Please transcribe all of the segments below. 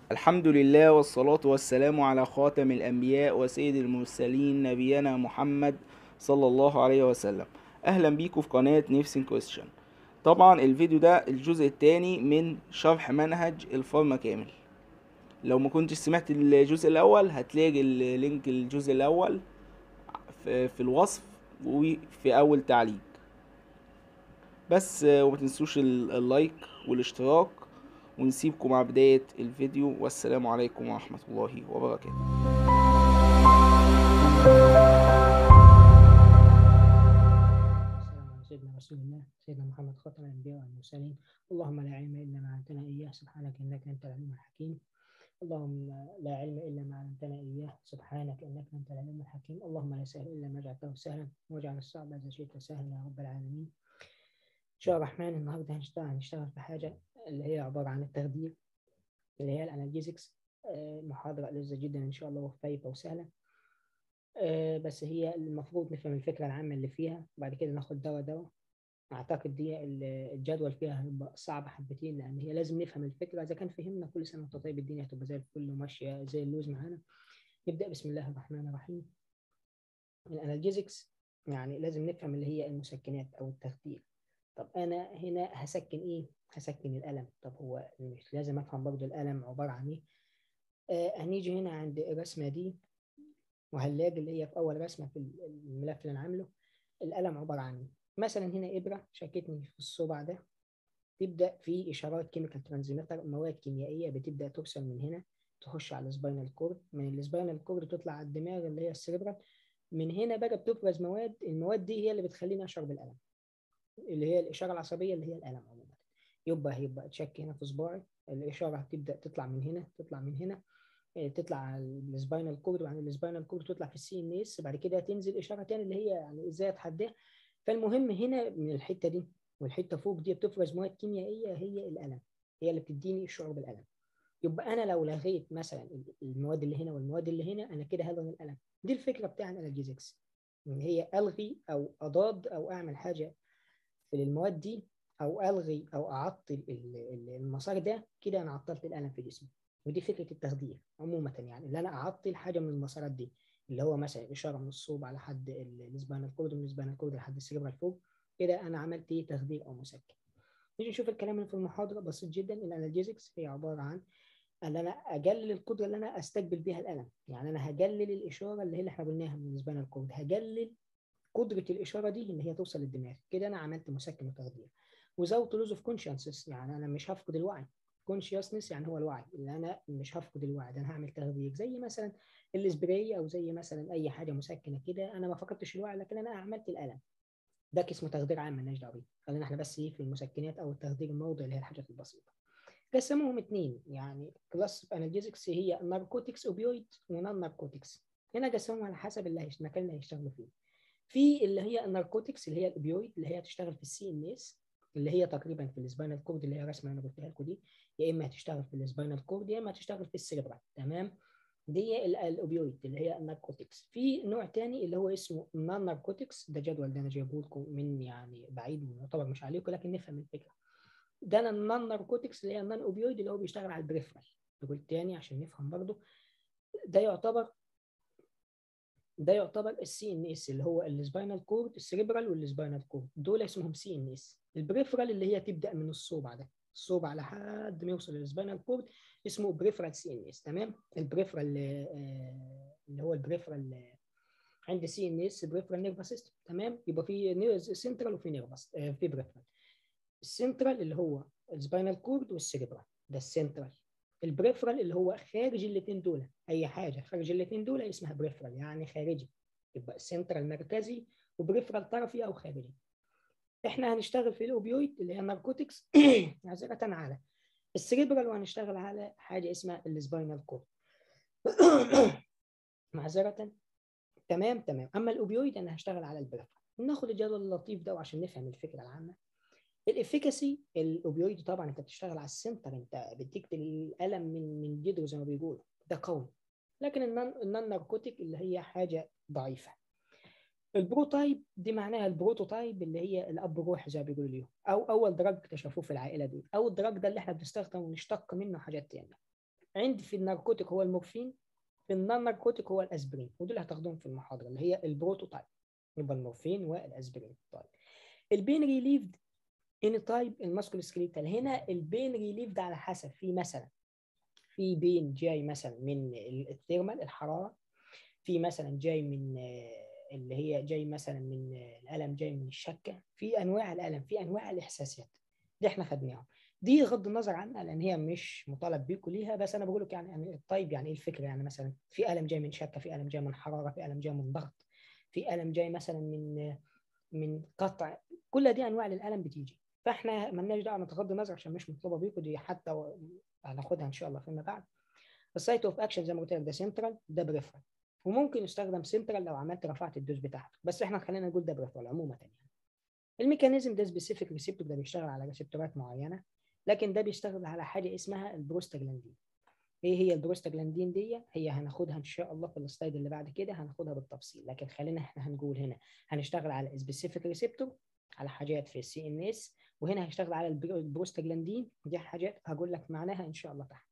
الحمد لله والصلاة والسلام على خاتم الأنبياء وسيد المرسلين نبينا محمد صلى الله عليه وسلم أهلا بيكم في قناة نيفسين كويستشن طبعا الفيديو ده الجزء الثاني من شرح منهج الفارما كامل لو ما كنتش سمعت الجزء الأول هتلاقي اللينك الجزء الأول في في الوصف وفي أول تعليق بس وما تنسوش اللايك والاشتراك ونسيبكم مع بداية الفيديو والسلام عليكم ورحمة الله وبركاته والسلام على سيدنا رسول الله سيدنا محمد خاتم الأنبياء والمرسلين اللهم لا علم إلا ما علمتنا إياه سبحانك إنك أنت العليم الحكيم اللهم لا علم إلا ما علمتنا إياه سبحانك إنك أنت العليم الحكيم اللهم لا سهل إلا ما جعلته سهلا واجعل الصعب إذا شئت سهلا يا رب العالمين إن شاء الله الرحمن النهاردة هنشتغل هنشتغل في حاجة اللي هي عبارة عن التخدير اللي هي الأنالجيزكس محاضرة لذة جدا إن شاء الله وخفيفة وسهلة آه، بس هي المفروض نفهم الفكرة العامة اللي فيها وبعد كده ناخد دواء دواء أعتقد دي الجدول فيها هيبقى صعب حبتين لأن هي لازم نفهم الفكرة إذا كان فهمنا كل سنة وأنت طيب الدنيا هتبقى زي الفل وماشية زي اللوز معانا نبدأ بسم الله الرحمن الرحيم الأنالجيزكس يعني لازم نفهم اللي هي المسكنات أو التخدير طب أنا هنا هسكن إيه؟ هسكن الألم طب هو مش لازم أفهم برضه الألم عبارة عن إيه؟ آه هنيجي هنا عند الرسمة دي وهنلاقي اللي هي في أول رسمة في الملف اللي أنا عامله الألم عبارة عن إيه؟ مثلا هنا إبرة شكتني في الصبع ده تبدأ في إشارات كيميكال ترانزميتر مواد كيميائية بتبدأ ترسل من هنا تخش على السباينال كورد من السباينال كورد تطلع على الدماغ اللي هي السيربرال من هنا بقى بتفرز مواد المواد دي هي اللي بتخليني أشعر بالألم اللي هي الإشارة العصبية اللي هي الألم عموما يبقى هيبقى تشك هنا في صباعي الإشارة هتبدأ تطلع من هنا تطلع من هنا تطلع على السباينال كورد وعن السباينال كورد تطلع في السي ان اس بعد كده تنزل اشاره تاني اللي هي يعني ازاي اتحداها فالمهم هنا من الحته دي والحته فوق دي بتفرز مواد كيميائيه هي الالم هي اللي بتديني الشعور بالالم يبقى انا لو لغيت مثلا المواد اللي هنا والمواد اللي هنا انا كده هلغي الالم دي الفكره بتاع الانالجيزكس ان هي الغي او اضاد او اعمل حاجه في المواد دي او الغي او اعطل المسار ده كده انا عطلت الالم في جسمي ودي فكره التخدير عموما يعني اللي انا اعطل حاجه من المسارات دي اللي هو مثلا اشاره من الصوب على حد السباينال كورد ومن السباينال كورد لحد السيربرال فوق كده انا عملت ايه تخدير او مسكن نيجي نشوف الكلام اللي في المحاضره بسيط جدا الانالجيزكس هي عباره عن ان انا اقلل القدره اللي انا استقبل بيها الالم يعني انا هقلل الاشاره اللي هي اللي احنا قلناها من السباينال كورد هقلل قدره الاشاره دي ان هي توصل للدماغ كده انا عملت مسكن وتخدير without loss of consciousness يعني انا مش هفقد الوعي كونشيسنس يعني هو الوعي اللي انا مش هفقد الوعي ده انا هعمل تخدير زي مثلا السبراي او زي مثلا اي حاجه مسكنه كده انا ما فقدتش الوعي لكن انا عملت الالم ده اسمه تخدير عام مالناش دعوه بيه خلينا احنا بس ايه في المسكنات او التخدير الموضعي اللي هي الحاجات البسيطه قسموهم اثنين يعني كلاس انالجيزكس هي ناركوتكس اوبيويد ونون ناركوتكس هنا قسموهم على حسب اللي المكان اللي هيشتغلوا فيه في اللي هي الناركوتكس اللي هي الاوبيويد اللي هي هتشتغل في السي ان اس اللي هي تقريبا في السباينال كورد اللي هي رسمه انا قلتها لكم دي يا اما هتشتغل في السباينال كورد يا اما هتشتغل في السيربرال تمام دي الاوبيويد اللي هي الناركوتكس في نوع تاني اللي هو اسمه نون ناركوتكس ده جدول ده انا جايبه لكم من يعني بعيد يعتبر مش عليكم لكن نفهم الفكره ده انا النون ناركوتكس اللي هي النون اوبيويد اللي هو بيشتغل على البريفرال بقول تاني عشان نفهم برضه ده يعتبر ده يعتبر السي ان اس اللي هو السباينال كورد السريبرال والسباينال كورد دول اسمهم سي ان اس البريفرال اللي هي تبدا من الصوبع ده الصوبع لحد ما يوصل للسباينال كورد اسمه بريفرال سي ان اس تمام البريفرال اللي هو البريفرال عند سي ان اس بريفرال نيرفس سيستم تمام يبقى في سنترال وفي نيرفس في بريفرال السنترال اللي هو السباينال كورد والسريبرال ده السنترال البريفرال اللي هو خارج الاثنين دول اي حاجه خارج الاثنين دول اسمها بريفرال يعني خارجي يبقى سنترال مركزي وبريفرال طرفي او خارجي احنا هنشتغل في الاوبيويد اللي هي الناركوتكس معذره على السريبرال وهنشتغل على حاجه اسمها السباينال كورد معذره تمام تمام اما الاوبيويد انا هشتغل على البريفرال ناخد الجدول اللطيف ده وعشان نفهم الفكره العامه الافيكاسي الاوبيويد طبعا انت بتشتغل على السنتر انت بتقتل الالم من من جدره زي ما بيقولوا ده قوي لكن النون ناركوتيك اللي هي حاجه ضعيفه البروتايب دي معناها البروتوتايب اللي هي الاب روح زي ما بيقولوا اليوم او اول دراج اكتشفوه في العائله دي او الدراج ده اللي احنا بنستخدم ونشتق منه حاجات تانية عندي في الناركوتيك هو المورفين في النون ناركوتيك هو الاسبرين ودول هتاخدوهم في المحاضره اللي هي البروتوتايب يبقى المورفين والاسبرين طيب البين ريليفد ان تايب الماسكول سكريتال هنا البين ريليفد على حسب في مثلا في بين جاي مثلا من الثيرمال الحراره في مثلا جاي من اللي هي جاي مثلا من الالم جاي من الشكه في انواع الالم في انواع الاحساسات دي احنا خدناها دي غض النظر عنها لان هي مش مطالب بيكم ليها بس انا بقول لك يعني يعني الطيب يعني ايه الفكره يعني مثلا في الم جاي من شكه في الم جاي من حراره في الم جاي من ضغط في الم جاي مثلا من من قطع كل دي انواع للالم بتيجي فاحنا مالناش دعوه نتغض النظر عشان مش مطلوبه بيكم دي حتى هناخدها ان شاء الله فيما بعد السايت اوف اكشن زي ما قلت لك ده سنترال ده بريفرال وممكن يستخدم سنترال لو عملت رفعت الدوز بتاعته بس احنا خلينا نقول ده بريفرال عموما يعني الميكانيزم ده سبيسيفيك ريسبتور ده بيشتغل على ريسبتورات معينه لكن ده بيشتغل على حاجه اسمها البروستاجلاندين ايه هي البروستاجلاندين دي هي هناخدها ان شاء الله في السلايد اللي بعد كده هناخدها بالتفصيل لكن خلينا احنا هنقول هنا هنشتغل على سبيسيفيك ريسبتور على حاجات في السي ان اس وهنا هنشتغل على البروستاجلاندين دي حاجات هقول لك معناها ان شاء الله تحت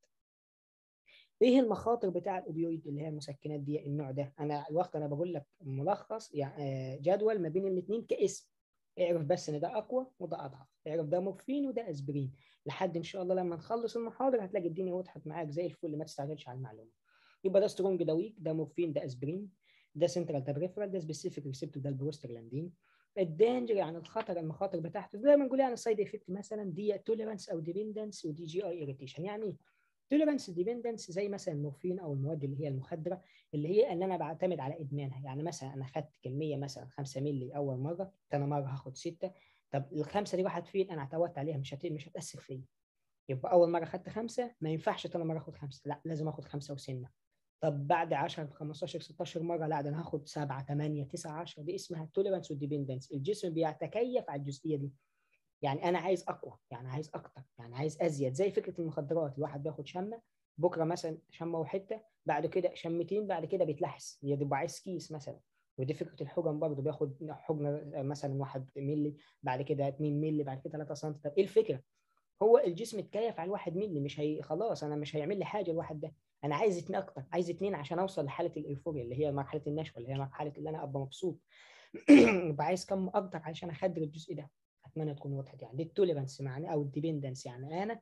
ايه المخاطر بتاع الاوبيويد اللي هي المسكنات دي النوع ده انا الوقت انا بقول لك ملخص يعني جدول ما بين الاثنين كاسم اعرف بس ان ده اقوى وده اضعف اعرف ده مورفين وده اسبرين لحد ان شاء الله لما نخلص المحاضره هتلاقي الدنيا وضحت معاك زي الفل ما تستعجلش على المعلومه يبقى ده سترونج ده ويك ده مورفين ده اسبرين ده سنترال ده بريفرال ده سبيسيفيك ريسبتور ده البروستاجلاندين الدانجر يعني الخطر المخاطر بتاعته زي ما نقول يعني السايد افكت مثلا دي توليرانس او ديبندنس ودي جي اي اريتيشن يعني ايه توليرانس ديبندنس زي مثلا المورفين او المواد اللي هي المخدره اللي هي ان انا بعتمد على ادمانها يعني مثلا انا خدت كميه مثلا 5 مللي اول مره ثاني مره هاخد 6 طب الخمسه دي راحت فين انا اعتودت عليها مش هت... مش هتاثر فيا يبقى اول مره خدت خمسه ما ينفعش ثاني مره اخد خمسه لا لازم اخد خمسه وسنه طب بعد 10 15 16 مره لا ده انا هاخد 7 8 9 10 دي اسمها التوليرانس والديبندنس الجسم بيتكيف على الجزئيه دي يعني انا عايز اقوى يعني عايز اكتر يعني عايز ازيد زي فكره المخدرات الواحد بياخد شمه بكره مثلا شمه وحته بعد كده شمتين بعد كده بيتلحس يبقى عايز كيس مثلا ودي فكره الحجم برضه بياخد حجم مثلا 1 مللي بعد كده 2 مللي بعد كده 3 سم طب ايه الفكره؟ هو الجسم اتكيف على الواحد مللي مش هي خلاص انا مش هيعمل لي حاجه الواحد ده انا عايز اتنين اكتر عايز اتنين عشان اوصل لحاله الايفوريا اللي هي مرحله النشوه اللي هي مرحله اللي انا ابقى مبسوط يبقى عايز كم اكتر عشان اخدر الجزء ده اتمنى تكون وضحت يعني دي التوليرانس معناه او الديبندنس يعني انا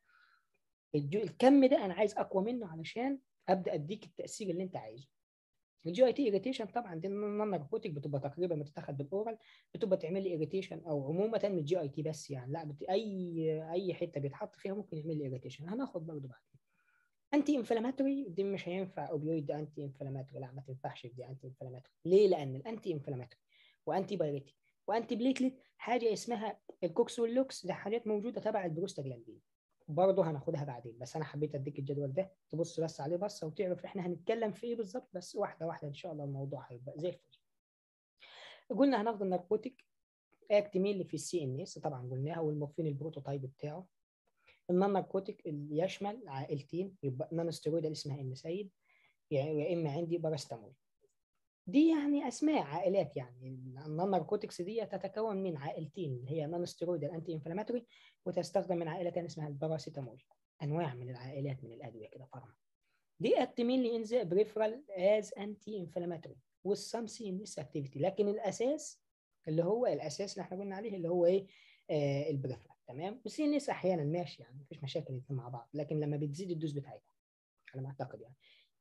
الكم ده انا عايز اقوى منه علشان ابدا اديك التاثير اللي انت عايزه الجي اي تي اريتيشن طبعا دي النون ناركوتيك بتبقى تقريبا بتتاخد بالاورال بتبقى تعمل لي اريتيشن او عموما من الجي اي تي بس يعني لا بت... اي اي حته بيتحط فيها ممكن يعمل لي اريتيشن هناخد برضه بعدين انتي انفلاماتوري دي مش هينفع اوبيويد ده انتي انفلاماتوري لا ما تنفعش دي انتي انفلاماتوري ليه لان الانتي انفلاماتوري وانتي بايريتيك وانتي بليتلت حاجه اسمها الكوكس واللوكس دي حاجات موجوده تبع البروستاجلاندين برضه هناخدها بعدين بس انا حبيت اديك الجدول ده تبص بس عليه بصه وتعرف احنا هنتكلم في ايه بالظبط بس واحده واحده ان شاء الله الموضوع هيبقى زي الفل قلنا هناخد الناركوتيك اكت ميل في السي ان اس طبعا قلناها والمورفين البروتوتايب بتاعه النون ناركوتيك اللي يشمل عائلتين يبقى نون ستيرويد اللي اسمها النسايد يعني يا اما عندي باراستامول دي يعني اسماء عائلات يعني النون ناركوتكس دي تتكون من عائلتين اللي هي نون ستيرويد الانتي انفلاماتوري وتستخدم من عائله ثانيه اسمها الباراسيتامول انواع من العائلات من الادويه كده فارما دي اكتمينلي انزا بريفرال از انتي انفلاماتوري والسم سي ان اس اكتيفيتي لكن الاساس اللي هو الاساس اللي احنا قلنا عليه اللي هو ايه آه البريفرال تمام والسي ان اس احيانا ماشي يعني مفيش مشاكل الاثنين مع بعض لكن لما بتزيد الدوز بتاعتها على ما اعتقد يعني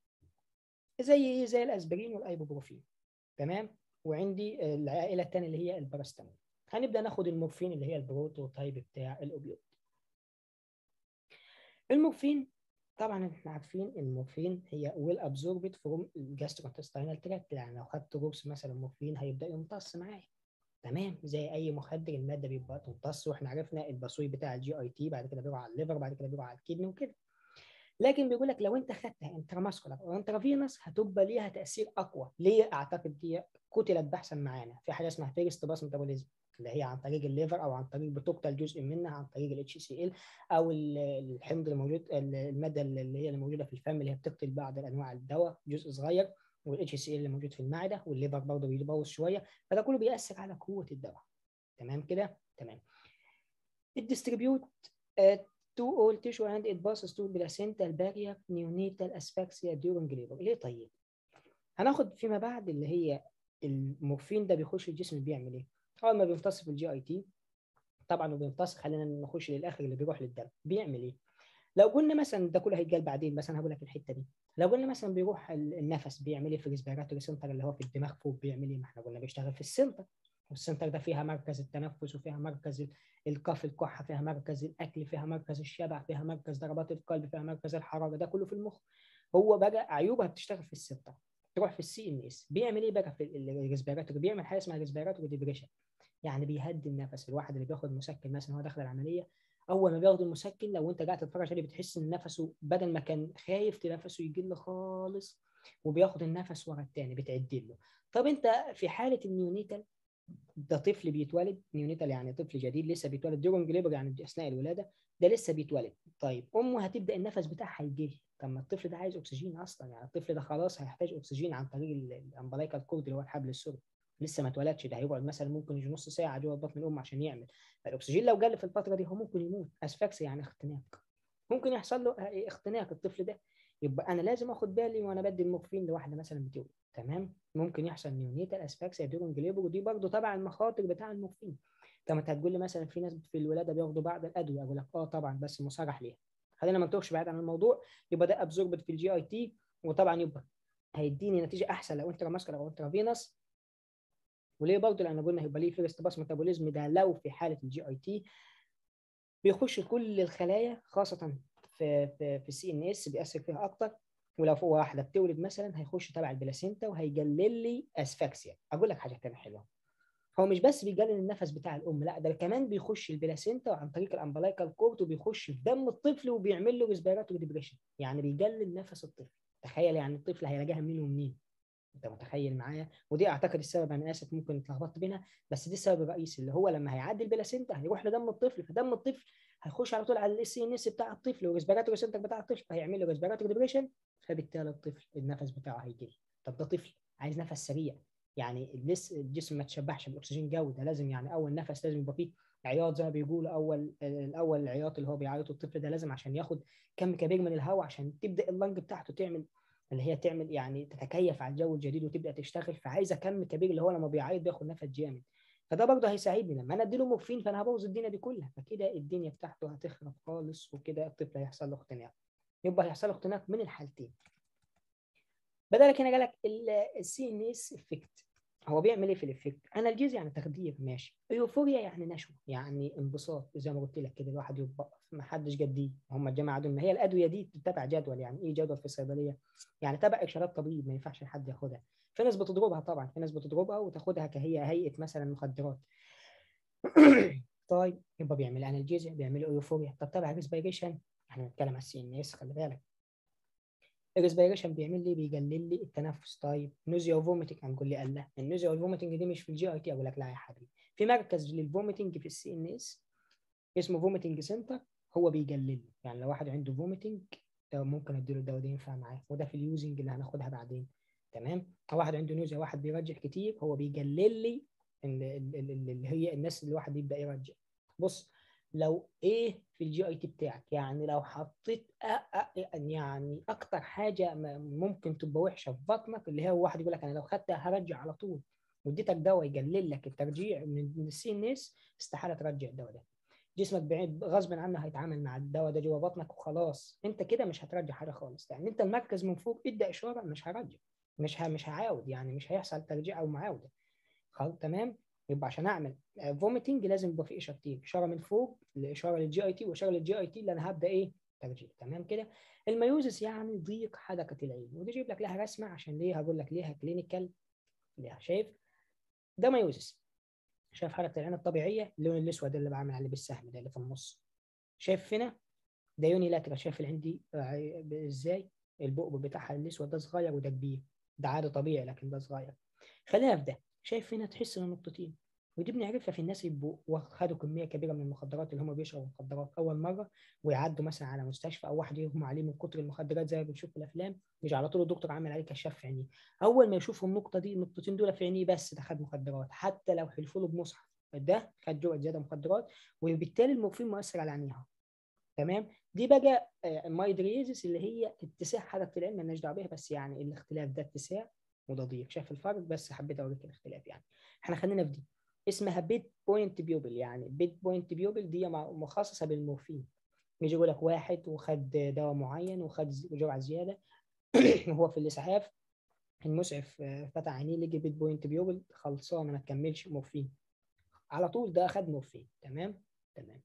زي ايه زي الاسبرين والايبوبروفين تمام وعندي العائله الثانيه اللي هي الباراستامول هنبدا ناخد المورفين اللي هي البروتوتايب بتاع الاوبيويد المورفين طبعا احنا عارفين المورفين هي ويل ابزوربد فروم الجاستروانتستينال تراكت يعني لو خدت قرص مثلا مورفين هيبدا يمتص معايا تمام زي اي مخدر الماده بيبقى تمتص واحنا عرفنا البصوي بتاع الجي اي تي بعد كده بيروح على الليفر بعد كده بيروح على الكدني وكده لكن بيقول لك لو انت خدتها انتراماسكولار او انترافينوس هتبقى ليها تاثير اقوى ليه اعتقد دي كتلت بحثا معانا في حاجه اسمها فيرست باس ميتابوليزم اللي هي عن طريق الليفر او عن طريق بتقتل جزء منها عن طريق الاتش سي ال او الحمض الموجود الماده اللي هي الموجوده في الفم اللي هي بتقتل بعض انواع الدواء جزء صغير والاتش سي ال اللي موجود في المعده والليفر برضه بيبوظ شويه فده كله بيأثر على قوه الدواء تمام كده تمام الديستريبيوت to all tissue and it passes to placental barrier neonatal asphyxia during labor ليه طيب؟ هناخد فيما بعد اللي هي المورفين ده بيخش الجسم بيعمل ايه؟ اول ما بيمتص في الجي اي تي طبعا وبيمتص خلينا نخش للاخر اللي بيروح للدم بيعمل ايه؟ لو قلنا مثلا ده كله هيتقال بعدين مثلا هقول لك الحته دي لو قلنا مثلا بيروح النفس بيعمل ايه في الريسبيراتوري سنتر اللي هو في الدماغ فوق بيعمل ايه؟ ما احنا قلنا بيشتغل في السنتر والسنتر ده فيها مركز التنفس وفيها مركز الكف الكحه فيها مركز الاكل فيها مركز الشبع فيها مركز ضربات القلب فيها مركز الحراره ده كله في المخ هو بقى عيوبها بتشتغل في السنتر تروح في السي ان اس بيعمل ايه بقى في الريسبيراتوري بيعمل حاجه اسمها ريسبيراتوري ديبريشن يعني بيهدي النفس الواحد اللي بياخد مسكن مثلا هو داخل العمليه اول ما بياخد المسكن لو انت قاعد تتفرج عليه بتحس ان نفسه بدل ما كان خايف تنفسه يقل خالص وبياخد النفس ورا الثاني بتعدل له طب انت في حاله النيونيتال ده طفل بيتولد نيونيتال يعني طفل جديد لسه بيتولد ديورنج ليبر يعني اثناء الولاده ده لسه بيتولد طيب امه هتبدا النفس بتاعها يجري طب ما الطفل ده عايز اكسجين اصلا يعني الطفل ده خلاص هيحتاج اكسجين عن طريق الامبلايكال كورد اللي هو الحبل السري لسه ما اتولدش ده هيقعد مثلا ممكن يجي نص ساعه جوه بطن الام عشان يعمل فالاكسجين لو قل في الفتره دي هو ممكن يموت اسفكس يعني اختناق ممكن يحصل له اختناق الطفل ده يبقى انا لازم اخد بالي وانا بدي المورفين لواحده مثلا بتولد تمام ممكن يحصل نيونيتال اسفكسيا ديورنج ليبر ودي برضه تبع المخاطر بتاع المورفين طب انت هتقول لي مثلا في ناس في الولاده بياخدوا بعض الادويه اقول لك اه طبعا بس مصرح ليها خلينا ما نتوهش بعيد عن الموضوع يبقى ده ابزوربد في الجي اي تي وطبعا يبقى هيديني نتيجه احسن لو انت ماسكه او انت فينس وليه برضه لان قلنا هيبقى ليه فيرست باس ميتابوليزم ده لو في حاله الجي اي تي بيخش كل الخلايا خاصه في في في السي ان اس بيأثر فيها اكتر ولو فوق واحده بتولد مثلا هيخش تبع البلاسينتا وهيقلل لي اسفكسيا اقول لك حاجه ثانيه حلوه هو مش بس بيقلل النفس بتاع الام لا ده كمان بيخش البلاسينتا عن طريق الامبلايكال كورت وبيخش في دم الطفل وبيعمل له ريسبيراتوري ديبريشن يعني بيقلل نفس الطفل تخيل يعني الطفل هيلاقيها منين ومنين انت متخيل معايا ودي اعتقد السبب انا اسف ممكن اتلخبطت بينها بس دي السبب الرئيسي اللي هو لما هيعدي البلاسينتا هيروح لدم الطفل فدم الطفل هيخش على طول على السي ان اس بتاع الطفل والريسبيراتوري سنتر بتاع الطفل فهيعمل له ريسبيراتوري ديبريشن فبالتالي الطفل النفس بتاعه هيجري طب ده طفل عايز نفس سريع يعني لسه الجسم ما تشبعش بالاكسجين جو ده لازم يعني اول نفس لازم يبقى فيه عياط زي ما بيقولوا اول الاول العياط اللي هو بيعيطه الطفل ده لازم عشان ياخد كم كبير من الهواء عشان تبدا اللنج بتاعته تعمل اللي هي تعمل يعني تتكيف على الجو الجديد وتبدا تشتغل فعايزه كم كبير اللي هو لما بيعيط بياخد نفس جامد فده برضه هيساعدني لما انا اديله مورفين فانا هبوظ الدنيا دي كلها فكده الدنيا بتاعته هتخرب خالص وكده الطفل هيحصل له اختناق يبقى هيحصل له اختناق من الحالتين بدلك هنا جالك السي ان اس افكت هو بيعمل ايه في الافكت؟ انالجيز يعني تخدير ماشي ايوفوريا يعني نشوه يعني انبساط زي ما قلت لك كده الواحد يبقى ما حدش جديه هم الجماعه دول ما هي الادويه دي تتبع جدول يعني ايه جدول في الصيدليه؟ يعني تبع ارشادات طبيب ما ينفعش حد ياخدها في ناس بتضربها طبعا في ناس بتضربها وتاخدها كهي هيئه مثلا مخدرات طيب يبقى بيعمل انالجيزيا بيعمل ايوفوريا طب تبع ريسبيريشن احنا بنتكلم على السي ان اس خلي بالك الريسبيريشن بيعمل لي بيقلل لي التنفس طيب نوزيا وفوميتنج هنقول لي قال لا النوزيا والفوميتنج دي مش في الجي اي تي اقول لك لا يا حبيبي في مركز للفوميتنج في السي ان اس اسمه فوميتنج سنتر هو بيقلل يعني لو واحد عنده فوميتنج ممكن اديله الدواء ده ينفع معاه وده في اليوزنج اللي هناخدها بعدين تمام او واحد عنده نوزيا واحد بيرجع كتير هو بيقلل لي اللي هي الناس اللي الواحد يبدا يرجع بص لو ايه في الجي اي تي بتاعك يعني لو حطيت أ أ يعني اكتر حاجه ممكن تبقى وحشه في بطنك اللي هو واحد يقول لك انا لو خدتها هرجع على طول واديتك دواء يقلل لك الترجيع من السي ان اس استحاله ترجع الدواء ده جسمك بعيد غصب عنه هيتعامل مع الدواء ده جوه بطنك وخلاص انت كده مش هترجع حاجه خالص يعني انت المركز من فوق ادى اشاره مش هرجع مش ه... مش هعاود يعني مش هيحصل ترجيع او معاوده خلاص تمام يبقى عشان اعمل فوميتنج لازم يبقى في اشارتين اشاره من فوق لاشاره للجي اي تي واشاره للجي اي تي اللي انا هبدا ايه ترجيع تمام كده الميوزس يعني ضيق حدقه العين ودي جايب لك لها رسمه عشان ليه هقول لك ليها كلينيكال ليها شايف ده ميوزس شايف حركه العين الطبيعيه اللون الاسود اللي بعمل عليه بالسهم ده اللي في النص شايف هنا ده يوني لاترال شايف العين دي ازاي البؤبؤ بتاعها الاسود ده صغير وده كبير ده عادي طبيعي لكن ده صغير خلينا في ده شايف هنا تحس ان نقطتين ودي بنعرفها في الناس اللي خدوا كميه كبيره من المخدرات اللي هم بيشربوا مخدرات اول مره ويعدوا مثلا على مستشفى او واحد يغمى عليه من كتر المخدرات زي ما بنشوف في الافلام يجي على طول الدكتور عامل عليه كشاف في عينيه اول ما يشوفوا النقطه دي النقطتين دول في عينيه بس ده خد مخدرات حتى لو حلفوا له بمصحف ده خد جرعه زياده مخدرات وبالتالي المورفين مؤثر على عينيها تمام دي بقى مايدريزس اللي هي اتساع حركه العين مالناش دعوه بيها بس يعني الاختلاف ده اتساع وده ضيق شايف الفرق بس حبيت اوريك الاختلاف يعني احنا خلينا في دي اسمها بيت بوينت بيوبل يعني بيت بوينت بيوبل دي مخصصه بالمورفين يجي يقول لك واحد وخد دواء معين وخد جرعه زياده وهو في الاسعاف المسعف فتح عينيه لقي بيت بوينت بيوبل خلصانه ما تكملش مورفين على طول ده اخد مورفين تمام تمام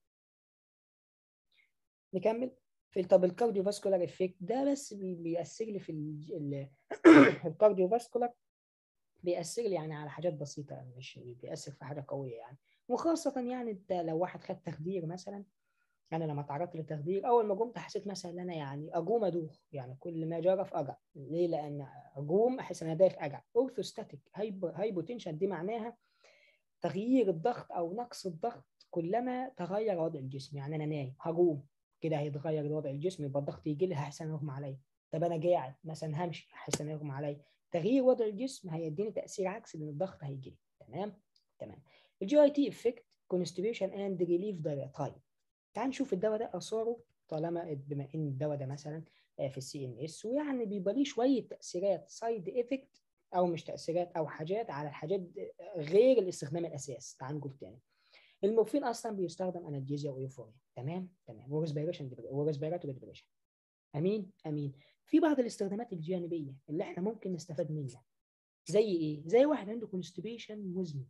نكمل في طب الكارديو فاسكولار افكت ده بس بيأثر لي في الكارديو فاسكولار بيأثر لي يعني على حاجات بسيطة مش بيأثر في حاجة قوية يعني وخاصة يعني انت لو واحد خد تخدير مثلا انا لما تعرضت للتخدير اول ما قمت حسيت مثلا ان انا يعني اقوم ادوخ يعني كل ما اجرف اقع ليه لان اقوم احس ان انا دايخ اقع اورثوستاتيك هايبوتنشن دي معناها تغيير الضغط او نقص الضغط كلما تغير وضع الجسم يعني انا نايم هقوم كده هيتغير وضع الجسم يبقى الضغط يجي لي هحس ان يغمى عليا طب انا قاعد مثلا همشي هحس ان يغمى عليا تغيير وضع الجسم هيديني تاثير عكسي لان الضغط هيجي لي تمام تمام الجي اي تي افكت كونستيبيوشن اند ريليف دايريا طيب تعال نشوف الدواء ده اثاره طالما بما ان الدواء ده مثلا في السي ان اس ويعني بيبقى ليه شويه تاثيرات سايد افكت او مش تاثيرات او حاجات على الحاجات غير الاستخدام الاساس تعال نقول تاني المورفين اصلا بيستخدم انالجيزيا وايوفوريا تمام تمام وريسبيريشن وريسبيراتوري ديبريشن امين امين في بعض الاستخدامات الجانبيه اللي احنا ممكن نستفاد منها زي ايه زي واحد عنده كونستيبيشن مزمن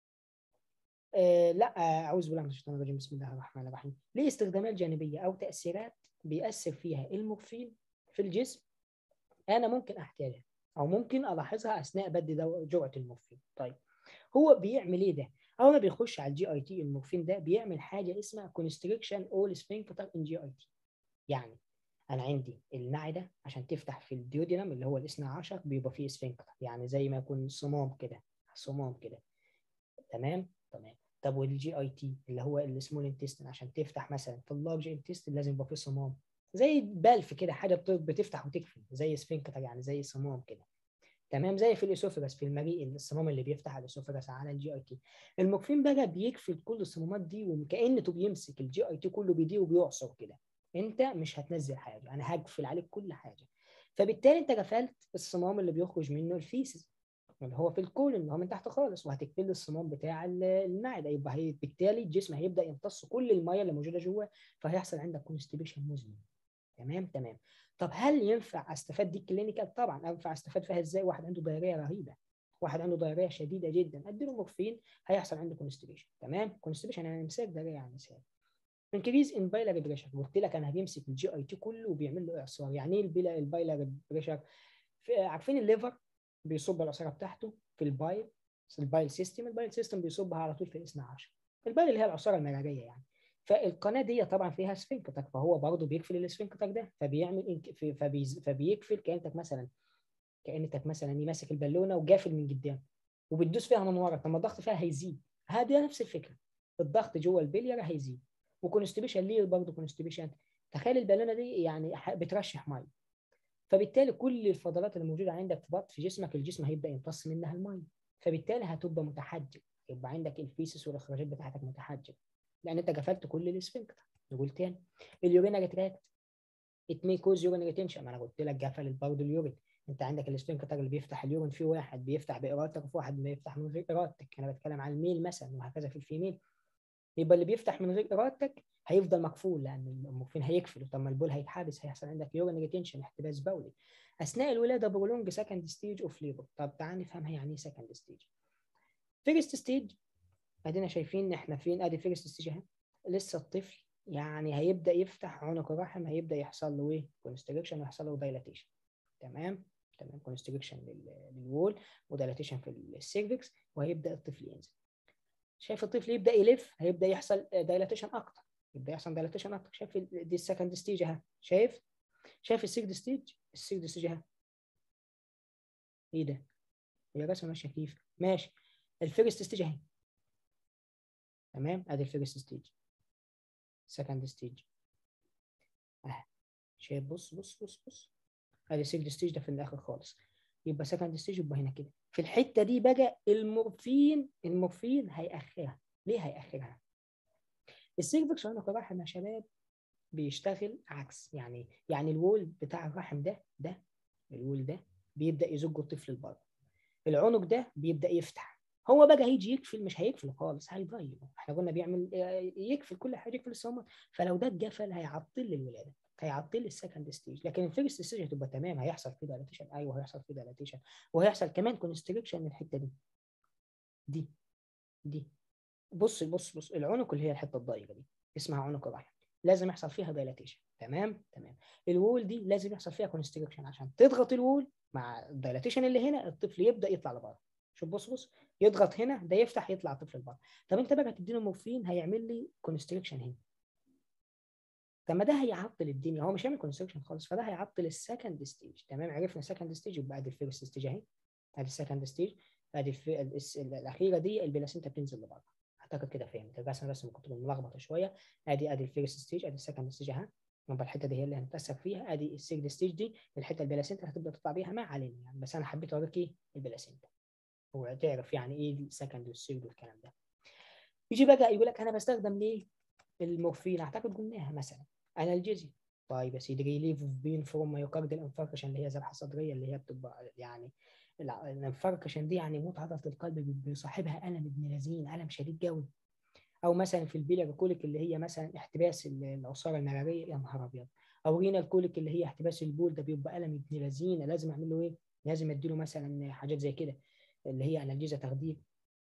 آه لا اعوذ بالله من الشيطان الرجيم بسم الله الرحمن الرحيم ليه استخدامات جانبيه او تاثيرات بيأثر فيها المورفين في الجسم انا ممكن احتاجها او ممكن الاحظها اثناء بدي جرعه المورفين طيب هو بيعمل ايه ده اول ما بيخش على الجي اي تي المورفين ده بيعمل حاجه اسمها كونستريكشن اول سفنكتر ان جي اي تي يعني انا عندي المعده عشان تفتح في الديودينم اللي هو الاثنى عشر بيبقى فيه سفنكتر يعني زي ما يكون صمام كده صمام كده تمام تمام طب والجي اي تي اللي هو السمول انتستين عشان تفتح مثلا في اللارج انتستين لازم يبقى فيه صمام زي بالف كده حاجه بتفتح وتقفل زي سفنكتر يعني زي صمام كده تمام زي في الاسوفجاس في المريء الصمام اللي بيفتح على الاسوفجاس على الجي اي تي المورفين بقى بيقفل كل الصمامات دي وكانه بيمسك الجي اي تي كله بايديه وبيعصر كده انت مش هتنزل حاجه انا هقفل عليك كل حاجه فبالتالي انت قفلت الصمام اللي بيخرج منه الفيسز اللي هو في الكول اللي هو من تحت خالص وهتقفل الصمام بتاع المعده يبقى هي بالتالي الجسم هيبدا يمتص كل الميه اللي موجوده جواه فهيحصل عندك كونستيبيشن مزمن تمام تمام طب هل ينفع استفاد دي كلينيكال طبعا ينفع استفاد فيها ازاي واحد عنده ضريريه رهيبه واحد عنده ضريريه شديده جدا اديله مورفين هيحصل عنده كونستيبيشن تمام كونستيبيشن يعني امساك ضريريه يعني مثال انكريز ان بايلر بريشر قلت لك انا هيمسك الجي اي تي كله وبيعمل له اعصار يعني ايه البايلر بريشر عارفين الليفر بيصب العصاره بتاعته في البايل البايل سيستم البايل سيستم بيصبها على طول في الاثنى عشر البايل اللي هي العصاره المراريه يعني فالقناه دي طبعا فيها سفنكتر فهو برضه بيقفل السفنكتر ده فبيعمل فبيز فبيقفل كانك مثلا كانك مثلا ماسك البالونه وقافل من قدام وبتدوس فيها من ورا طب ما الضغط فيها هيزيد هذه نفس الفكره الضغط جوه البليره هيزيد وكونستيبيشن ليه برضه كونستيبيشن تخيل البالونه دي يعني بترشح ميه فبالتالي كل الفضلات اللي موجوده عندك في بطن في جسمك الجسم هيبدا يمتص منها الميه فبالتالي هتبقى متحجر يبقى عندك الفيسس والاخراجات بتاعتك متحجر لان انت قفلت كل الاسفنكتر نقول تاني اليورينري تراكت ات مي كوز يورين ريتنشن ما انا قلت لك قفل برضه اليورين انت عندك الاسفنكتر اللي بيفتح اليورين في واحد بيفتح بارادتك وفي واحد بيفتح من غير ارادتك انا بتكلم عن الميل مثلا وهكذا في الفيميل يبقى اللي بيفتح من غير ارادتك هيفضل مقفول لان المورفين هيقفل طب ما البول هيتحبس هيحصل عندك يورين ريتنشن احتباس بولي اثناء الولاده برولونج سكند ستيج اوف ليبر طب تعال نفهمها يعني ايه سكند ستيج فيرست ستيج ادينا شايفين ان احنا فين ادي فيرست ستيج اهي لسه الطفل يعني هيبدا يفتح عنق الرحم هيبدا يحصل له ايه كونستريكشن ويحصل له دايلاتيشن تمام تمام كونستريكشن للوول ودايلاتيشن في السيرفكس وهيبدا الطفل ينزل شايف الطفل يبدا يلف هيبدا يحصل دايلاتيشن اكتر يبدا يحصل دايلاتيشن اكتر شايف دي السكند ستيج اهي شايف شايف السيرد ستيج السيرد ستيج اهي ايه ده هي رسمه ماشيه كيف ماشي الفيرست ستيج اهي تمام ادي الفيرست ستيج سكند ستيج اهي شايف بص بص بص بص ادي السيرد ستيج ده في الاخر خالص يبقى سكند ستيج يبقى هنا كده في الحته دي بقى المورفين المورفين هيأخرها ليه هيأخرها السيرفكس عنق الرحم يا شباب بيشتغل عكس يعني يعني الوول بتاع الرحم ده ده الوول ده بيبدا يزج الطفل لبره العنق ده بيبدا يفتح هو بقى هيجي يقفل مش هيقفل خالص هيضيق احنا قلنا بيعمل يقفل كل حاجه يقفل الصومات فلو ده اتقفل هيعطل الولاده هيعطل السكند ستيج لكن الفيرست ستيج هتبقى تمام هيحصل فيه دايلاتيشن ايوه هيحصل فيه دايلاتيشن وهيحصل كمان كونستريكشن الحته دي دي دي بص بص بص العنق اللي هي الحته الضيقه دي اسمها عنق الرحم لازم يحصل فيها دايلاتيشن تمام تمام الوول دي لازم يحصل فيها كونستريكشن عشان تضغط الوول مع الدايلاتيشن اللي هنا الطفل يبدا يطلع لبره شوف بص بص يضغط هنا ده يفتح يطلع الطفل لبره طب انت بقى تديله مورفين هيعمل لي كونستريكشن هنا طب ما ده هيعطل الدنيا هو مش هيعمل كونستريكشن خالص فده هيعطل السكند ستيج تمام عرفنا السكند ستيج يبقى ادي الفيرست ستيج اهي ادي السكند ستيج ادي الفي... الاخيره دي البلاسينتا بتنزل لبره اعتقد كده فهمت الرسمه بس ممكن تكون ملخبطه شويه ادي ادي الفيرست ستيج ادي السكند ستيج اهي يبقى الحته دي هي اللي هنتمسك فيها ادي السيجد ستيج دي الحته البلاسينتا هتبدا تطلع بيها ما علينا يعني بس انا حبيت اوريك ايه البلاسينتا هو تعرف يعني ايه السكند والسيجد والكلام ده يجي بقى يقول لك انا بستخدم ليه المورفين اعتقد قلناها مثلا انالجيزي طيب يا سيدي ريليف اوف بين فروم مايوكارديال انفاركشن اللي هي ذبحه صدريه اللي هي بتبقى يعني الانفاركشن دي يعني موت عضله القلب بيصاحبها الم ابن لذين الم شديد قوي او مثلا في البيلر كوليك اللي هي مثلا احتباس العصاره المراريه يا نهار ابيض او رينال كوليك اللي هي احتباس البول ده بيبقى الم ابن لذين لازم اعمل له ايه؟ لازم اديله مثلا حاجات زي كده اللي هي انالجيزا تخدير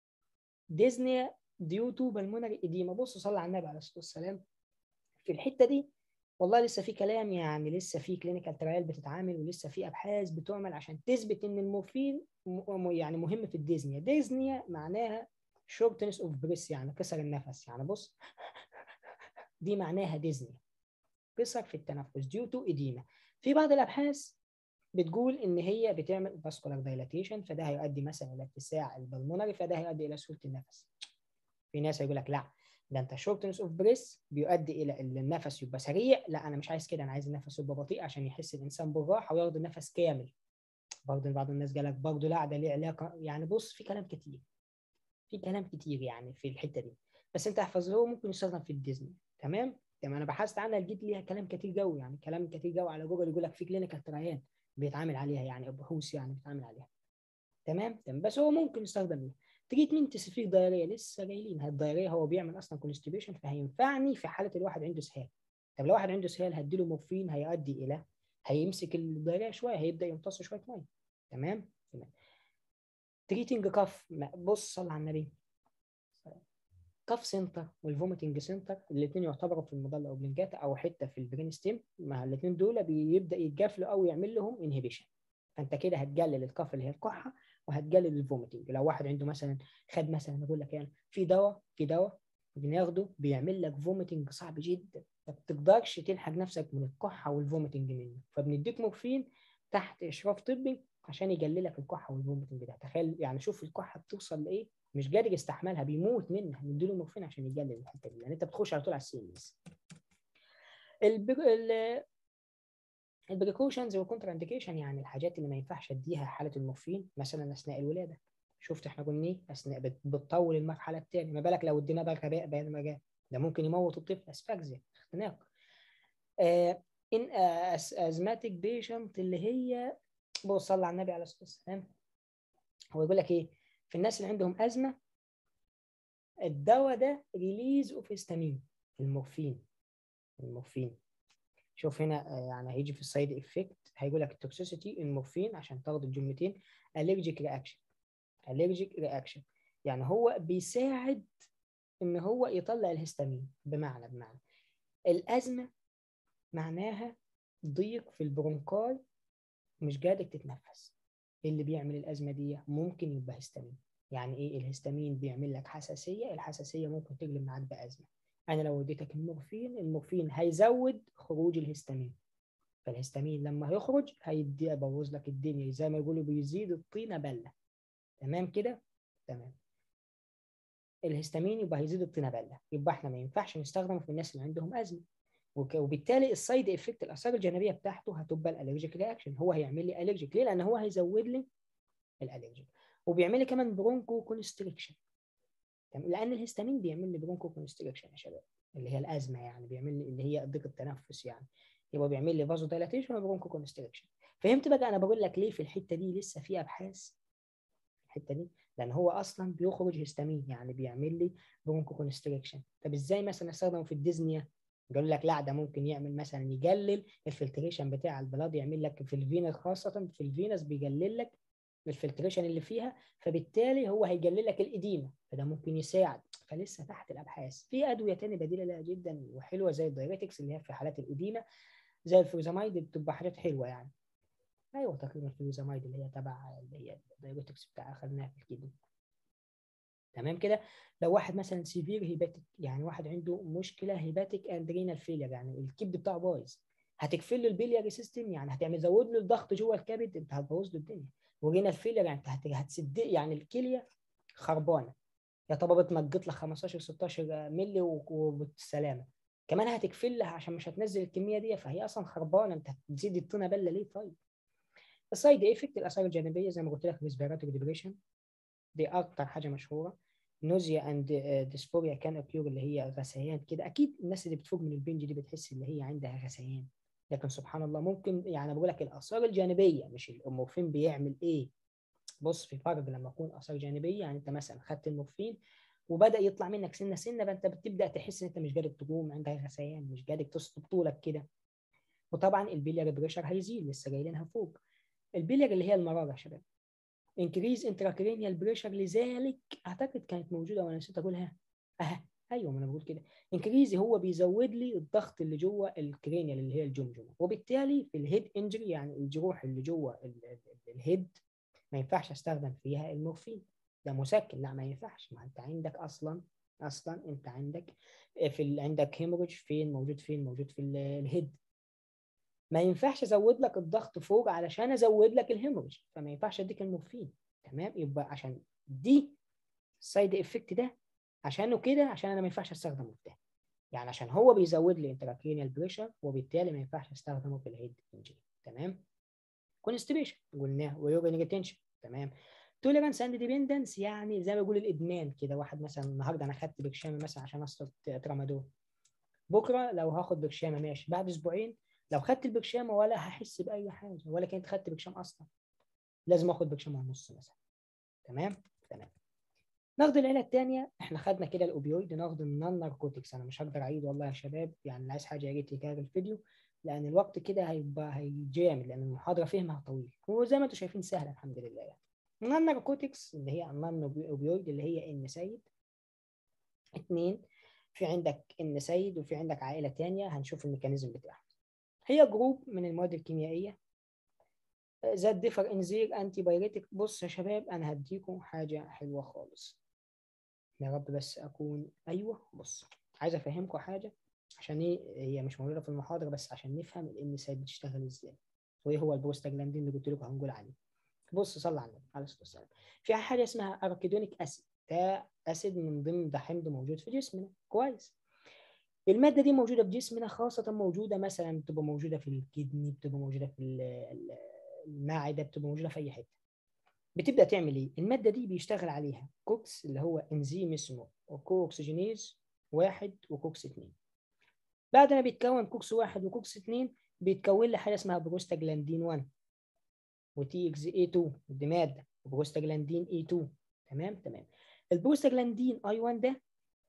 ديزني ديو تو بالمونري اديما بص صلى على النبي عليه الصلاه والسلام في الحته دي والله لسه في كلام يعني لسه في كلينيكال ترايل بتتعامل ولسه في ابحاث بتعمل عشان تثبت ان المورفين يعني مهم في الديزنيا ديزنيا معناها شورتنس اوف بريس يعني قصر النفس يعني بص دي معناها ديزنيا قصر في التنفس ديو تو اديما في بعض الابحاث بتقول ان هي بتعمل فاسكولار دايلاتيشن فده هيؤدي مثلا الى اتساع البلمونري فده هيؤدي الى سهوله النفس في ناس هيقول لك لا ده انت شورتنس اوف بريس بيؤدي الى ان النفس يبقى سريع لا انا مش عايز كده انا عايز النفس يبقى بطيء عشان يحس الانسان بالراحه وياخد النفس كامل برضه بعض الناس قال لك برضه لا ده ليه علاقه يعني بص في كلام كتير في كلام كتير يعني في الحته دي بس انت احفظ هو ممكن يستخدم في الديزني تمام تمام انا بحثت عنها لقيت ليها كلام كتير قوي يعني كلام كتير قوي على جوجل يقول لك في كلينيكال ترايان بيتعامل عليها يعني بحوث يعني بيتعامل عليها تمام تمام بس هو ممكن يستخدم ليه تريتمنت سفير دايريه لسه جايين الدايريه هو بيعمل اصلا كونستيبيشن فهينفعني في حاله الواحد عنده اسهال طب لو واحد عنده اسهال هديله مورفين هيؤدي الى هيمسك الدايريه شويه هيبدا يمتص شويه ميه تمام تمام تريتنج كف بص صل على النبي كف سنتر والفوميتنج سنتر الاثنين يعتبروا في المضله اوبلنجاتا او حته في البرين ستيم مع الاثنين دول بيبدا يتجافلوا او يعمل لهم انهبيشن فانت كده هتقلل الكف اللي هي الكحه وهتقلل الفوميتنج لو واحد عنده مثلا خد مثلا اقول لك يعني في دواء في دواء بناخده بيعمل لك فوميتنج صعب جدا ما بتقدرش تلحق نفسك من الكحه والفوميتنج منه فبنديك مورفين تحت اشراف طبي عشان يقلل لك الكحه والفوميتنج ده تخيل يعني شوف الكحه بتوصل لايه مش قادر يستحملها بيموت منها نديله مورفين عشان يقلل الحته دي يعني انت بتخش على طول على السي اس البر... ال... البريكوشنز والكونترا انديكيشن يعني الحاجات اللي ما ينفعش اديها حاله المورفين مثلا اثناء الولاده شفت احنا قلنا ايه اثناء بتطول المرحله الثانيه ما بالك لو ادينا ده غباء بين ما جاء ده ممكن يموت الطفل اسفاكزيا اختناق آه ان ازماتيك بيشنت اللي هي بص صلى على النبي عليه الصلاه والسلام هو يقول لك ايه في الناس اللي عندهم ازمه الدواء ده ريليز اوف هيستامين المورفين المورفين شوف هنا يعني هيجي في السايد افكت هيقول لك التوكسيسيتي المورفين عشان تاخد الجملتين الرجيك رياكشن الرجيك رياكشن يعني هو بيساعد ان هو يطلع الهستامين بمعنى بمعنى الازمه معناها ضيق في البرونكاي مش قادر تتنفس اللي بيعمل الازمه دي ممكن يبقى هستامين يعني ايه الهستامين بيعمل لك حساسيه الحساسيه ممكن تقلب معاك بازمه انا لو اديتك المورفين المورفين هيزود خروج الهستامين فالهستامين لما هيخرج هيدي يبوظ لك الدنيا زي ما يقولوا بيزيد الطينه بله تمام كده تمام الهستامين يبقى هيزيد الطينه بله يبقى احنا ما ينفعش نستخدمه في الناس اللي عندهم ازمه وبالتالي السايد افكت الاثار الجانبيه بتاعته هتبقى الالرجيك رياكشن هو هيعمل لي الرجيك ليه لان هو هيزود لي الالرجيك وبيعمل لي كمان برونكو كونستريكشن لان الهستامين بيعمل لي برونكو كونستريكشن يا شباب اللي هي الازمه يعني بيعمل لي اللي هي ضيق التنفس يعني يبقى بيعمل لي فازو دايلاتيشن وبرونكو كونستريكشن فهمت بقى انا بقول لك ليه في الحته دي لسه في ابحاث الحته دي لان هو اصلا بيخرج هيستامين يعني بيعمل لي برونكو كونستريكشن طب ازاي مثلا استخدمه في الديزنيا قالوا لك لا ده ممكن يعمل مثلا يقلل الفلتريشن بتاع البلاد يعمل لك في الفينس خاصه في الفينس بيقلل لك الفلتريشن اللي فيها فبالتالي هو هيقلل لك الاديمه فده ممكن يساعد فلسه تحت الابحاث في ادويه تانية بديله لها جدا وحلوه زي الدايريتكس اللي هي في حالات الاديمه زي الفوزامايد بتبقى حاجات حلوه يعني ايوه تقريبا الفوزامايد اللي هي تبع اللي هي الدايريتكس بتاع اخذناها في الكيدني تمام كده لو واحد مثلا سيفير هيباتيك يعني واحد عنده مشكله هيباتيك اند رينال فيلير يعني الكبد بتاعه بايظ هتقفل له البلياري سيستم يعني هتعمل زود له الضغط جوه الكبد انت هتبوظ له الدنيا ورينال فيلير يعني انت هتسد يعني الكليه خربانه يا طبعا بتمجط لك 15 16 مللي وبالسلامه كمان هتقفل لها عشان مش هتنزل الكميه دي فهي اصلا خربانه انت هتزيد الطينه بله ليه طيب السايد افكت الاثار الجانبيه زي ما قلت لك ريسبيراتوري ديبريشن دي اكتر حاجه مشهوره نوزيا اند ديسفوريا كان اوكيور اللي هي غثيان كده اكيد الناس اللي بتفوق من البنج دي بتحس ان هي عندها غثيان لكن سبحان الله ممكن يعني بقول لك الاثار الجانبيه مش المورفين بيعمل ايه بص في فرق لما يكون اثار جانبيه يعني انت مثلا خدت المورفين وبدا يطلع منك سنه سنه فانت بتبدا تحس ان انت مش قادر تقوم عندك غثيان مش قادر تصب طولك كده وطبعا البيليار بريشر هيزيد لسه جايلينها فوق البيليار اللي هي المراره يا شباب انكريز انتراكرينيال بريشر لذلك اعتقد كانت موجوده وانا نسيت اقولها اها ايوه ما انا بقول كده انكريزي هو بيزود لي الضغط اللي جوه الكرينيال اللي هي الجمجمه وبالتالي في الهيد انجري يعني الجروح اللي جوه الهيد ما ينفعش استخدم فيها المورفين ده مسكن لا ما ينفعش ما انت عندك اصلا اصلا انت عندك في ال... عندك هيموريج فين موجود فين موجود في الهيد ما ينفعش ازود لك الضغط فوق علشان ازود لك الهيموريج فما ينفعش اديك المورفين تمام يبقى عشان دي السايد افكت ده عشانه كده عشان انا ما ينفعش استخدمه في ده يعني عشان هو بيزود لي انتراكرينيال بريشر وبالتالي ما ينفعش استخدمه في الهيد انجري تمام كونستيبيشن قلناه ويوجن ريتنشن تمام توليرانس اند ديبندنس يعني زي ما بيقول الادمان كده واحد مثلا النهارده انا خدت برشامه مثلا عشان اصرف ترامادول بكره لو هاخد برشامه ماشي بعد اسبوعين لو خدت البرشامه ولا هحس باي حاجه ولا كنت خدت برشام اصلا لازم اخد برشامه ونص مثلا تمام تمام ناخد العيله الثانيه احنا خدنا كده الاوبيويد ناخد النون ناركوتكس انا مش هقدر اعيد والله يا شباب يعني اللي عايز حاجه يا ريت يكرر الفيديو لان الوقت كده هيبقى هيجامد لان المحاضره فهمها طويل وزي ما انتم شايفين سهله الحمد لله يعني النون ناركوتكس اللي هي النون اوبيويد اللي هي ان سيد اثنين في عندك ان سيد وفي عندك عائله ثانيه هنشوف الميكانيزم بتاعها هي جروب من المواد الكيميائيه ذات ديفر انزير انتي بايريتك بص يا شباب انا هديكم حاجه حلوه خالص يا رب بس اكون ايوه بص عايز افهمكم حاجه عشان ايه هي مش موجوده في المحاضره بس عشان نفهم الان سايد بتشتغل ازاي وايه هو البروستاجلاندين اللي قلت لكم هنقول عليه بص صلى على النبي عليه الصلاه والسلام في حاجه اسمها اركيدونيك اسيد ده اسيد من ضمن ده حمض موجود في جسمنا كويس الماده دي موجوده في جسمنا خاصه موجوده مثلا بتبقى موجوده في الكدني بتبقى موجوده في المعده بتبقى موجوده في اي حته بتبدا تعمل ايه الماده دي بيشتغل عليها كوكس اللي هو انزيم اسمه كوكسجينيز واحد وكوكس اثنين بعد ما بيتكون كوكس واحد وكوكس اثنين بيتكون لي حاجه اسمها بروستاجلاندين 1 وتي اكس اي 2 دي ماده وبروستاجلاندين اي 2 تمام تمام البروستاجلاندين اي 1 ده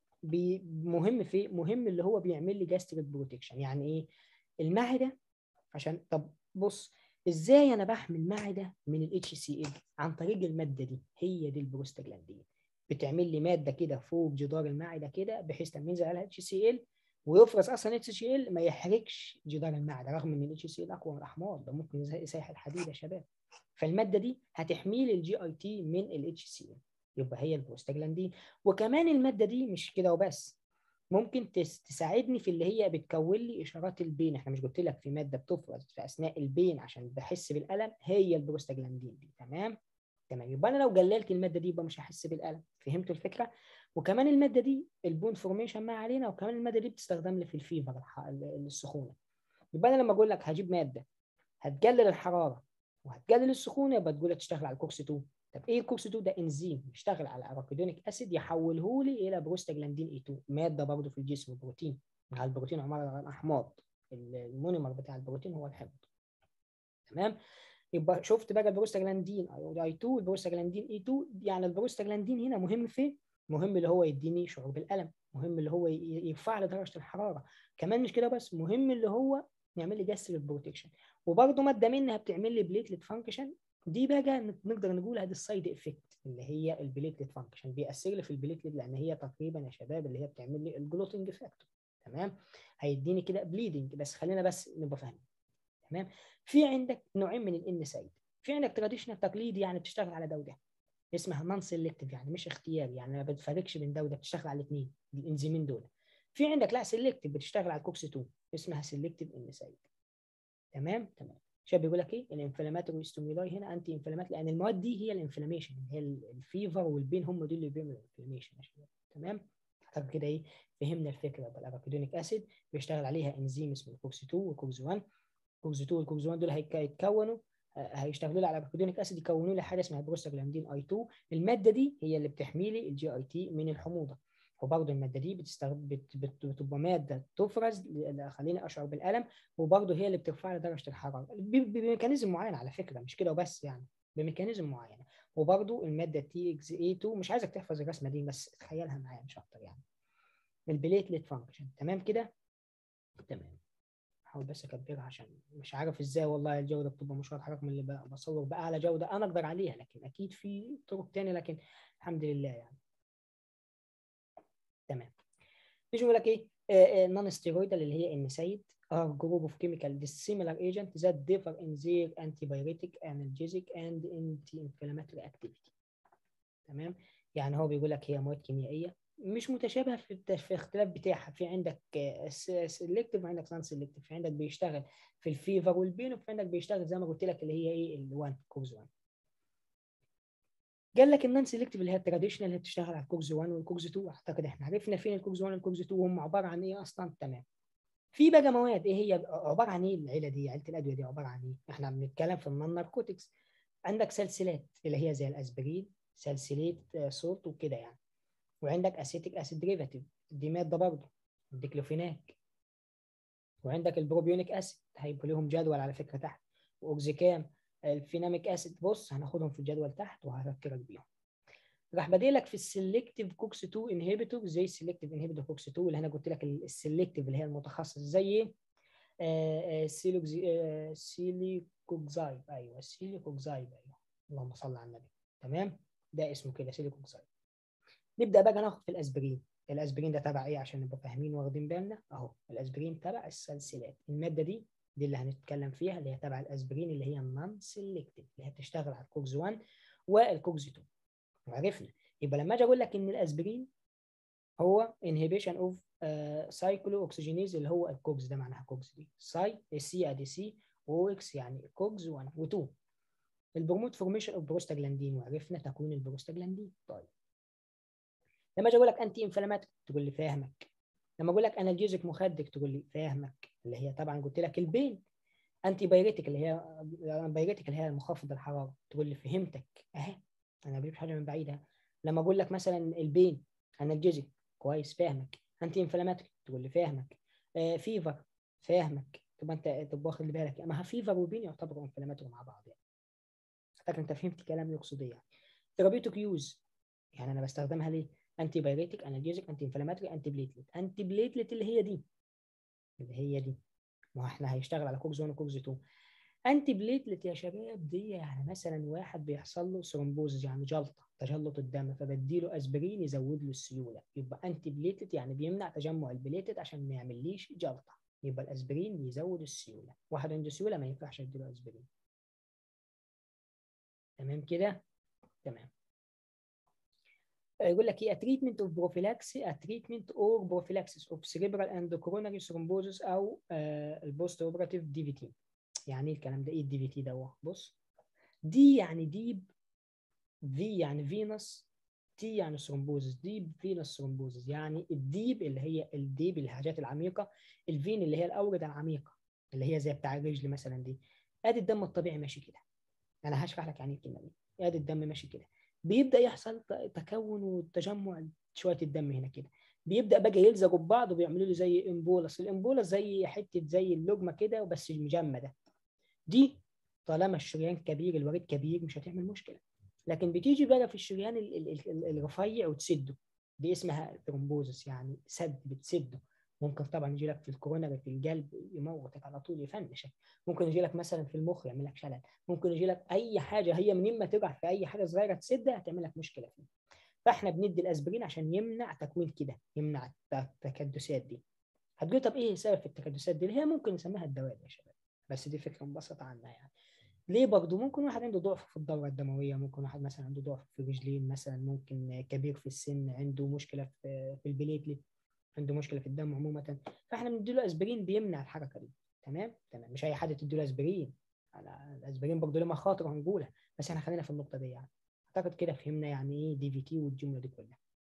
مهم في مهم اللي هو بيعمل لي جاستريك بروتكشن يعني ايه المعده عشان طب بص ازاي انا بحمي المعده من الاتش سي ال عن طريق الماده دي هي دي البروستاجلاندين بتعمل لي ماده كده فوق جدار المعده كده بحيث لما ينزل عليها اتش سي ال ويفرز اصلا اتش سي ال ما يحرقش جدار المعده رغم ان الاتش سي ال اقوى من الاحماض ده ممكن يسيح الحديد يا شباب فالماده دي هتحمي لي الجي اي تي من الاتش سي ال يبقى هي البروستاجلاندين وكمان الماده دي مش كده وبس ممكن تساعدني في اللي هي بتكون لي اشارات البين احنا مش قلت لك في ماده بتفرز في اثناء البين عشان بحس بالالم هي البروستاجلاندين دي تمام تمام يبقى انا لو قللت الماده دي يبقى مش هحس بالالم فهمتوا الفكره وكمان الماده دي البون فورميشن ما علينا وكمان الماده دي بتستخدم لي في الفيفر السخونه يبقى انا لما اقول لك هجيب ماده هتقلل الحراره وهتقلل السخونه يبقى تقول تشتغل على الكوكس 2 طب ايه الكوكس 2 ده انزيم بيشتغل على اراكيدونيك اسيد يحوله لي الى بروستاجلاندين اي 2 ماده برضه في الجسم بروتين مع البروتين عباره عن احماض المونيمر بتاع البروتين هو الحمض تمام يبقى شفت بقى البروستاجلاندين اي 2 البروستاجلاندين اي 2 يعني البروستاجلاندين هنا مهم في مهم اللي هو يديني شعور بالالم مهم اللي هو يرفع لي درجه الحراره كمان مش كده بس مهم اللي هو يعمل لي جاستريك بروتكشن وبرده ماده منها بتعمل لي بليتلت فانكشن دي بقى نقدر نقول هذه السايد افكت اللي هي البليتلت فانكشن بيأثر لي في البليتلت لان هي تقريبا يا شباب اللي هي بتعمل لي الجلوتنج فاكتور تمام هيديني كده بليدنج بس خلينا بس نبقى فاهمين تمام في عندك نوعين من الان سايد في عندك تراديشنال تقليدي يعني بتشتغل على ده وده اسمها نون سيلكتيف يعني مش اختياري يعني ما بتفرقش بين ده وده بتشتغل على الاثنين الانزيمين دول في عندك لا سيلكتيف بتشتغل على الكوكس 2 اسمها سيلكتيف ان سايد تمام تمام شاب بيقول لك ايه الانفلاماتوري ستيمولاي هنا انتي انفلامات لان المواد دي هي الانفلاميشن هي الفيفر والبين هم دول اللي بيعملوا الانفلاميشن يا شباب تمام اعتقد كده ايه فهمنا الفكره بالاراكيدونيك اسيد بيشتغل عليها انزيم اسمه الكوكس 2 والكوكس 1 الكوكس 2 والكوكس 1 دول هيتكونوا هيشتغلوا لي على اراكيدونيك اسيد يكونوا لي حاجه اسمها بروستاجلاندين اي 2 الماده دي هي اللي بتحمي لي الجي اي تي من الحموضه وبرضه الماده دي بتستخدم بت... بت... بتبقى ماده تفرز خليني اشعر بالالم وبرضه هي اللي بترفع لي درجه الحراره ب... بميكانيزم معين على فكره مش كده وبس يعني بميكانيزم معين وبرضه الماده تي اكس اي 2 مش عايزك تحفظ الرسمه دي بس تخيلها معايا مش اكتر يعني البليتلت فانكشن تمام كده تمام احاول بس اكبرها عشان مش عارف ازاي والله الجوده بتبقى مش واضحه رغم اللي بصور باعلى جوده انا اقدر عليها لكن اكيد في طرق تانية لكن الحمد لله يعني تمام نيجي نقول لك ايه نون ستيرويدال اللي هي النسايد are group of chemical dissimilar agent that differ in their antibiotic analgesic and anti-inflammatory activity تمام يعني هو بيقول لك هي مواد كيميائيه مش متشابهه في في الاختلاف بتاعها في عندك سيلكتيف وعندك نون سيلكتيف في عندك بيشتغل في الفيفر والبين وفي عندك بيشتغل زي ما قلت لك اللي هي ايه ال1 كوز 1 قال لك النون سيلكتيف اللي هي التراديشنال اللي بتشتغل على الكوكس 1 والكوكس 2 اعتقد احنا عرفنا فين الكوكس 1 والكوكس 2 وهم عباره عن ايه اصلا تمام في بقى مواد ايه هي عباره عن ايه العيله دي عيله الادويه دي عباره عن ايه احنا بنتكلم في النون ناركوتكس عندك سلسلات اللي هي زي الاسبرين سلسلات صوت وكده يعني وعندك اسيتيك اسيد ديريفاتيف دي ماده برضه الديكلوفيناك وعندك البروبيونيك اسيد هيبقى لهم جدول على فكره تحت واوكزيكام الفيناميك اسيد بص هناخدهم في الجدول تحت وهفكرك بيهم راح بادئ في السلكتيف كوكس 2 انهبيتور زي السلكتيف انهبيتور كوكس 2 اللي انا قلت لك السلكتيف اللي هي المتخصص زي ايه سيليكوكزايب ايوه سيليكوكزايب ايوه اللهم صل على النبي تمام ده اسمه كده سيليكوكزايب نبدا بقى ناخد في الاسبرين الاسبرين ده تبع ايه عشان نبقى فاهمين واخدين بالنا اهو الاسبرين تبع السلسلات الماده دي دي اللي هنتكلم فيها اللي هي تبع الاسبرين اللي هي النون سيلكتيف اللي هي بتشتغل على الكوكس 1 والكوكس 2 وعرفنا يبقى لما اجي اقول لك ان الاسبرين هو انهبيشن اوف سايكلو اوكسجينيز اللي هو الكوكس ده معناها كوكس دي ساي سي ادي سي او اكس يعني كوكس 1 و2 البروموت فورميشن اوف بروستاجلاندين وعرفنا تكوين البروستاجلاندين طيب لما اجي اقول لك انتي انفلاماتوري تقول لي فاهمك لما اقول لك انالجيزك مخدر تقول لي فاهمك اللي هي طبعا قلت لك البين انتي بايريتك اللي هي بايريتك اللي هي مخفض الحراره تقول لي فهمتك اهي انا بجيب حاجه من بعيدها لما اقول لك مثلا البين انالجيزك كويس فاهمك انتي انفلاماتوري تقول لي فاهمك آه فيفر فاهمك تبقى انت تبقى واخد بالك ما فيفر وبين يعتبروا انفلاماتوري مع بعض يعني اعتقد انت فهمت كلامي يقصد ايه يعني ثيرابيوتيك يوز يعني انا بستخدمها ليه انتي بايريتك انالجيزك انتي انفلاماتوري انتي بليتلت انتي بليتلت اللي هي دي اللي هي دي ما احنا هيشتغل على كوكس 1 وكوكس 2 انتي بليتلت يا شباب دي يعني مثلا واحد بيحصل له ثرومبوز يعني جلطه تجلط الدم فبديله اسبرين يزود له السيوله يبقى انتي بليتلت يعني بيمنع تجمع البليتلت عشان ما يعمليش جلطه يبقى الاسبرين يزود السيوله واحد عنده سيوله ما ينفعش اديله اسبرين تمام كده تمام يقول لك ايه تريتمنت اوف بروفيلاكسي تريتمنت اور بروفيلاكسيس اوف سيريبرال اند كوروناري ثرومبوزس او البوست اوبراتيف دي في تي يعني ايه الكلام ده ايه الدي في تي ده بص دي يعني ديب في يعني فينوس تي يعني ثرومبوزس ديب فينوس ثرومبوزس يعني الديب اللي هي الديب الحاجات العميقه الفين اللي هي الاورده العميقه اللي هي زي بتاع الرجل مثلا دي ادي الدم الطبيعي ماشي كده انا هشرح لك يعني الكلمه دي ادي الدم ماشي كده بيبدا يحصل تكون وتجمع شويه الدم هنا كده بيبدا بقى يلزقوا ببعض وبيعملوا له زي امبولس الامبولس زي حته زي اللقمه كده بس مجمده دي طالما الشريان كبير الوريد كبير مش هتعمل مشكله لكن بتيجي بقى في الشريان الرفيع وتسده دي اسمها ثرومبوزس يعني سد بتسده ممكن طبعا يجي لك في الكورونري في القلب يموتك على طول يفنشك ممكن يجي لك مثلا في المخ يعمل لك شلل ممكن يجي لك اي حاجه هي منين ما تقع في اي حاجه صغيره تسدها هتعمل لك مشكله فيه فاحنا بندي الاسبرين عشان يمنع تكوين كده يمنع التكدسات دي هتقول طب ايه سبب التكدسات دي اللي هي ممكن نسميها الدوال يا شباب بس دي فكره مبسطه عنها يعني ليه برضه ممكن واحد عنده ضعف في الدورة الدموية ممكن واحد مثلا عنده ضعف في الرجلين مثلا ممكن كبير في السن عنده مشكلة في في البليتلت عنده مشكلة في الدم عموما فاحنا بنديله اسبرين بيمنع الحركة دي تمام تمام مش اي حد تديله اسبرين الاسبرين برضه له مخاطر هنقولها بس احنا خلينا في النقطة دي يعني اعتقد كده فهمنا يعني ايه دي في تي والجملة دي كلها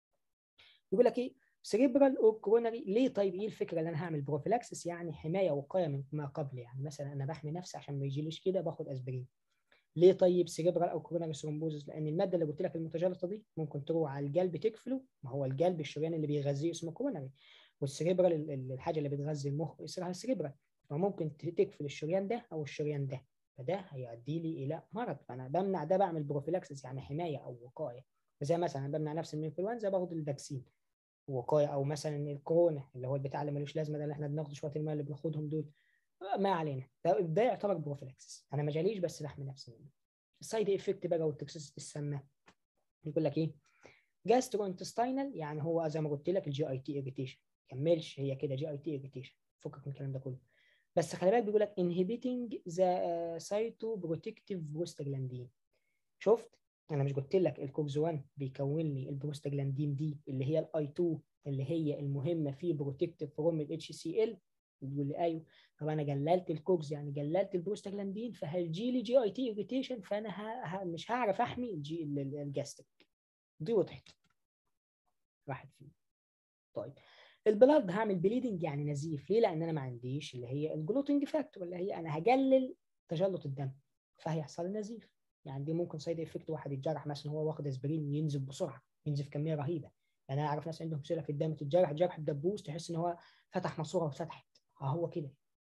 يقول لك ايه سريبرال او كورونري ليه طيب ايه الفكره اللي انا هعمل بروفيلاكسس يعني حمايه وقايه من ما قبل يعني مثلا انا بحمي نفسي عشان ما يجيليش كده باخد اسبرين ليه طيب سريبرال او كورونري ثرومبوزس لان الماده اللي قلت لك المتجلطه دي ممكن تروح على القلب تقفله ما هو القلب الشريان اللي بيغذيه اسمه كورونري والسريبرال الحاجه اللي بتغذي المخ اسمها السريبرال فممكن تقفل الشريان ده او الشريان ده فده هيؤدي لي الى مرض فانا بمنع ده بعمل بروفيلاكسس يعني حمايه او وقايه زي مثلا بمنع نفسي من الانفلونزا باخد الفاكسين وقايه او مثلا الكورونا اللي هو البتاع اللي ملوش لازمه ده اللي احنا بناخده شويه الماء اللي بناخدهم دول ما علينا ده, ده يعتبر بروفيلاكسس انا ما جاليش بس بحمي نفسي منه السايد افكت بقى والتوكسيسيتي السامه يقول لك ايه جاسترو انتستينال يعني هو زي ما قلت لك الجي اي تي اريتيشن كملش هي كده جي اي تي اريتيشن فكك من الكلام ده كله بس خلي بالك بيقول لك انهبيتنج ذا سايتو بروتكتيف بروستاجلاندين شفت انا مش قلت لك الكوكس 1 بيكون لي البروستاجلاندين دي اللي هي الاي 2 اللي هي المهمه في بروتكتيف فروم الاتش سي ال يقول لي ايوه طب انا جللت الكوكس يعني جللت البروستاجلاندين فهيجي لي جي اي تي اريتيشن فانا ها ها مش هعرف احمي الجي الجاستريك دي وضحت راحت فيه طيب البلاد هعمل بليدنج يعني نزيف ليه لان انا ما عنديش اللي هي الجلوتنج فاكتور اللي هي انا هقلل تجلط الدم فهيحصل نزيف يعني دي ممكن سايد افكت واحد يتجرح مثلا هو واخد اسبرين ينزف بسرعه ينزف كميه رهيبه يعني انا اعرف ناس عندهم سيله في الدم تتجرح جرح بدبوس تحس ان هو فتح ماسوره واتفتحت اه هو كده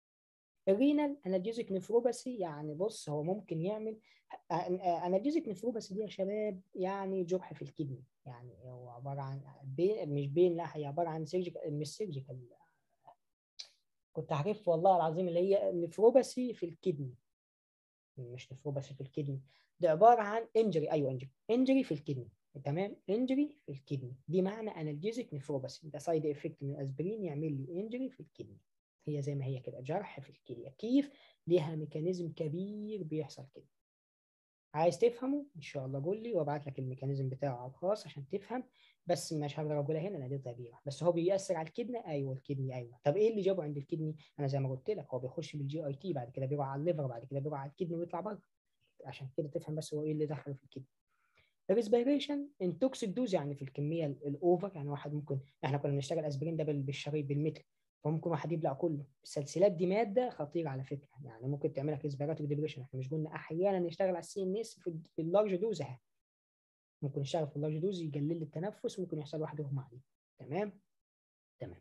الرينال انالجيزيك نفروباسي يعني بص هو ممكن يعمل انالجيزيك نفروباسي دي يا شباب يعني جرح في الكدني يعني هو عباره عن بين مش بين لا هي عباره عن سيرجيكال مش سيرجيكال كنت عارف والله العظيم اللي هي نفروباسي في الكدني مش نفروباسي في الكدني ده عباره عن انجري ايوه انجري انجري في الكدني تمام انجري في الكدني دي معنى انالجيزيك نفروباسي ده سايد افكت من الاسبرين يعمل لي انجري في الكدني هي زي ما هي كده جرح في الكليه كيف ليها ميكانيزم كبير بيحصل كده عايز تفهمه ان شاء الله قول لي وابعت لك الميكانيزم بتاعه على الخاص عشان تفهم بس مش هقدر اقولها هنا لان دي طبيعه بس هو بيأثر على الكدني ايوه الكدني ايوه طب ايه اللي جابه عند الكدني انا زي ما قلت لك هو بيخش بالجي اي تي بعد كده بيروح على الليفر بعد كده بيروح على الكدني ويطلع بره عشان كده تفهم بس هو ايه اللي دخله في الكدني الريسبيريشن ان توكسيك دوز يعني في الكميه الاوفر يعني واحد ممكن احنا كنا بنشتغل اسبرين ده بالشريط بالمتر فممكن واحد يبلع كله السلسلات دي ماده خطيره على فكره يعني ممكن تعمل لك ريسبيراتوري ديبريشن احنا مش قلنا احيانا نشتغل على السي ان اس في اللارج دوز اهي ممكن نشتغل في اللارج دوز يقلل لي التنفس ممكن يحصل واحد يغمى عليه تمام تمام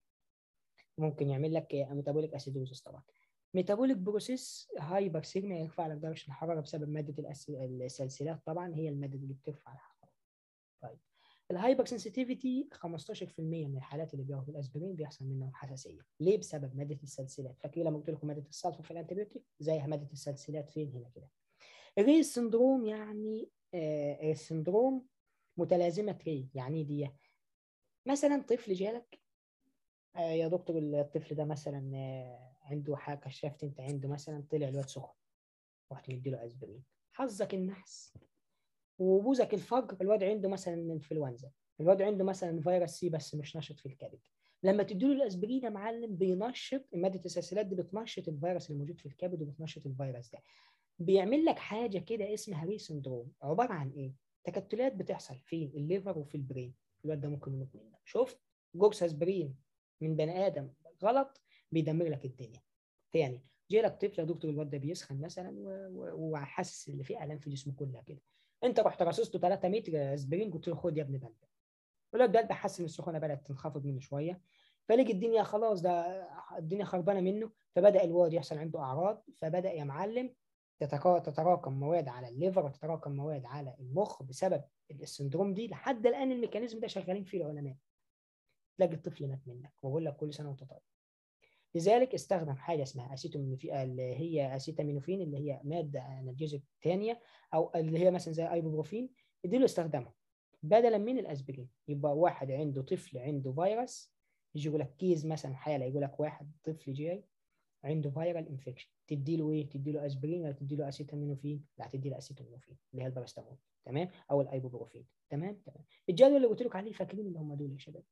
ممكن يعمل لك ميتابوليك اسيدوزس طبعا ميتابوليك بروسيس هايبر سيجما يرفع لك درجه الحراره بسبب ماده السلسلات طبعا هي الماده اللي بترفع الحراره طيب الهايبر سنسيتيفيتي 15% من الحالات اللي بياخدوا الاسبرين بيحصل منهم حساسيه ليه بسبب ماده السلسلات فاكرين لما قلت لكم ماده السلفر في الانتيبيوتيك زي ماده السلسلات فين هنا كده الريس سندروم يعني آه السندروم متلازمه ري يعني دي مثلا طفل جالك آه يا دكتور الطفل ده مثلا آه عنده حاجه كشفت انت عنده مثلا طلع الواد سخن رحت مديله اسبرين حظك النحس وبوزك الفجر الواد عنده مثلا انفلونزا الواد عنده مثلا فيروس سي بس مش نشط في الكبد لما تديله الاسبرين يا معلم بينشط ماده السلسلات دي بتنشط الفيروس اللي موجود في الكبد وبتنشط الفيروس ده بيعمل لك حاجه كده اسمها ري سندروم عباره عن ايه تكتلات بتحصل في الليفر وفي البرين الواد ده ممكن يموت منها شفت جورس اسبرين من بني ادم غلط بيدمر لك الدنيا تاني جاي لك طفل يا دكتور الواد ده بيسخن مثلا وحاسس ان في الام في جسمه كلها كده انت رحت رصصته 3 متر اسبرين قلت له خد يا ابني بلبل الولاد ده حس ان السخونه بدات تنخفض منه شويه فلقي الدنيا خلاص ده الدنيا خربانه منه فبدا الواد يحصل عنده اعراض فبدا يا معلم تتراكم مواد على الليفر وتتراكم مواد على المخ بسبب السندروم دي لحد الان الميكانيزم ده شغالين فيه العلماء تلاقي الطفل مات منك وبقول لك كل سنه وانت طيب لذلك استخدم حاجه اسمها اسيتامينوفين اللي هي اسيتامينوفين اللي هي ماده انالجيزك ثانيه او اللي هي مثلا زي ايبوبروفين دي له استخدامها بدلا من الاسبرين يبقى واحد عنده طفل عنده فيروس يجي يقول لك كيز مثلا حاله يقول لك واحد طفل جاي عنده فيرال انفكشن تدي له ايه؟ تدي له اسبرين ولا تدي له اسيتامينوفين؟ لا تدي له اسيتامينوفين اللي هي البارستامول تمام؟ او الايبوبروفين تمام؟ تمام الجدول اللي قلت لك عليه فاكرين اللي هم دول يا شباب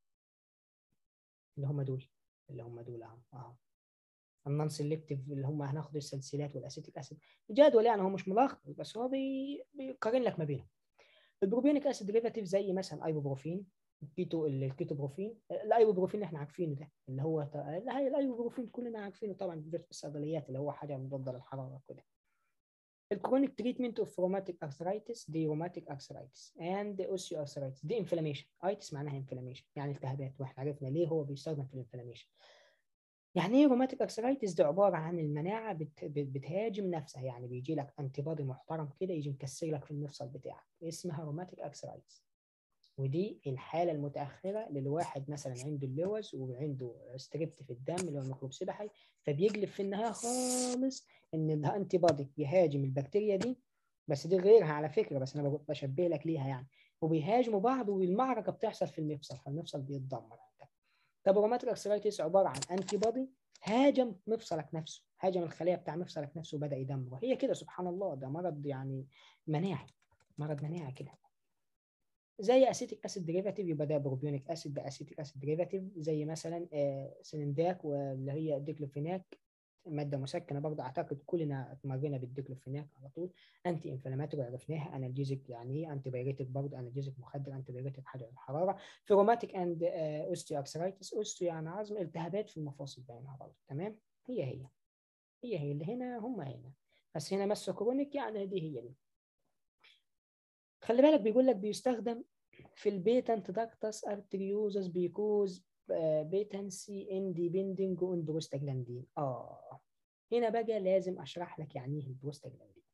اللي هم دول اللي هم دول اهو اهو النون سيلكتيف اللي هم هناخد السلسلات والاسيتيك اسيد الجدول يعني هو مش ملخص بس هو بي... بيقارن لك ما بينهم البروبيونيك اسيد ديريفاتيف زي مثلا ايبوبروفين الكيتو الكيتوبروفين الايبوبروفين اللي احنا عارفينه ده اللي هو لا هي الايبوبروفين كلنا عارفينه طبعا في الصيدليات اللي هو حاجه مضاده للحراره كده الكرونيك تريتمنت اوف روماتيك ارثرايتس دي روماتيك ارثرايتس اند اوسيو ارثرايتس دي انفلاميشن ايتس معناها انفلاميشن يعني التهابات واحنا عرفنا ليه هو بيستخدم في الانفلاميشن يعني ايه روماتيك ارثرايتس دي عباره عن المناعه بت... بتهاجم نفسها يعني بيجي لك انتي بادي محترم كده يجي مكسر لك في المفصل بتاعك اسمها روماتيك ارثرايتس ودي الحالة المتأخرة للواحد مثلا عنده اللوز وعنده ستريبت في الدم اللي هو الميكروب سبحي فبيجلب في النهاية خالص إن الأنتي بادي يهاجم البكتيريا دي بس دي غيرها على فكرة بس أنا بشبه لك ليها يعني وبيهاجموا بعض والمعركة بتحصل في المفصل فالمفصل بيتدمر طب روماتيك ارثرايتس عبارة عن أنتي بادي هاجم مفصلك نفسه هاجم الخلية بتاع مفصلك نفسه وبدأ يدمره هي كده سبحان الله ده مرض يعني مناعي مرض مناعي كده زي اسيتيك اسيد ديريفاتيف يبقى ده بروبيونيك اسيد ده اسيتيك اسيد ديريفاتيف زي مثلا آه سلنداك واللي هي الديكلوفيناك ماده مسكنه برضه اعتقد كلنا اتمرنا بالديكلوفيناك على طول انتي انفلاماتوري عرفناها انالجيزك يعني ايه انتي بايريتك برضه انالجيزك مخدر انتي بايريتك حاجه الحراره فيروماتيك اند اوستيو ارثرايتس اوستيو يعني عظم التهابات في المفاصل بينها برضه تمام هي هي هي هي اللي هنا هم هنا بس هنا مس كرونيك يعني دي هي دي خلي بالك بيقول لك بيستخدم في البيتنت داكتس ارتريوزس بيكوز بيتنسي انديبندنج اون بروستاجلاندين اه هنا بقى لازم اشرح لك يعني ايه البروستاجلاندين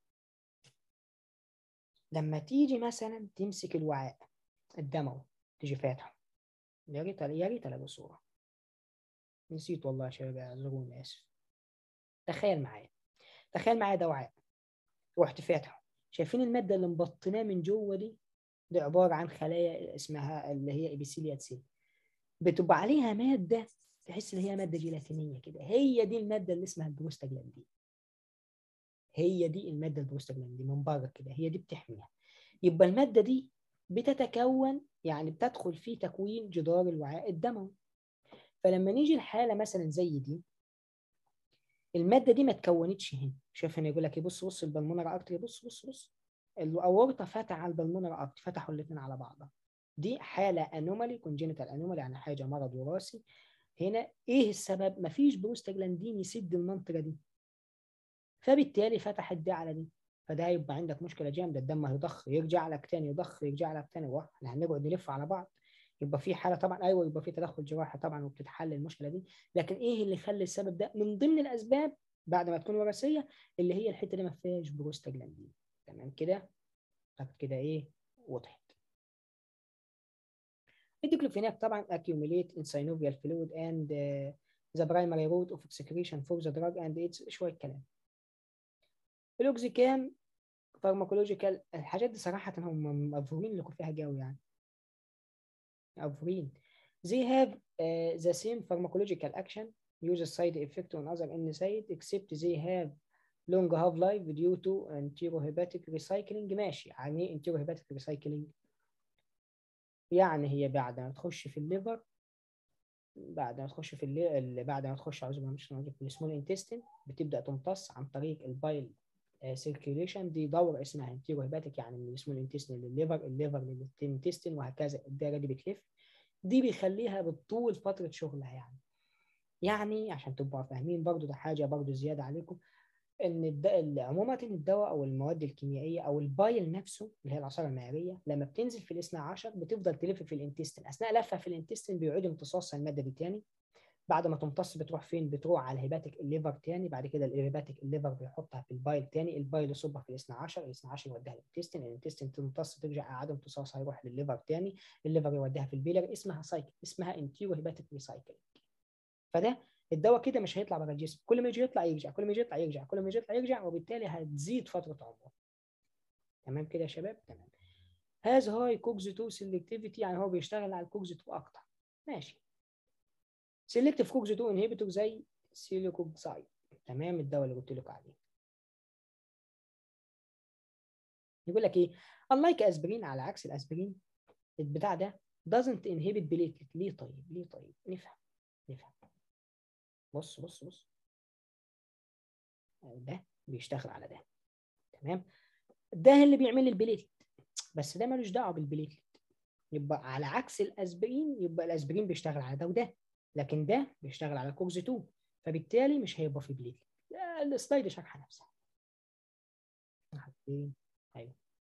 لما تيجي مثلا تمسك الوعاء الدموي تيجي فاتحه يا ريت يا ريت الاقي صوره نسيت والله يا شباب اعذروني اسف تخيل معايا تخيل معايا ده وعاء رحت فاتحه شايفين الماده اللي مبطناه من جوه دي دي عباره عن خلايا اسمها اللي هي ابيثيليات سيل بتبقى عليها ماده تحس ان هي ماده جيلاتينيه كده هي دي الماده اللي اسمها البروستاجلاندين هي دي الماده البروستاجلاندين من بره كده هي دي بتحميها يبقى الماده دي بتتكون يعني بتدخل في تكوين جدار الوعاء الدموي فلما نيجي الحاله مثلا زي دي الماده دي ما اتكونتش هنا شوف هنا يقول لك بص بص البلمونر ارتري بص بص بص الاورطه فتح على البلمونر ارتري فتحوا الاثنين على بعضها دي حاله انومالي كونجينيتال انومالي يعني حاجه مرض وراثي هنا ايه السبب مفيش بروستاجلاندين يسد المنطقه دي فبالتالي فتحت دي على دي فده هيبقى عندك مشكله جامده الدم هيضخ يرجع لك تاني يضخ يرجع لك تاني واحد احنا هنقعد نلف على بعض يبقى في حاله طبعا ايوه يبقى في تدخل جراحي طبعا وبتتحل المشكله دي لكن ايه اللي يخلي السبب ده من ضمن الاسباب بعد ما تكون وراثيه اللي هي الحته اللي ما فيهاش بروستاجلاندين تمام كده كده ايه وضحت الديكلوفيناك طبعا accumulate in synovial fluid and uh, the primary route of excretion for the drug and its شويه كلام الاوكسيكام فارماكولوجيكال الحاجات دي صراحه هم مأفورين اللي فيها جو يعني مأفورين they have uh, the same pharmacological action use a side effect on other NSAID except they have long half life due to enterohepatic recycling ماشي يعني ايه enterohepatic recycling يعني هي بعد ما تخش في الليفر بعد ما تخش في اللي بعد ما تخش اعوذ بالله مش في السمول انتستين بتبدا تمتص عن طريق البايل سيركيوليشن دي دوره اسمها انتيرو هيباتيك يعني من السمول انتستين للليفر الليفر للانتستين وهكذا الدايره دي بتلف دي بيخليها بتطول فتره شغلها يعني يعني عشان تبقوا فاهمين برضو ده حاجه برضو زياده عليكم ان الد... عموما الدواء او المواد الكيميائيه او البايل نفسه اللي هي العصاره المعويه لما بتنزل في الاثنى عشر بتفضل تلف في الانتستين اثناء لفها في الانتستين بيعيد امتصاصها الماده دي تاني بعد ما تمتص بتروح فين بتروح على الهيباتيك الليفر تاني بعد كده الهيباتيك الليفر بيحطها في البايل تاني البايل يصبها في الاثنى عشر الاثنى عشر يوديها الانتستين الانتستين تمتص ترجع اعاده امتصاصها يروح للليفر تاني الليفر يوديها في البيلر اسمها سايكل اسمها انتيرو هيباتيك ريسايكل فده الدواء كده مش هيطلع بره الجسم كل ما يجي يطلع يرجع كل ما يجي يطلع يرجع كل ما يجي يطلع يرجع وبالتالي هتزيد فتره عمره تمام كده يا شباب تمام هاز هاي كوكز 2 سيلكتيفيتي يعني هو بيشتغل على الكوكز 2 اكتر ماشي سيلكتيف كوكز 2 انهبيتور زي سيليكوكسايد تمام الدواء اللي قلت لكم عليه يقول لك ايه unlike اسبرين على عكس الاسبرين البتاع ده doesn't inhibit platelet ليه طيب ليه طيب نفهم نفهم بص بص بص ده بيشتغل على ده تمام ده اللي بيعمل لي البليتلت بس ده ملوش دعوه بالبليتلت يبقى على عكس الاسبرين يبقى الاسبرين بيشتغل على ده وده لكن ده بيشتغل على كوكز 2 فبالتالي مش هيبقى في بليتلت السلايد شرحها نفسها ايوه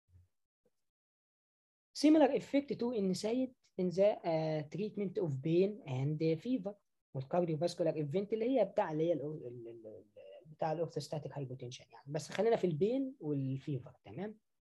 similar effect to inside in the uh, treatment of pain and fever والكارديوفاسكولار ايفنت اللي هي بتاع اللي هي ال ال ال بتاع الاورثوستاتيك هايبوتنشن يعني بس خلينا في البين والفيفر تمام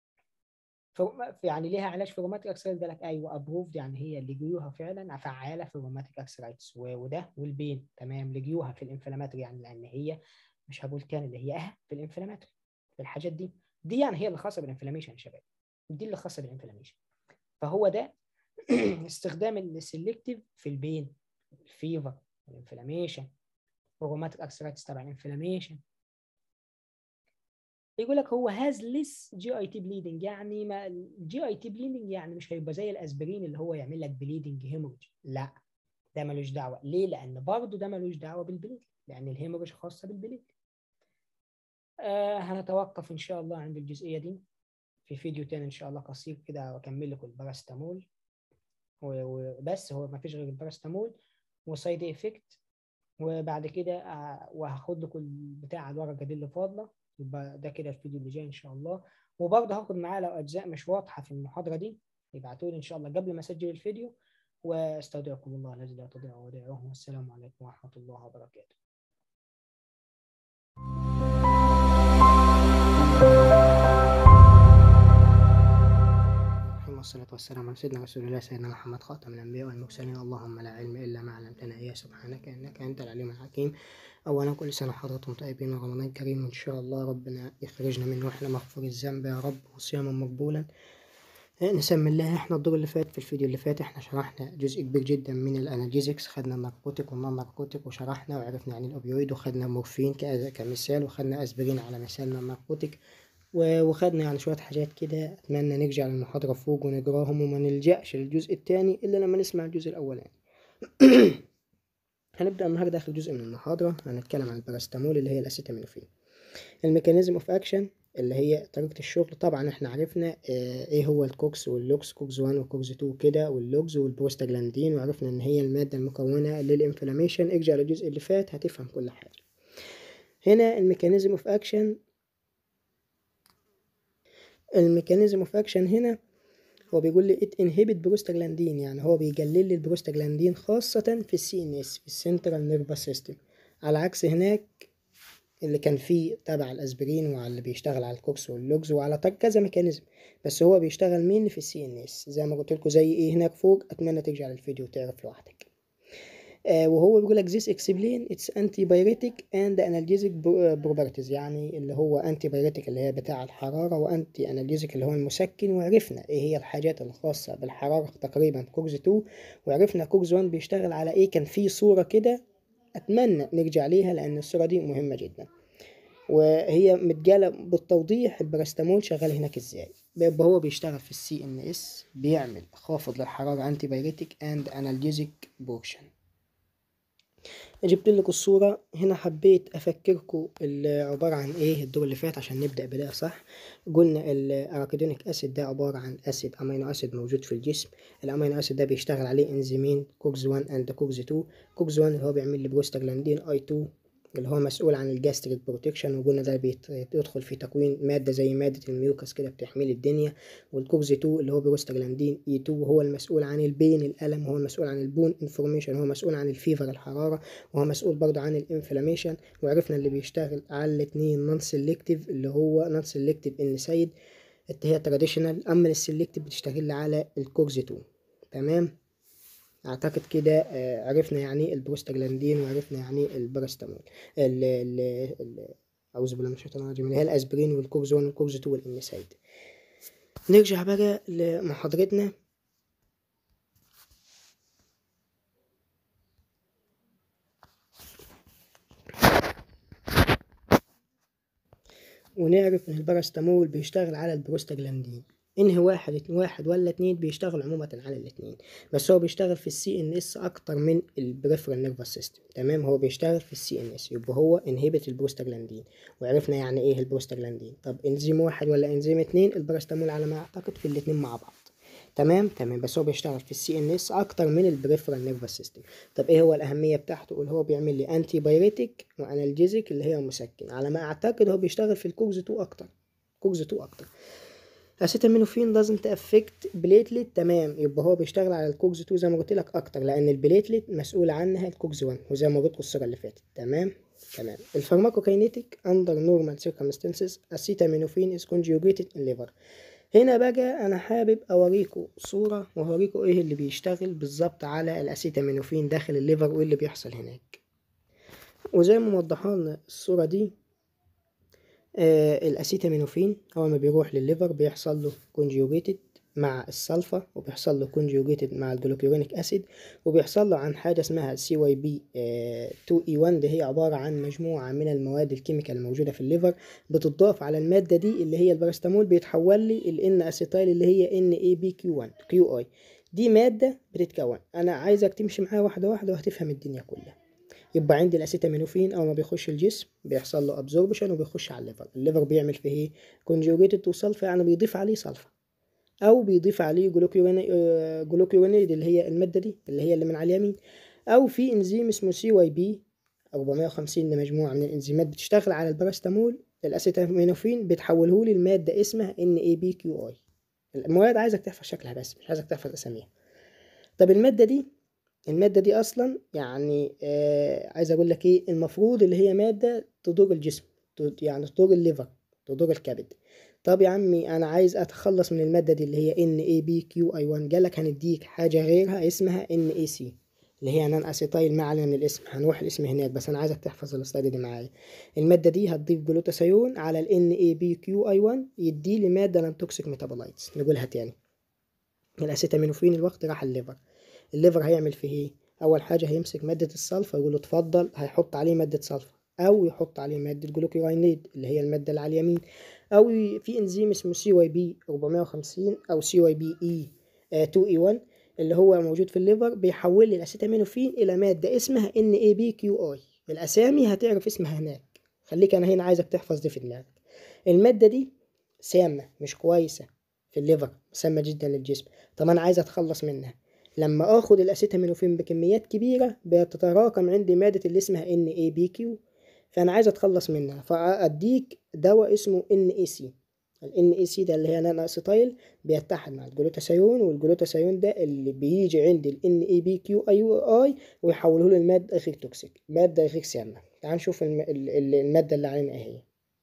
يعني ليها علاج في الروماتيك اكسرايتس قال لك ايوه ابروفد يعني هي لجيوها فعلا فعاله في الروماتيك اكسرايتس وده والبين تمام لجيوها في الانفلاماتوري يعني لان هي مش هقول كان اللي هي اه في الانفلاماتوري في الحاجات دي دي يعني هي اللي خاصه بالانفلاميشن يا شباب دي اللي خاصه بالانفلاميشن فهو ده استخدام السلكتيف في البين الفيفر الانفلاميشن الروماتيك اكسرايتس تبع الانفلاميشن يقول لك هو هاز ليس جي اي تي بليدنج يعني ما الجي اي تي بليدنج يعني مش هيبقى زي الاسبرين اللي هو يعمل لك بليدنج هيموريج لا ده ملوش دعوه ليه لان برضه ده ملوش دعوه بالبليد لان الهيموريج خاصه بالبليد آه هنتوقف ان شاء الله عند الجزئيه دي في فيديو تاني ان شاء الله قصير كده واكمل لكم الباراستامول وبس هو ما فيش غير الباراستامول وسايد افكت وبعد كده وهاخد لكم البتاع الورقه دي اللي فاضله يبقى ده كده الفيديو اللي جاي ان شاء الله وبرضه هاخد معاه لو اجزاء مش واضحه في المحاضره دي يبعتوا لي ان شاء الله قبل ما اسجل الفيديو واستودعكم الله الذي لا تضيع ودائعه والسلام عليكم ورحمه الله وبركاته والصلاة والسلام على سيدنا رسول الله سيدنا محمد خاتم الأنبياء والمرسلين اللهم لا علم إلا ما علمتنا إياه سبحانك إنك أنت العليم الحكيم أولا كل سنة وحضراتكم طيبين ورمضان كريم إن شاء الله ربنا يخرجنا منه وإحنا مغفور الذنب يا رب وصياما مقبولا نسمي الله احنا الدور اللي فات في الفيديو اللي فات احنا شرحنا جزء كبير جدا من الانالجيزكس خدنا الناركوتيك والنون ناركوتيك وشرحنا وعرفنا عن الاوبيويد وخدنا مورفين كمثال وخدنا اسبرين على مثال الناركوتيك وخدنا يعني شوية حاجات كده أتمنى نرجع للمحاضرة فوق ونقراهم وما نلجأش للجزء التاني إلا لما نسمع الجزء الأولاني هنبدأ النهاردة آخر جزء من المحاضرة هنتكلم عن الباراستامول اللي هي الأسيتامينوفين الميكانيزم اوف أكشن اللي هي طريقة الشغل طبعا احنا عرفنا اه ايه هو الكوكس واللوكس كوكس 1 وكوكس 2 كده واللوكس والبروستاجلاندين وعرفنا ان هي المادة المكونة للانفلاميشن ارجع للجزء اللي فات هتفهم كل حاجة هنا الميكانيزم اوف أكشن الميكانيزم اوف اكشن هنا هو بيقول لي ات انهبت بروستاجلاندين يعني هو بيقلل لي البروستاجلاندين خاصة في السي ان اس في السنترال نيرفس سيستم على عكس هناك اللي كان فيه تبع الاسبرين وعلى اللي بيشتغل على الكوكس واللوجز وعلى كذا ميكانيزم بس هو بيشتغل مين في السي ان اس زي ما قلت لكم زي ايه هناك فوق اتمنى ترجع للفيديو وتعرف لوحدك آه وهو بيقول لك this explain its antibiotic and analgesic properties يعني اللي هو antibiotic اللي هي بتاع الحرارة وانتي analgesic اللي هو المسكن وعرفنا ايه هي الحاجات الخاصة بالحرارة تقريبا كوكز 2 وعرفنا كوكز 1 بيشتغل على ايه كان في صورة كده اتمنى نرجع ليها لان الصورة دي مهمة جدا وهي متجالة بالتوضيح البراستامول شغال هناك ازاي بيبقى هو بيشتغل في السي ان اس بيعمل خافض للحرارة antibiotic and analgesic بورشن جبت لكم الصورة هنا حبيت أفكركم اللي عبارة عن إيه الدور اللي فات عشان نبدأ بداية صح قلنا الأراكيدونيك أسيد ده عبارة عن أسيد أمينو أسيد موجود في الجسم الأمينو أسيد ده بيشتغل عليه إنزيمين كوكز 1 أند كوكز 2 كوكز 1 اللي هو بيعمل لي بروستاجلاندين أي 2 اللي هو مسؤول عن الجاستريك بروتكشن وقلنا ده بيدخل في تكوين مادة زي مادة الميوكس كده بتحميل الدنيا والكوكز 2 اللي هو بروستاجلاندين اي 2 وهو المسؤول عن البين الألم وهو المسؤول عن البون انفورميشن هو مسؤول عن الفيفر الحرارة وهو مسؤول برضه عن الانفلاميشن وعرفنا اللي بيشتغل على الاتنين نون سيلكتيف اللي هو نون سيلكتيف انسايد هي تراديشنال اما السيلكتيف بتشتغل على الكوكز 2 تمام اعتقد كده آه، عرفنا يعني البروستاجلاندين وعرفنا يعني البارستامول ال ال ال اعوذ بالله من الشيطان الرجيم اللي هي الاسبرين والكورزون والكورز 2 والانسايد نرجع بقى لمحاضرتنا ونعرف ان البارستامول بيشتغل على البروستاجلاندين انهي واحد واحد ولا اتنين بيشتغل عموما على الاتنين بس هو بيشتغل في السي ان اس اكتر من البريفرال نيرفس سيستم تمام هو بيشتغل في السي ان اس يبقى هو انهبت البروستاجلاندين وعرفنا يعني ايه البروستاجلاندين طب انزيم واحد ولا انزيم اتنين البارستامول على ما اعتقد في الاتنين مع بعض تمام تمام بس هو بيشتغل في السي ان اس اكتر من البريفرال نيرفس سيستم طب ايه هو الاهميه بتاعته اللي هو بيعمل لي انتي بايريتك وانالجيزيك اللي هي مسكن على ما اعتقد هو بيشتغل في الكوكز 2 اكتر كوكز 2 اكتر اسيتامينوفين doesn't affect بليتلت تمام يبقى هو بيشتغل على الكوكز 2 زي ما قلت لك اكتر لان البليتلت مسؤول عنها الكوكز 1 وزي ما قلت الصوره اللي فاتت تمام تمام الفارماكوكاينيتيك under normal circumstances acetaminophen is conjugated in liver هنا بقى انا حابب اوريكم صوره وهوريكم ايه اللي بيشتغل بالظبط على الاسيتامينوفين داخل الليفر وايه اللي بيحصل هناك وزي ما موضحها لنا الصوره دي آه الاسيتامينوفين اول ما بيروح للليفر بيحصل له كونجيوجيتد مع السلفا وبيحصل له كونجيوجيتد مع الجلوكيورونيك اسيد وبيحصل له عن حاجه اسمها سي واي بي 2 اي 1 دي هي عباره عن مجموعه من المواد الكيميكال الموجوده في الليفر بتضاف على الماده دي اللي هي البارستامول بيتحول لي الان اسيتايل اللي هي ان اي بي كيو 1 كيو اي دي ماده بتتكون انا عايزك تمشي معايا واحده واحده وهتفهم الدنيا كلها يبقى عندي الاسيتامينوفين اول ما بيخش الجسم بيحصل له ابزوربشن وبيخش على الليفر الليفر بيعمل فيه ايه كونجوجيتد تو سلفا يعني بيضيف عليه سلفا او بيضيف عليه جلوكيورونيد اللي هي الماده دي اللي هي اللي من على اليمين او في انزيم اسمه سي واي بي 450 ده مجموعه من الانزيمات بتشتغل على البارستامول الاسيتامينوفين بتحوله لي الماده اسمها ان اي بي كيو اي المواد عايزك تحفظ شكلها بس مش عايزك تحفظ اساميها طب الماده دي المادة دي أصلا يعني آه عايز أقول لك إيه المفروض اللي هي مادة تضر الجسم يعني تضر الليفر تضر الكبد طب يا عمي أنا عايز أتخلص من المادة دي اللي هي ان اي بي كيو اي 1 جالك هنديك حاجة غيرها اسمها ان اي سي اللي هي نان اسيتايل ما علينا من الاسم هنروح الاسم هناك بس انا عايزك تحفظ الاستاذ دي معايا الماده دي هتضيف جلوتاثيون على ال ان اي بي كيو اي 1 يدي لي ماده نان توكسيك ميتابولايتس نقولها تاني الاسيتامينوفين الوقت راح الليفر الليفر هيعمل فيه ايه اول حاجه هيمسك ماده السلفا يقول له اتفضل هيحط عليه ماده سلفا او يحط عليه ماده جلوكيراينيد اللي هي الماده اللي على اليمين او في انزيم اسمه سي واي بي 450 او سي واي بي اي 2 اي 1 اللي هو موجود في الليفر بيحول لي الاسيتامينوفين الى ماده اسمها ان اي بي كيو اي الاسامي هتعرف اسمها هناك خليك انا هنا عايزك تحفظ دي في دماغك الماده دي سامه مش كويسه في الليفر سامه جدا للجسم طب انا عايز اتخلص منها لما اخد الاسيتامينوفين بكميات كبيره بتتراكم عندي ماده اللي اسمها ان اي بي كيو فانا عايز اتخلص منها فاديك دواء اسمه ان اي سي الان اي سي ده اللي هي نان اسيتايل بيتحد مع الجلوتاثيون والجلوتاثيون ده اللي بيجي عند الان اي بي كيو اي اي ويحوله له الماده غير توكسيك ماده غير سامه تعال نشوف الماده اللي علينا ايه هي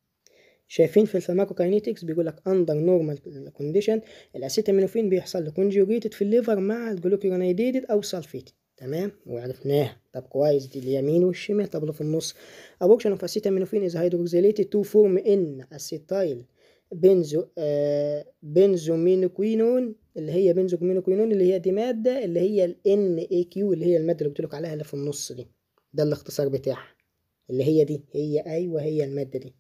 شايفين في الفارماكوكاينيتكس بيقول لك اندر نورمال كونديشن الاسيتامينوفين بيحصل له كونجوجيتد في الليفر مع الجلوكيرونيديد او سلفيتد تمام وعرفناها طب كويس دي اليمين والشمال طب اللي في النص absorption of acetaminophen is hydroxylated to form in acetyl بنزو آه بنزومينوكوينون اللي هي بنزومينوكوينون اللي هي دي ماده اللي هي ال NAQ اللي هي الماده اللي قلت لك عليها اللي في النص دي ده الاختصار بتاعها اللي هي دي هي ايوه هي الماده دي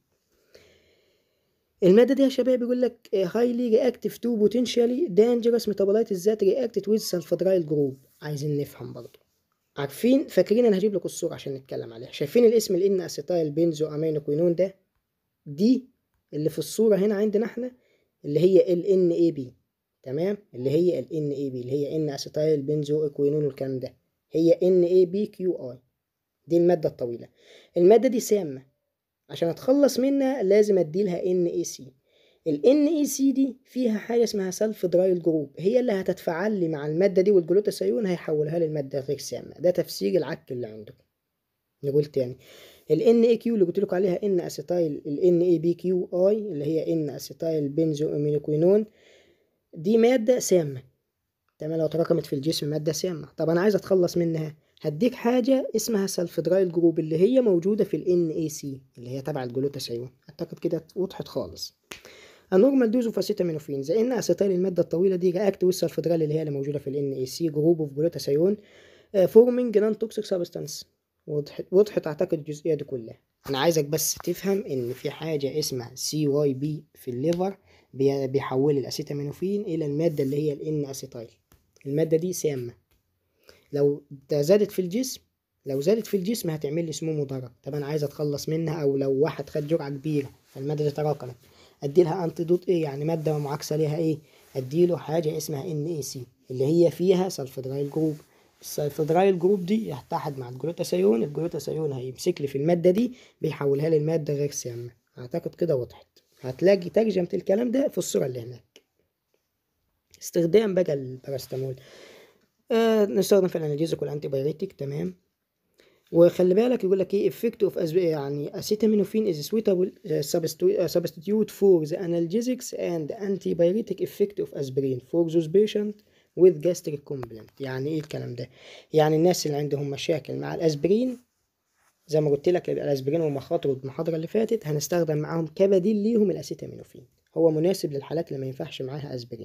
المادة دي يا شباب بيقول لك highly reactive to potentially dangerous metabolites that reacted with sulfhydryl group عايزين نفهم برضه عارفين فاكرين انا هجيب لكم الصوره عشان نتكلم عليها شايفين الاسم الان اسيتايل بنزو امينو كوينون ده دي اللي في الصوره هنا عندنا احنا اللي هي ال ان اي بي تمام اللي هي ال ان اي بي اللي هي ان اسيتايل بنزو كوينون والكلام ده هي ان اي بي كيو اي دي الماده الطويله الماده دي سامه عشان اتخلص منها لازم اديلها ان اي سي ال NEC دي فيها حاجة اسمها سلف درايل جروب هي اللي هتتفاعل لي مع المادة دي والجلوتاثيون هيحولها للمادة غير سامة ده تفسير العك اللي عندكم نقول تاني ال NAQ اللي قلت لكم عليها N اسيتايل ال NABQI اللي هي N اسيتايل بنزو امينوكوينون دي مادة سامة تمام لو تراكمت في الجسم مادة سامة طب أنا عايز أتخلص منها هديك حاجة اسمها سلفدرايل جروب اللي هي موجودة في ال NAC اللي هي تبع الجلوتاثيون أعتقد كده وضحت خالص النورمال دوز اوف اسيتامينوفين زي ان اسيتايل الماده الطويله دي رياكت ويز سلفدرال اللي هي اللي موجوده في الان اي سي جروب اوف جلوتاثيون فورمينج نون توكسيك سبستانس وضحت وضحت اعتقد الجزئيه دي كلها انا عايزك بس تفهم ان في حاجه اسمها سي واي بي في الليفر بيحول الاسيتامينوفين الى الماده اللي هي الان اسيتايل الماده دي سامه لو زادت في الجسم لو زادت في الجسم هتعمل لي سموم مضره طب انا عايز اتخلص منها او لو واحد خد جرعه كبيره فالماده دي تراكمت ادي لها انتيدوت ايه يعني ماده معاكسه ليها ايه ادي له حاجه اسمها ان اي سي اللي هي فيها سلفدرايل جروب السلفدرايل جروب دي يتحد مع الجلوتاثيون الجلوتاثيون هيمسك لي في الماده دي بيحولها لي لماده غير سامه اعتقد كده وضحت هتلاقي ترجمه الكلام ده في الصوره اللي هناك استخدام بقى الباراستامول آه نستخدم في الانالجيزك والانتي بايريتيك تمام وخلي بالك يقول لك ايه effect of أسب... يعني acetaminophen is suitable substitute for the analgesics and antibiotic effect of aspirin for those patients with gastric complaint يعني ايه الكلام ده يعني الناس اللي عندهم مشاكل مع الاسبرين زي ما قلت لك الاسبرين ومخاطره المحاضره اللي فاتت هنستخدم معاهم كبديل ليهم الاسيتامينوفين هو مناسب للحالات اللي ما ينفعش معاها اسبرين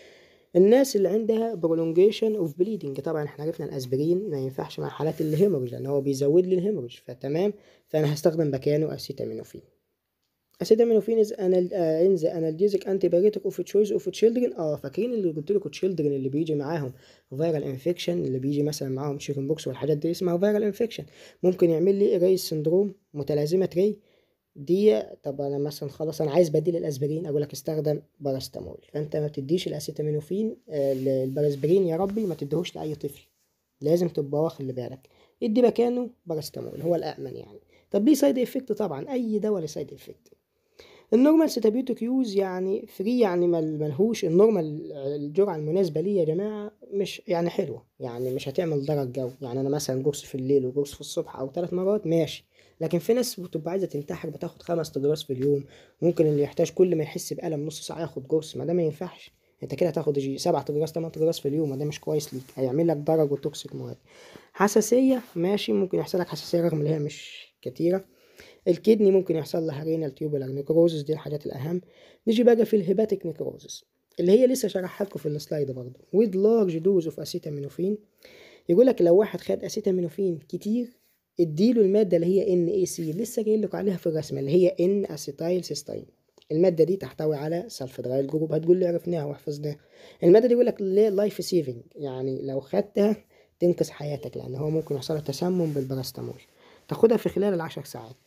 الناس اللي عندها prolongation of bleeding طبعا احنا عرفنا الاسبرين ما ينفعش مع حالات الهيموريج لان هو بيزود لي الهيموريج فتمام فانا هستخدم مكانه اسيتامينوفين اسيتامينوفين از ان ذا انالجيزك انتي بايوتيك اوف تشويز اوف تشيلدرن اه فاكرين اللي قلت لكم تشيلدرن اللي بيجي معاهم فيرال انفكشن اللي بيجي مثلا معاهم شيكن بوكس والحاجات دي اسمها فيرال انفكشن ممكن يعمل لي ري سندروم متلازمه ري دي طب انا مثلا خلاص انا عايز بديل الاسبرين اقول لك استخدم باراستامول فانت ما بتديش الاسيتامينوفين الباراسبرين يا ربي ما تديهوش لاي طفل لازم تبقى واخد بالك ادي مكانه باراستامول هو الامن يعني طب ليه سايد افكت طبعا اي دواء له سايد افكت النورمال ستابيوتيك يوز يعني فري يعني ملهوش النورمال الجرعه المناسبه ليه يا جماعه مش يعني حلوه يعني مش هتعمل ضرر جو يعني انا مثلا قرص في الليل وقرص في الصبح او ثلاث مرات ماشي لكن في ناس بتبقى عايزه تنتحر بتاخد خمس اقراص في اليوم ممكن اللي يحتاج كل ما يحس بالم نص ساعه ياخد قرص ما ده ما ينفعش انت كده هتاخد يجي سبع اقراص تمن اقراص في اليوم وده مش كويس ليك هيعمل لك ضرر وتوكسيك مواد حساسيه ماشي ممكن يحصل لك حساسيه رغم ان هي مش كتيره الكدني ممكن يحصل لها رينال تيوبولار نيكروزس دي الحاجات الاهم نيجي بقى في الهيباتيك نيكروزس اللي هي لسه شرحها لكم في السلايد برضه with large dose of acetaminophen يقول لك لو واحد خد اسيتامينوفين كتير اديله المادة اللي هي ان اي سي لسه جاي لكم عليها في الرسمة اللي هي ان اسيتايل سيستين المادة دي تحتوي على سلفدرايل جروب هتقول لي عرفناها وحفظناها المادة دي يقول لك لايف سيفنج يعني لو خدتها تنقذ حياتك لان هو ممكن يحصل تسمم بالبراستامول تاخدها في خلال العشر ساعات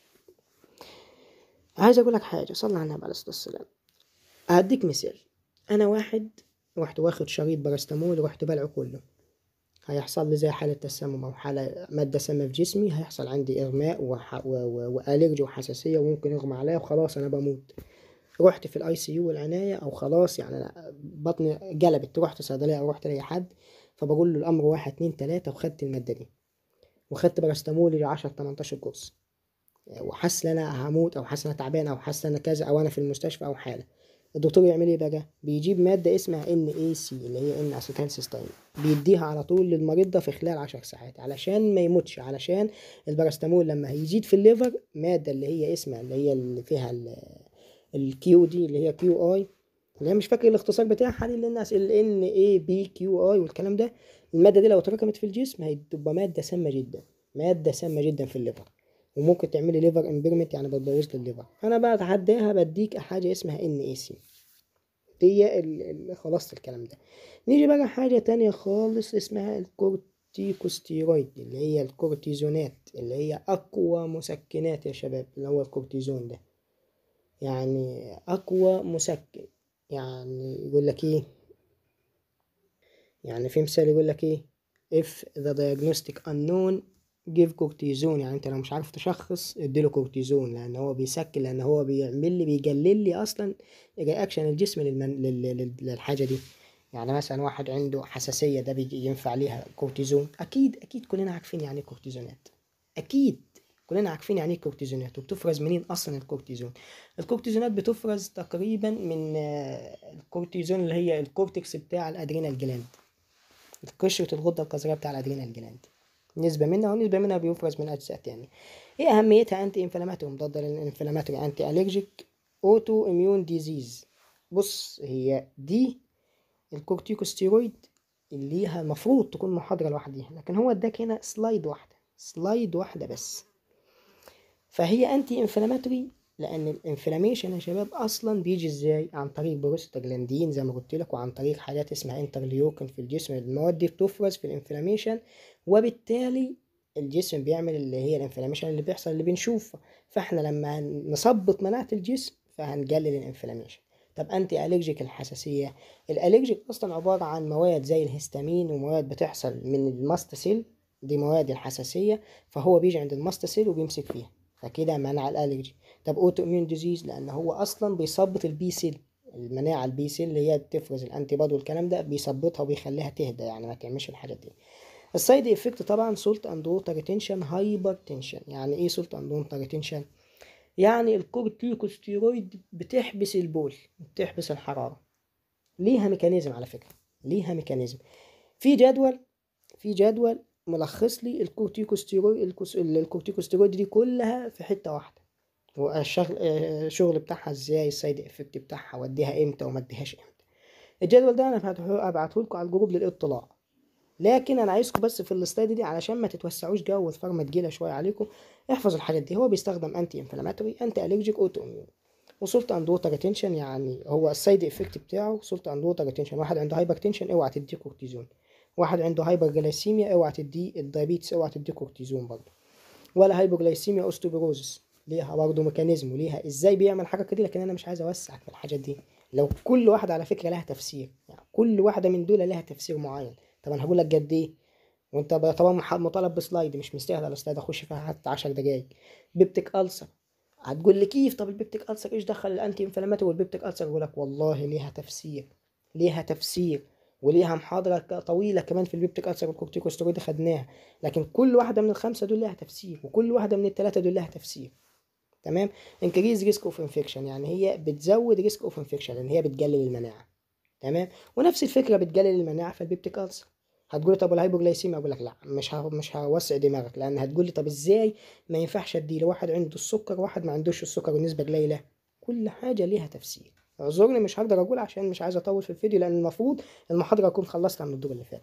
عايز اقول لك حاجة صلى على النبي عليه الصلاة والسلام هديك مثال انا واحد رحت واخد شريط باراستامول ورحت بلعه كله هيحصل لي زي حالة تسمم أو حالة مادة سامة في جسمي هيحصل عندي إغماء وح... و... و... وألرجي وحساسية وممكن يغمى عليا وخلاص أنا بموت رحت في الاي سي يو والعناية أو خلاص يعني أنا بطني جلبت رحت صيدلية أو رحت لأي حد فبقول له الأمر واحد اتنين تلاتة وخدت المادة دي وخدت باراستامول عشر تمنتاشر كورس وحاسس ان انا هموت او حاسس ان انا تعبان او حاسس ان انا كذا او انا في المستشفى او حاله الدكتور يعمل ايه بقى بيجيب ماده اسمها ان اي سي اللي هي ان اسيتال سيستين بيديها على طول للمريض ده في خلال عشر ساعات علشان ما يموتش علشان الباراستامول لما هيزيد في الليفر ماده اللي هي اسمها اللي هي اللي فيها الكيو دي اللي هي كيو اي اللي هي مش فاكر الاختصار بتاعها دي اللي الناس ال ان اي بي كيو اي والكلام ده الماده دي لو اتراكمت في الجسم هتبقى ماده سامه جدا ماده سامه جدا في الليفر وممكن تعملي ليفر امبيرمنت يعني بتبوظ لي الليفر انا بقى اتحداها بديك حاجه اسمها ان اي سي دي خلاصه الكلام ده نيجي بقى حاجه تانية خالص اسمها الكورتيكوستيرويد اللي هي الكورتيزونات اللي هي أقوى مسكنات يا شباب اللي هو الكورتيزون ده يعني أقوى مسكن يعني يقول لك إيه يعني في مثال يقول لك إيه if the diagnostic unknown give cortisone يعني انت لو مش عارف تشخص اديله كورتيزون لان هو بيسكن لان هو بيعمل لي بيقلل لي اصلا رياكشن الجسم للمن... لل... لل... للحاجه دي يعني مثلا واحد عنده حساسيه ده بيجي ينفع ليها كورتيزون اكيد اكيد كلنا عارفين يعني ايه كورتيزونات اكيد كلنا عارفين يعني ايه كورتيزونات وبتفرز منين اصلا الكورتيزون الكورتيزونات بتفرز تقريبا من الكورتيزون اللي هي الكورتكس بتاع الادرينال جلاند قشرة الغدة القذرية بتاع الادرينال جلاند نسبة منها ونسبة منها بيفرز من أجزاء تانية ايه أهميتها أنتي انفلاماتوري مضادة للانفلاماتوري أنتي أليرجيك أوتو إميون ديزيز بص هي دي الكورتيكوستيرويد اللي ليها المفروض تكون محاضرة لوحديها لكن هو اداك هنا سلايد واحدة سلايد واحدة بس فهي أنتي انفلاماتوري لأن الانفلاميشن يا شباب أصلا بيجي ازاي عن طريق بروستاجلاندين زي ما قلت لك وعن طريق حاجات اسمها انترليوكين في الجسم المواد دي بتفرز في الانفلاميشن وبالتالي الجسم بيعمل اللي هي الانفلاميشن اللي بيحصل اللي بنشوفه فاحنا لما نثبط مناعة الجسم فهنقلل الانفلاميشن طب انتي الرجيك الحساسية الالرجيك اصلا عبارة عن مواد زي الهستامين ومواد بتحصل من الماست سيل دي مواد الحساسية فهو بيجي عند الماست سيل وبيمسك فيها فكده منع الالرجي طب اوتو اميون ديزيز لان هو اصلا بيثبط البي سيل المناعة البي سيل اللي هي بتفرز الانتي بادي والكلام ده بيثبطها وبيخليها تهدى يعني ما تعملش الحاجات دي السايد افكت طبعا سولت اند ووتر ريتنشن هايبر تنشن يعني ايه سولت اند ووتر ريتنشن يعني الكورتيكوستيرويد بتحبس البول بتحبس الحرارة ليها ميكانيزم على فكرة ليها ميكانيزم في جدول في جدول ملخص لي الكورتيكوستيرويد الكورتيكوستيرويد دي كلها في حتة واحدة والشغل الشغل بتاعها ازاي السايد افكت بتاعها واديها امتى وما اديهاش امتى الجدول ده انا هبعته لكم على الجروب للاطلاع لكن انا عايزكم بس في السلايد دي علشان ما تتوسعوش جو الفرمه تجيله شويه عليكم احفظوا الحاجات دي هو بيستخدم انتي انفلاماتوري انتي الرجيك اوتو اميون وصلت اند ووتر ريتنشن يعني هو السايد افكت بتاعه صلت اند ووتر ريتنشن واحد عنده هايبر تنشن اوعى تديه كورتيزون واحد عنده هايبر جلايسيميا اوعى تديه الدايابيتس اوعى تديه كورتيزون برضه ولا هايبوجلايسيميا اوستوبيروزس ليها برضه ميكانيزم وليها ازاي بيعمل حاجه كده لكن انا مش عايز اوسع في الحاجات دي لو كل واحده على فكره لها تفسير يعني كل واحده من دول لها تفسير معين طب انا هقول لك قد ايه وانت طبعا مطالب بسلايد مش مستاهل على السلايد اخش فيها حتى 10 دقايق بيبتيك ألسر هتقول لي كيف طب البيبتيك ألسر ايش دخل الانتي انفلاماتوري والبيبتيك ألسر اقول لك والله ليها تفسير ليها تفسير وليها محاضرة طويلة كمان في البيبتيك ألسر والكورتيكوستيرويد خدناها لكن كل واحدة من الخمسة دول لها تفسير وكل واحدة من الثلاثة دول لها تفسير تمام انكريز ريسك اوف انفكشن يعني هي بتزود ريسك اوف انفكشن لان هي بتقلل المناعة تمام ونفس الفكرة بتقلل المناعة في البيبتيك ألسر هتقولي طب والهايبوجلايسيميا اقول لك لا مش ه... مش هوسع دماغك لان هتقولي طب ازاي ما ينفعش ادي لواحد عنده السكر واحد ما عندوش السكر بالنسبه قليله كل حاجه ليها تفسير اعذرني مش هقدر اقول عشان مش عايز اطول في الفيديو لان المفروض المحاضره اكون خلصتها من الدور اللي فات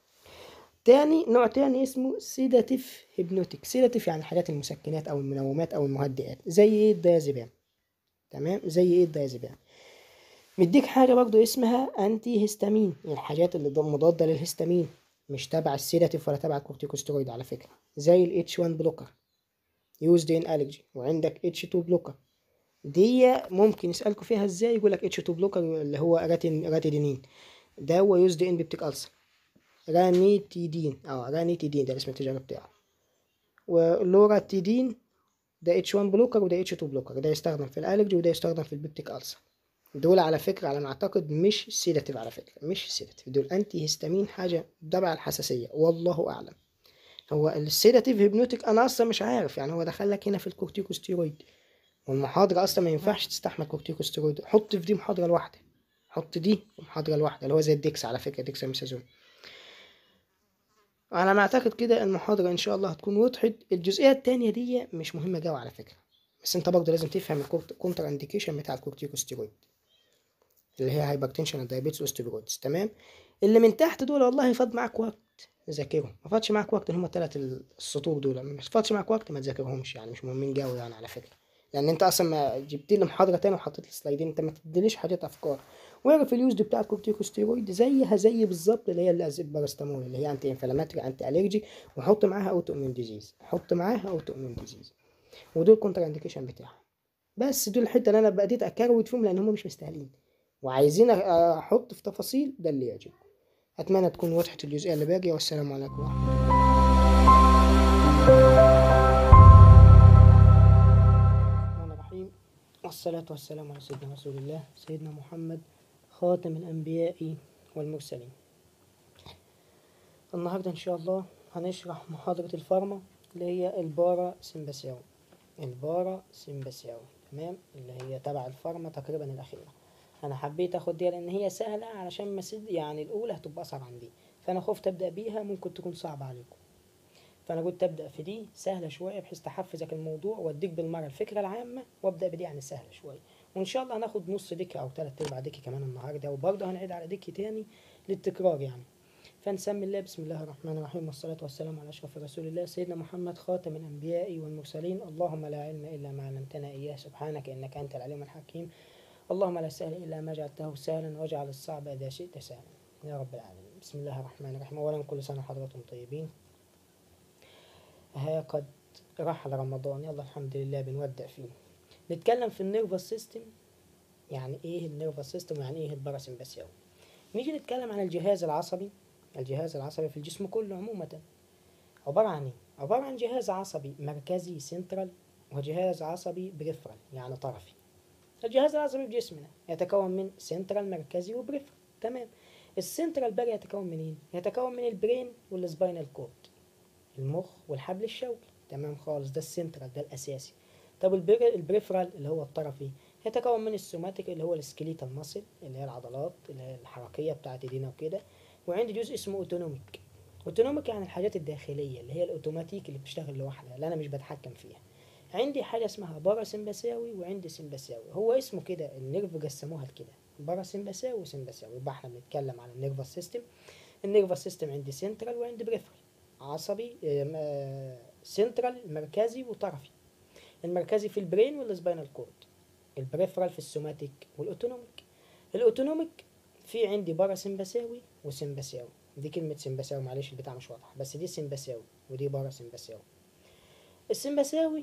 تاني نوع تاني اسمه سيداتيف هيبنوتيك سيداتيف يعني الحاجات المسكنات او المنومات او المهدئات زي ايه الدايازيبام تمام زي ايه الدايازيبام مديك حاجة برضو اسمها انتي هيستامين الحاجات اللي مضادة للهستامين مش تبع السيداتيف ولا تبع الكورتيكوستيرويد على فكرة زي ال H1 بلوكر يوزد ان الرجي وعندك H2 بلوكر دي ممكن يسألكوا فيها ازاي يقول لك H2 بلوكر اللي هو راتين راتيدينين ده هو يوزد ان بيبتيك ألسر رانيتيدين اه رانيتيدين ده الاسم التجاري بتاعه ولوراتيدين ده H1 بلوكر وده H2 بلوكر ده يستخدم في الالرجي وده يستخدم في البيبتيك ألسر دول على فكرة على ما أعتقد مش سيداتيف على فكرة مش سيداتيف دول أنتي هيستامين حاجة تبع الحساسية والله أعلم هو السيداتيف هيبنوتيك أنا أصلا مش عارف يعني هو دخلك هنا في الكورتيكوستيرويد والمحاضرة أصلا ما ينفعش تستحمل كورتيكوستيرويد حط في دي محاضرة لوحدها حط دي محاضرة لوحدها اللي هو زي الديكس على فكرة ديكس ميسازون على ما أعتقد كده المحاضرة إن شاء الله هتكون وضحت الجزئية التانية دي مش مهمة جوا على فكرة بس أنت برضه لازم تفهم الكونتر انديكيشن بتاع الكورتيكوستيرويد اللي هي هايبرتنشن ودايابيتس واستيرويدز تمام اللي من تحت دول والله فاض معاك وقت ذاكرهم ما فاتش معاك وقت اللي هم الثلاث السطور دول ما فاتش معاك وقت ما تذاكرهمش يعني مش مهمين قوي يعني على فكره لان انت اصلا ما جبت لي محاضره تانية وحطيت لي سلايدين انت ما تديليش حاجات افكار واعرف اليوزد بتاع الكورتيكوستيرويد زيها زي بالظبط اللي هي الازيباراستامول اللي هي انتي انفلاماتوري انتي الرجي وحط معاها اوتو اميون ديزيز حط معاها اوتو اميون ديزيز ودول كونتر انديكيشن بتاعها بس دول الحته اللي انا بديت اكروت فيهم لان هم مش مستاهلين وعايزين احط في تفاصيل ده اللي يعجبكم اتمنى تكون وضحت الجزئيه اللي باقيه والسلام عليكم ورحمه الله الرحمن الرحيم والصلاة والسلام على سيدنا رسول الله سيدنا محمد خاتم الأنبياء والمرسلين النهاردة إن شاء الله هنشرح محاضرة الفارما اللي هي البارا سيمباسياو البارا سيمباسياو تمام اللي هي تبع الفارما تقريبا الأخيرة أنا حبيت أخد دي لأن هي سهلة علشان مسد يعني الأولى هتبقى أصعب عندي فأنا خفت أبدأ بيها ممكن تكون صعبة عليكم فانا قلت ابدا في دي سهله شويه بحيث تحفزك الموضوع واديك بالمره الفكره العامه وابدا بدي يعني سهله شويه وان شاء الله هناخد نص دكه او ثلاث ارباع دكه كمان النهارده وبرضه هنعيد على دكه تاني للتكرار يعني فنسمي الله بسم الله الرحمن الرحيم والصلاة والسلام على أشرف رسول الله سيدنا محمد خاتم الأنبياء والمرسلين اللهم لا علم إلا ما علمتنا إياه سبحانك إنك أنت العليم الحكيم اللهم لا سهل إلا ما جعلته سهلا واجعل الصعب إذا شئت سهلا يا رب العالمين بسم الله الرحمن الرحيم أولا كل سنة وحضراتكم طيبين ها قد رحل رمضان يلا الحمد لله بنودع فيه نتكلم في النيرفس سيستم يعني ايه النيرفس سيستم يعني ايه الباراسمباسيوم نيجي نتكلم عن الجهاز العصبي الجهاز العصبي في الجسم كله عموما عبارة عن ايه عبارة عن جهاز عصبي مركزي سنترال وجهاز عصبي بريفرال يعني طرفي الجهاز العصبي في جسمنا يتكون من سنترال مركزي وبريفرال تمام السنترال بقى يتكون من ايه يتكون من البرين والسباينال كورد المخ والحبل الشوكي تمام خالص ده السنترال ده الاساسي طب البريفرال اللي هو الطرفي يتكون من السوماتيك اللي هو السكليتال ماسل اللي هي العضلات اللي هي الحركيه بتاعت ايدينا وكده وعندي جزء اسمه اوتونوميك اوتونوميك يعني الحاجات الداخليه اللي هي الاوتوماتيك اللي بتشتغل لوحدها اللي انا مش بتحكم فيها عندي حاجه اسمها بارا سمباساوي وعندي سمباساوي هو اسمه كده النيرف قسموها لكده بارا سمباساوي وسمباساوي يبقى احنا بنتكلم على النيرفس سيستم النيرفس سيستم عندي سنترال وعندي بريفرال عصبي سنترال مركزي وطرفي المركزي في البرين والسباينال كورد البريفرال في السوماتيك والاوتونوميك الاوتونوميك في عندي بارا سمباساوي وسمباساوي دي كلمة سمباساوي معلش البتاع مش واضح بس دي سمباساوي ودي بارا سمباساوي السمباساوي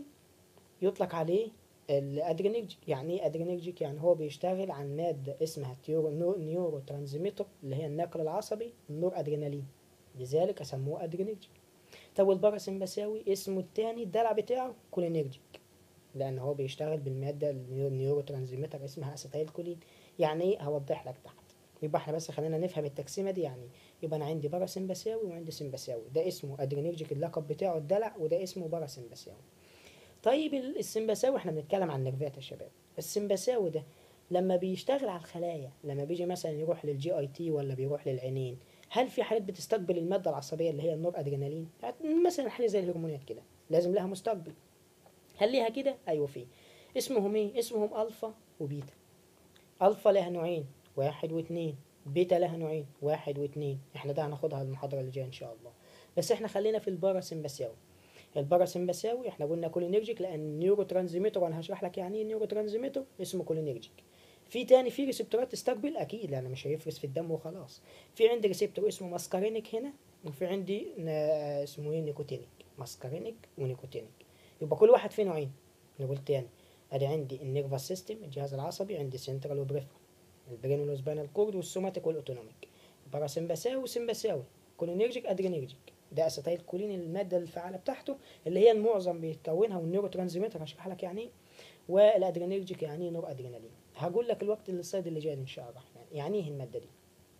يطلق عليه الادرينرجيك يعني ايه ادرينرجيك يعني هو بيشتغل عن مادة اسمها تيورو نيورو ترانزميتر اللي هي النقل العصبي النور ادرينالين لذلك سموه ادرينرجيك طب والباراسمباساوي اسمه التاني الدلع بتاعه كولينرجيك لان هو بيشتغل بالماده النيورو ترانزميتر اسمها اسيتايل كولين يعني ايه هوضح لك تحت يبقى احنا بس خلينا نفهم التقسيمه دي يعني يبقى انا عندي باراسمباساوي وعندي سمباساوي ده اسمه ادرينرجيك اللقب بتاعه الدلع وده اسمه باراسمباساوي طيب السمباساوي احنا بنتكلم عن نرفات يا شباب السمباساوي ده لما بيشتغل على الخلايا لما بيجي مثلا يروح للجي اي تي ولا بيروح للعينين هل في حاجات بتستقبل الماده العصبيه اللي هي النور ادرينالين يعني مثلا حاجه زي الهرمونات كده لازم لها مستقبل هل ليها كده ايوه في اسمهم ايه اسمهم الفا وبيتا الفا لها نوعين واحد واثنين بيتا لها نوعين واحد واثنين احنا ده هناخدها المحاضره اللي جايه ان شاء الله بس احنا خلينا في الباراسمباساوي الباراسمباساوي احنا قلنا كولينرجيك لان نيورو ترانزميتر وانا هشرح لك يعني ايه نيورو ترانزميتر اسمه كولينرجيك في تاني في ريسبتورات تستقبل اكيد لان مش هيفرز في الدم وخلاص في عندي ريسبتور اسمه ماسكارينيك هنا وفي عندي اسمه ايه نيكوتينيك ماسكارينيك ونيكوتينيك يبقى كل واحد فيه نوعين نقول تاني ادي عندي النيرفس سيستم الجهاز العصبي عندي سنترال وبريفرال البرين والسباينال كورد والسوماتيك والاوتونوميك باراسمباساوي وسمباساوي كولينرجيك ادرينرجيك ده اسيتايل كولين الماده الفعاله بتاعته اللي هي المعظم بيتكونها والنيورو ترانزميتر هشرح لك يعني ايه والادرينرجيك يعني نور ادرينالين هقول لك الوقت السلايد اللي جاي ان شاء الله يعني, يعني ايه الماده دي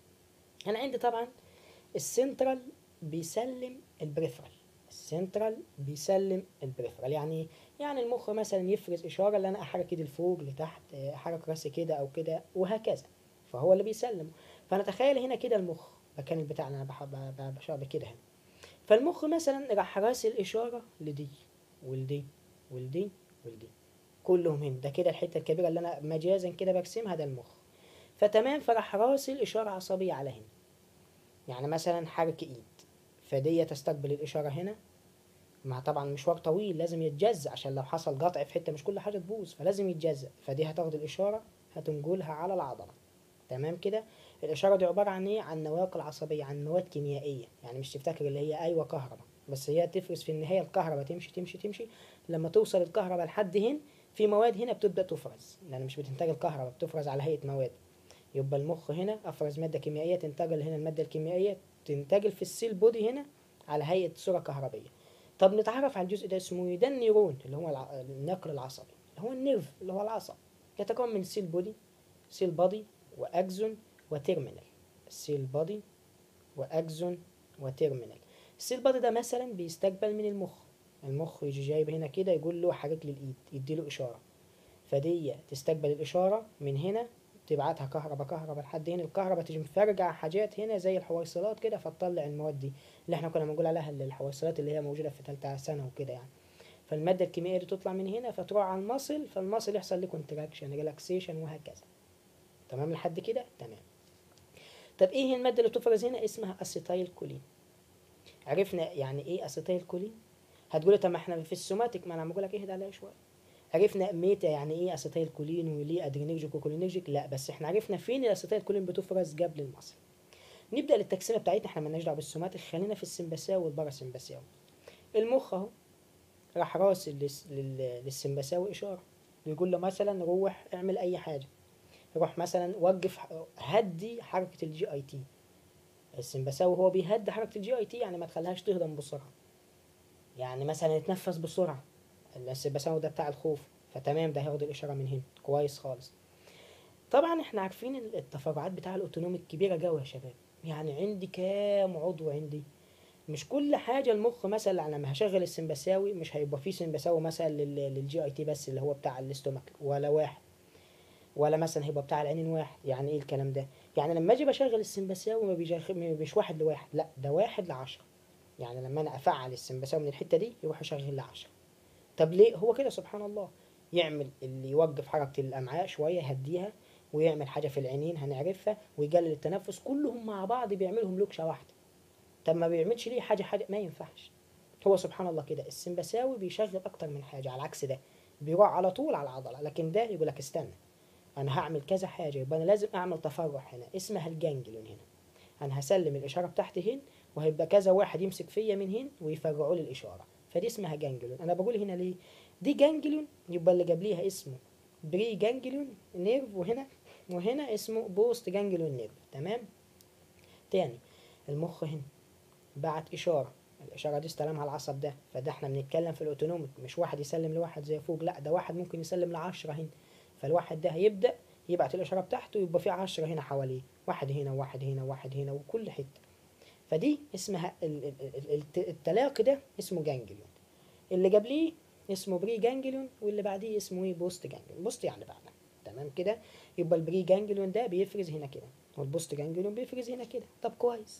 انا عندي طبعا السنترال بيسلم البريفرال السنترال بيسلم البريفرال يعني يعني المخ مثلا يفرز اشاره اللي انا احرك ايدي لفوق لتحت احرك راسي كده او كده وهكذا فهو اللي بيسلم فانا تخيل هنا كده المخ مكان البتاع اللي انا بحب بشرب كده هنا فالمخ مثلا راح راسل اشاره لدي ولدي ولدي ولدي كلهم هنا ده كده الحته الكبيره اللي انا مجازا كده برسمها ده المخ فتمام فراح راسل اشاره عصبيه على هنا يعني مثلا حرك ايد فدي تستقبل الاشاره هنا مع طبعا مشوار طويل لازم يتجزأ عشان لو حصل قطع في حته مش كل حاجه تبوظ فلازم يتجزأ فدي هتاخد الاشاره هتنقلها على العضله تمام كده الاشاره دي عباره عن ايه عن نواقل عصبيه عن مواد كيميائيه يعني مش تفتكر اللي هي ايوه كهرباء بس هي تفرز في النهايه الكهرباء تمشي تمشي تمشي لما توصل الكهرباء لحد هنا في مواد هنا بتبدا تفرز لان مش بتنتج الكهرباء بتفرز على هيئه مواد يبقى المخ هنا افرز ماده كيميائيه تنتقل هنا الماده الكيميائيه تنتقل في السيل بودي هنا على هيئه صوره كهربيه طب نتعرف على الجزء ده اسمه ايه ده النيرون اللي هو الع... النقل العصبي اللي هو النيرف اللي هو العصب يتكون من سيل بودي سيل بودي واكزون وتيرمينال السيل بودي واكزون وتيرمينال السيل بودي ده مثلا بيستقبل من المخ المخ يجي جايب هنا كده يقول له حرك لي الايد يديله اشاره فدي تستقبل الاشاره من هنا تبعتها كهرباء كهرباء لحد هنا الكهرباء تيجي مفرجع حاجات هنا زي الحويصلات كده فتطلع المواد دي اللي احنا كنا بنقول عليها اللي الحويصلات اللي هي موجوده في ثالثه سنه وكده يعني فالماده الكيميائيه دي تطلع من هنا فتروح على المصل فالمصل يحصل له كونتراكشن ريلاكسيشن وهكذا تمام لحد كده تمام طب ايه هي الماده اللي بتفرز هنا اسمها اسيتايل كولين عرفنا يعني ايه اسيتايل كولين هتقولي طب ما احنا في السوماتيك ما انا بقول لك اهدى عليها شويه عرفنا ميتا يعني ايه اسيتايل كولين وليه ادرينرجيك وكولينرجيك لا بس احنا عرفنا فين الاسيتايل كولين بتفرز قبل المصل نبدا للتقسيمه بتاعتنا احنا مالناش دعوه بالسوماتيك خلينا في السمباساوي والباراسمباساوي المخ اهو راح راسل للس- لل- للسمباساوي اشاره بيقول له مثلا روح اعمل اي حاجه روح مثلا وقف هدي حركه الجي اي تي السمباساوي هو بيهدي حركه الجي اي تي يعني ما تخليهاش تهضم بسرعه يعني مثلا يتنفس بسرعه السمباساوي ده بتاع الخوف فتمام ده هياخد الاشاره من هنا كويس خالص طبعا احنا عارفين ال- التفرعات بتاع الاوتونوميك كبيره جوه يا شباب يعني عندي كام عضو عندي مش كل حاجه المخ مثلا لما هشغل السمباساوي مش هيبقى فيه سمباساوي مثلا لل- للجي اي تي بس اللي هو بتاع الاستومك ولا واحد ولا مثلا هيبقى بتاع العينين واحد يعني ايه الكلام ده يعني لما اجي بشغل السمباساوي ما بيجي- ما مش واحد لواحد لا ده واحد لعشرة يعني لما انا افعل السمباساوي من الحته دي يروح يشغل لعشرة طب ليه هو كده سبحان الله يعمل اللي يوقف حركة الأمعاء شوية يهديها ويعمل حاجة في العينين هنعرفها ويقلل التنفس كلهم مع بعض بيعملهم لوكشة واحدة طب ما بيعملش ليه حاجة حاجة ما ينفعش هو سبحان الله كده السمبساوي بيشغل أكتر من حاجة على العكس ده بيروح على طول على العضلة لكن ده يقول لك استنى أنا هعمل كذا حاجة يبقى أنا لازم أعمل تفرع هنا اسمها الجانجليون هنا أنا هسلم الإشارة بتاعتي هنا وهيبقى كذا واحد يمسك فيا من هنا ويفرعوا لي الإشارة فدي اسمها جانجليون أنا بقول هنا ليه دي جانجليون يبقى اللي قبليها اسمه بري جانجليون نيرف وهنا وهنا اسمه بوست جانجليون نيرف تمام تاني المخ هنا بعت إشارة الإشارة دي استلمها العصب ده فده احنا بنتكلم في الأوتونوميك مش واحد يسلم لواحد زي فوق لا ده واحد ممكن يسلم لعشرة هنا فالواحد ده هيبدأ يبعت الإشارة بتاعته يبقى في عشرة هنا حواليه واحد هنا واحد هنا واحد هنا وكل حتة فدي اسمها ال- ال- ال- الت- التلاقي ده اسمه جانجليون اللي قبليه اسمه بري جانجليون واللي بعديه اسمه ايه بوست جانجليون بوست يعني بعد تمام كده يبقى البري جانجليون ده بيفرز هنا كده والبوست جانجليون بيفرز هنا كده طب كويس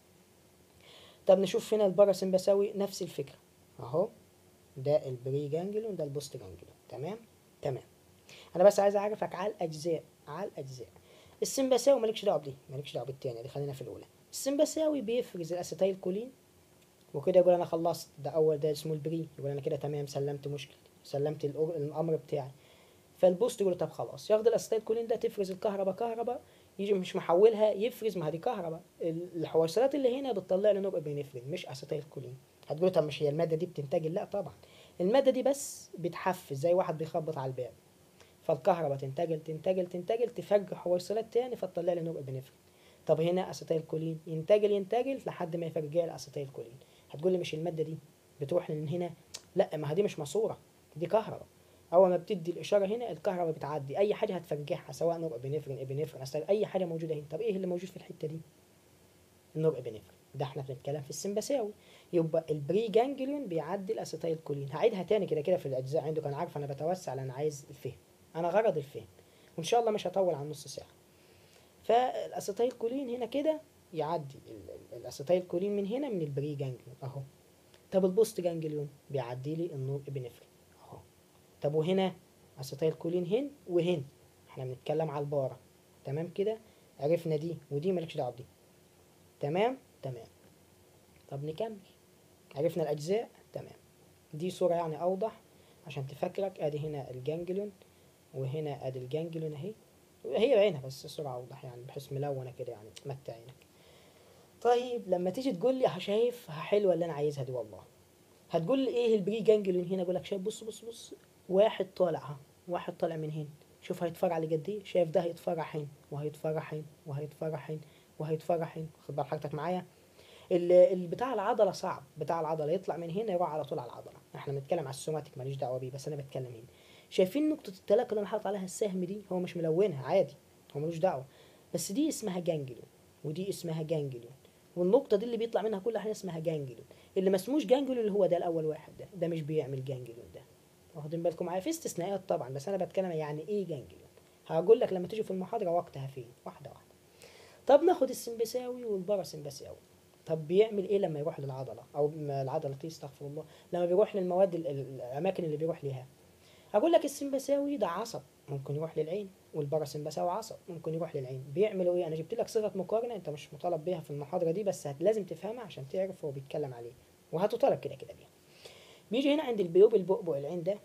طب نشوف هنا الباراسمباساوي نفس الفكرة اهو ده البري جانجليون ده البوست جانجليون تمام تمام انا بس عايز اعرفك على الاجزاء على الاجزاء السمباساوي مالكش دعوه بدي مالكش دعوه بالتانية دي خلينا في الاولى السمباساوي بيفرز الاسيتايل كولين وكده يقول انا خلصت ده اول ده اسمه البري يقول انا كده تمام سلمت مشكلتي سلمت الأر- الامر بتاعي فالبوست يقول طب خلاص ياخد الاسيتايل كولين ده تفرز الكهرباء كهرباء يجي مش محولها يفرز ما هي دي كهرباء ال- الحويصلات اللي هنا بتطلع لي نور ابنفرين مش اسيتايل كولين هتقول طب مش هي الماده دي بتنتج لا طبعا الماده دي بس بتحفز زي واحد بيخبط على الباب فالكهرباء تنتقل تنتقل تنتقل تفرج حويصلات تاني فتطلع لي نور ابنفرين طب هنا اسيتايل كولين ينتقل ينتقل لحد ما يفرجع لي اسيتايل كولين هتقول لي مش الماده دي بتروح من هنا لا ما هي دي مش ماسوره دي كهرباء اول ما بتدي الاشاره هنا الكهرباء بتعدي اي حاجه هتفرجعها سواء نور ابنفرين ابنفرين أسيتايل، اي حاجه موجوده هنا طب ايه اللي موجود في الحته دي النور ابنفرين ده احنا بنتكلم في السمباساوي يبقى البري جانجليون بيعدي الاسيتايل كولين هعيدها تاني كده كده في الاجزاء عندك انا عارف انا بتوسع لان عايز الفهم انا غرض الفهم وان شاء الله مش هطول عن نص ساعه فالاسيتايل كولين هنا كده يعدي ال- ال- الاسيتايل كولين من هنا من البري جانجليون اهو طب البوست جانجليون بيعدي لي النور ابنفرين اهو طب وهنا اسيتايل كولين هن وهن احنا بنتكلم على البارة تمام كده عرفنا دي ودي مالكش دعوه بدي تمام تمام طب نكمل عرفنا الاجزاء تمام دي صورة يعني أوضح عشان تفكرك ادي هنا الجانجليون وهنا ادي الجانجليون اهي هي بعينها بس الصورة أوضح يعني بحيث ملونة كده يعني تمتع عينك طيب لما تيجي تقول لي شايف حلوة اللي أنا عايزها دي والله هتقول لي إيه البري جانجليون هنا أقول لك شايف بص بص بص واحد طالع ها واحد طالع من هنا شوف هيتفرع لقد إيه شايف ده هيتفرع هنا وهيتفرع هنا وهيتفرع هنا وهيتفرع هنا خد بال حضرتك معايا ال- ال- بتاع العضلة صعب بتاع العضلة يطلع من هنا يروح على طول على العضلة احنا بنتكلم على السوماتيك ماليش دعوة بيه بس أنا بتكلم هنا شايفين نقطة التلاقي اللي أنا حاطط عليها السهم دي هو مش ملونها عادي هو ملوش دعوة بس دي اسمها جانجليون ودي اسمها جانجليون والنقطة دي اللي بيطلع منها كل حاجة اسمها جانجليون اللي ما اسموش جانجليون اللي هو ده الأول واحد ده ده مش بيعمل جانجليون ده واخدين بالكم معايا في استثناءات طبعا بس أنا بتكلم يعني إيه جانجليون هقول لك لما تيجي في المحاضرة وقتها فين واحدة واحدة طب ناخد السمبساوي والباراسمبساوي طب بيعمل ايه لما يروح للعضله او م- العضله دي استغفر الله لما بيروح للمواد ال- ال- الاماكن اللي بيروح ليها اقول لك السمبساوي ده عصب ممكن يروح للعين والباراسمبساوي عصب ممكن يروح للعين بيعملوا ايه انا جبت لك صيغه مقارنه انت مش مطالب بيها في المحاضره دي بس هت- لازم تفهمها عشان تعرف هو بيتكلم عليه وهتطالب كده كده بيها بيجي هنا عند البيوب البؤبؤ العين ده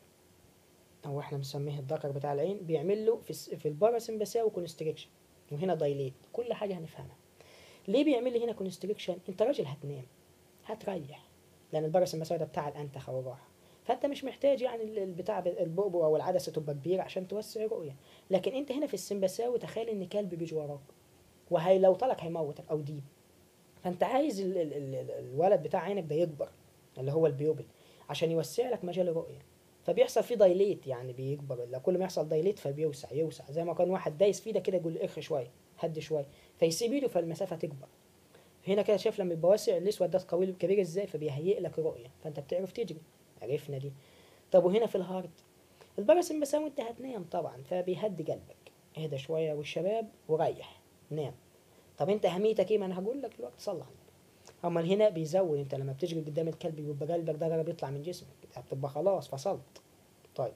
او احنا مسميه الذكر بتاع العين بيعمل له في, الس- في الباراسمبساوي كونستريكشن وهنا دايليت كل حاجه هنفهمها ليه بيعمل لي هنا كونستريكشن انت راجل هتنام هتريح لان الباراسمبساوي ده بتاع الانتخه والراحه فانت مش محتاج يعني ال- البتاع ب- البؤبؤ او العدسه تبقى كبيره عشان توسع الرؤيه لكن انت هنا في السمبساوي تخيل ان كلب بيجي وراك وهي لو طلق هيموتك او ديب فانت عايز ال ال ال ال الولد بتاع عينك ده يكبر اللي هو البيوبل عشان يوسع لك مجال الرؤيه فبيحصل فيه دايليت يعني بيكبر لا كل ما يحصل دايليت فبيوسع يوسع زي ما كان واحد دايس فيه ده كده يقول اخ شويه هد شويه فيسيب ايده فالمسافه تكبر هنا كده شايف لما يبقى واسع الاسود ده قوي كبير ازاي فبيهيئ لك رؤيه فانت بتعرف تجري عرفنا دي طب وهنا في الهارت الباراسمبساوي انت هتنام طبعا فبيهدي قلبك اهدى شويه والشباب وريح نام طب انت اهميتك ايه ما انا هقول لك دلوقتي صلي على النبي اما هنا بيزود انت لما بتجري قدام الكلب بيبقى قلبك ده قرب يطلع من جسمك هتبقى خلاص فصلت طيب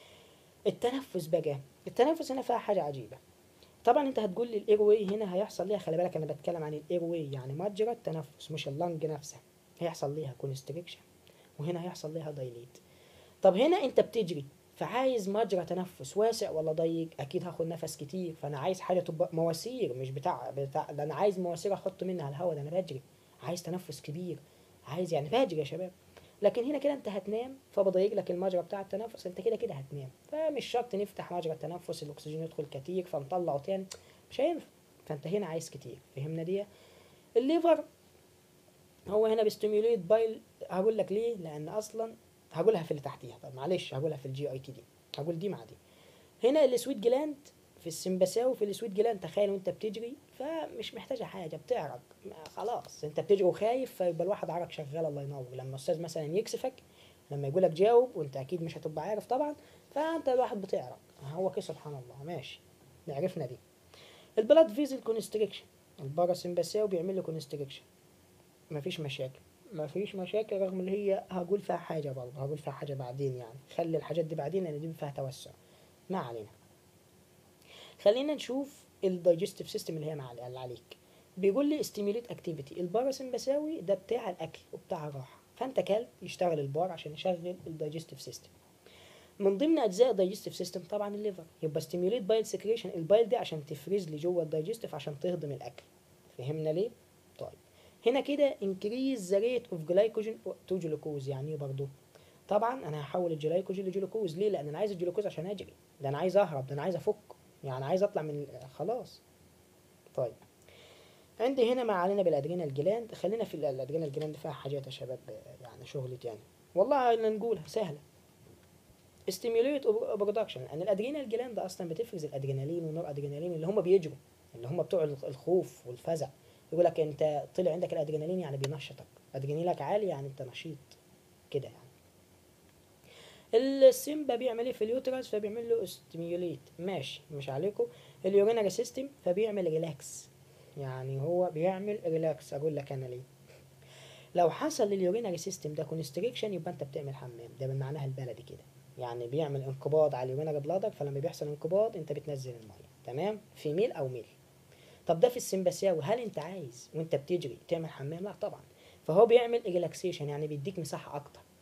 التنفس بقى التنفس هنا فيها حاجه عجيبه طبعا انت هتقول لي الاير واي هنا هيحصل ليها خلي بالك انا بتكلم عن الاير واي يعني مجرى التنفس مش اللنج نفسها هيحصل ليها كونستريكشن وهنا هيحصل ليها دايليت طب هنا انت بتجري فعايز مجرى تنفس واسع ولا ضيق اكيد هاخد نفس كتير فانا عايز حاجه تبقى مواسير مش بتاع بتاع ده انا عايز مواسير احط منها الهواء ده انا بجري عايز تنفس كبير عايز يعني بجري يا شباب لكن هنا كده انت هتنام فبضيق لك المجرى بتاع التنفس انت كده كده هتنام فمش شرط نفتح مجرى التنفس الاكسجين يدخل كتير فنطلعه تاني مش هينفع فانت هنا عايز كتير فهمنا دي الليفر هو هنا بيستيميوليت بايل هقول لك ليه لان اصلا هقولها في اللي تحتيها طب معلش هقولها في الجي اي تي دي هقول دي مع دي هنا السويت جلاند في السمبساوي في السويت جلاند تخيل وانت بتجري فمش محتاجه حاجه بتعرق ما خلاص انت بتجري وخايف فيبقى الواحد عرق شغال الله ينور لما استاذ مثلا يكسفك لما يقول لك جاوب وانت اكيد مش هتبقى عارف طبعا فانت الواحد بتعرق هو كده سبحان الله ماشي عرفنا دي البلاد فيزل كونستريكشن الباراسمبساوي بيعمل له كونستريكشن مفيش مشاكل مفيش مشاكل رغم ان هي هقول فيها حاجه برضه هقول فيها حاجه بعدين يعني خلي الحاجات دي بعدين لان دي فيها توسع ما علينا خلينا نشوف الدايجستيف سيستم اللي هي مع اللي عليك بيقول لي ستيميوليت اكتيفيتي الباراسمبساوي ده بتاع الاكل وبتاع الراحه فانت كلب يشتغل البار عشان يشغل الدايجستيف سيستم من ضمن اجزاء الدايجستيف سيستم طبعا الليفر يبقى ستيميوليت بايل سكريشن البايل دي عشان تفرز لي جوه الدايجستيف عشان تهضم الاكل فهمنا ليه طيب هنا كده increase the rate of glycogen to glucose يعني ايه برضه طبعا انا هحول الجلايكوجين لجلوكوز ليه لان انا عايز الجلوكوز عشان اجري ده انا عايز اهرب ده انا عايز افك يعني عايز اطلع من خلاص طيب عندي هنا ما علينا بالادرينال جلاند خلينا في الادرينال جلاند فيها حاجات يا شباب يعني شغل تاني والله اللي نقولها سهله ستيميوليت برودكشن لان الادرينال جلاند اصلا بتفرز الادرينالين والنور ادرينالين اللي هم بيجروا اللي هم بتوع الخوف والفزع يقول لك انت طلع عندك الادرينالين يعني بينشطك ادرينالينك عالي يعني انت نشيط كده يعني السيمبا بيعمل ايه في اليوترس فبيعمل له ستيميوليت ماشي مش عليكم اليورينري سيستم فبيعمل ريلاكس يعني هو بيعمل ريلاكس اقول لك انا ليه لو حصل لليورينري سيستم ده كونستريكشن يبقى انت بتعمل حمام ده بمعناها البلدي كده يعني بيعمل انقباض على اليورينري بلادر فلما بيحصل انقباض انت بتنزل الميه تمام في ميل او ميل طب ده في السمبساوي هل انت عايز وانت بتجري تعمل حمام لا طبعا فهو بيعمل ريلاكسيشن يعني بيديك مساحه اكتر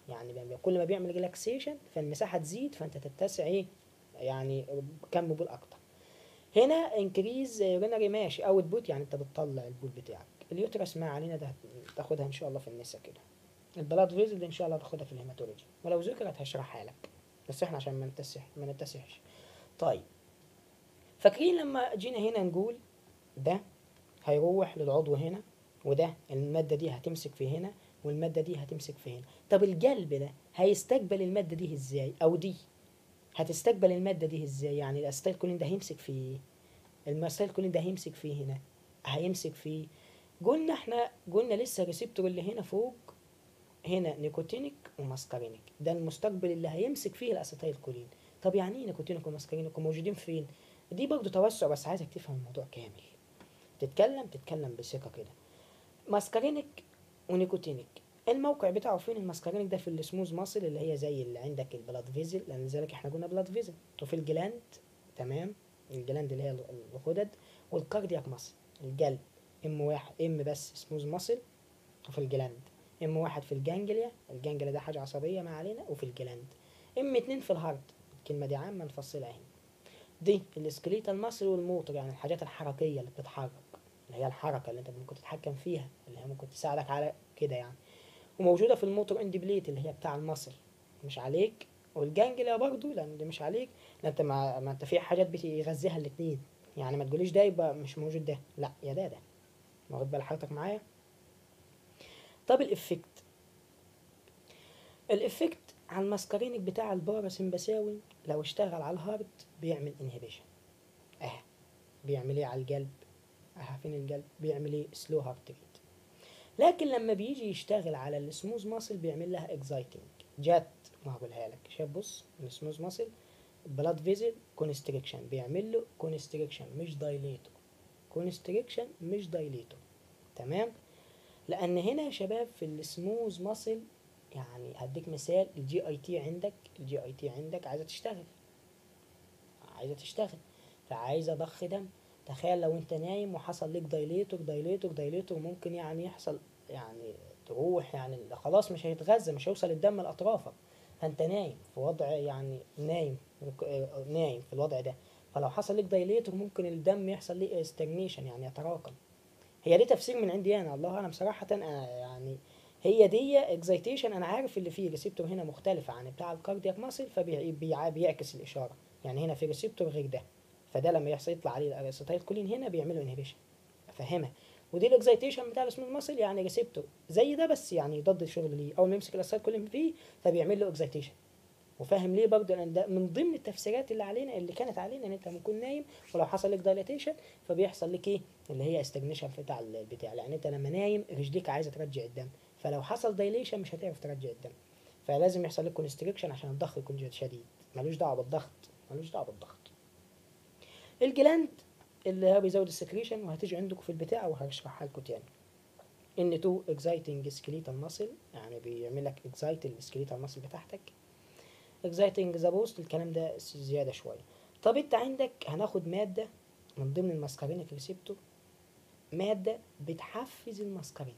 يعني بيعمل- كل ما بيعمل ريلاكسيشن فالمساحه تزيد فانت تتسع ايه يعني كم بول اكتر هنا انكريز يورينري ماشي اوت بوت يعني انت بتطلع البول بتاعك اليوترس ما علينا ده تاخدها ان شاء الله في النساء كده البلاد فيزل دي ان شاء الله تاخدها في الهيماتولوجي ولو ذكرت هشرحها لك بس احنا عشان ما نتسح ما نتسحش طيب فاكرين لما جينا هنا نقول ده هيروح للعضو هنا وده المادة دي هتمسك في هنا والمادة دي هتمسك في هنا طب القلب ده هيستقبل المادة دي ازاي او دي هتستقبل المادة دي ازاي يعني الاستايل كولين ده هيمسك في ايه الماستايل كولين ده هيمسك فيه هنا هيمسك فيه قلنا احنا قلنا لسه الريسبتور اللي هنا فوق هنا نيكوتينيك وماسكارينيك ده المستقبل اللي هيمسك فيه الاسيتايل كولين طب يعني ايه نيكوتينيك وماسكارينيك وموجودين فين دي برضه توسع بس عايزك تفهم الموضوع كامل تتكلم تتكلم بثقه كده ماسكارينيك ونيكوتينيك الموقع بتاعه فين الماسكارينيك ده في السموز ماسل اللي هي زي اللي عندك البلاد فيزل لان ذلك احنا قلنا بلاد فيزل وفي الجلاند تمام الجلاند اللي هي الغدد والكاردياك ماسل القلب ام واحد ام بس سموز ماسل وفي الجلاند ام واحد في الجانجليا الجانجليا ده حاجه عصبيه ما علينا وفي الجلاند ام اتنين في الهارت الكلمه دي عامه نفصلها هنا دي السكليتال ماسل والموتور يعني الحاجات الحركيه اللي بتتحرك اللي هي الحركه اللي انت ممكن تتحكم فيها اللي هي ممكن تساعدك على كده يعني وموجوده في الموتور اند بليت اللي هي بتاع المصل مش عليك والجانجليا برضو لان دي مش عليك لان انت ما, ما انت في حاجات بتغذيها الاثنين يعني ما تقوليش ده يبقى مش موجود ده لا يا ده ده واخد بال حضرتك معايا طب الافكت الافكت على الماسكارينك بتاع الباراسمباساوي لو اشتغل على الهارت بيعمل انهبيشن اه بيعمل ايه على القلب اه فين القلب بيعمل ايه سلو هارت ريت لكن لما بيجي يشتغل على السموز ماسل بيعمل لها اكزايتنج جت ما هقولها لك شايف بص السموز ماسل بلاد فيزل كونستريكشن بيعمل له كونستريكشن مش دايليتور كونستريكشن مش دايليتور تمام لان هنا يا شباب في السموز ماسل يعني هديك مثال الجي اي تي عندك الجي اي تي عندك عايزه تشتغل عايزه تشتغل فعايزه ضخ دم تخيل لو انت نايم وحصل لك دايليتور دايليتور دايليتور ممكن يعني يحصل يعني تروح يعني خلاص مش هيتغذى مش هيوصل الدم لاطرافك فانت نايم في وضع يعني نايم نايم في الوضع ده فلو حصل لك دايليتور ممكن الدم يحصل ليه استجنيشن يعني يتراكم هي دي تفسير من عندي انا الله اعلم صراحه انا يعني هي دي اكزايتيشن انا عارف اللي فيه ريسبتور هنا مختلفه عن بتاع الكاردياك ماسل فبيعكس الاشاره يعني هنا في ريسبتور غير ده فده لما يحصل يطلع عليه الاسيتايل كولين هنا بيعملوا انهبيشن افهمها ودي الاكزايتيشن بتاع السمول ماسل يعني ريسبتور زي ده بس يعني ضد الشغل ليه اول ما يمسك الاسيتايل كولين فيه فبيعمل له اكزايتيشن وفاهم ليه برضه لان ده من ضمن التفسيرات اللي علينا اللي كانت علينا ان انت لما تكون نايم ولو حصل لك دايلاتيشن فبيحصل لك ايه اللي هي استجنيشن بتاع البتاع لان انت لما نايم رجليك عايزه ترجع الدم فلو حصل دايليشن مش هتعرف ترجع الدم فلازم يحصل لك كونستريكشن عشان الضغط يكون شديد ملوش دعوه بالضغط ملوش دعوه بالضغط الجلاند اللي هو بيزود السكريشن وهتيجي عندكم في البتاع وهشرحها لكم تاني ان تو اكزايتنج سكليتال ماسل يعني بيعمل لك اكزايت السكليتال ماسل بتاعتك اكزايتنج ذا بوست الكلام ده زياده شويه طب انت عندك هناخد ماده من ضمن الماسكارينيك ريسبتور ماده بتحفز الماسكارينيك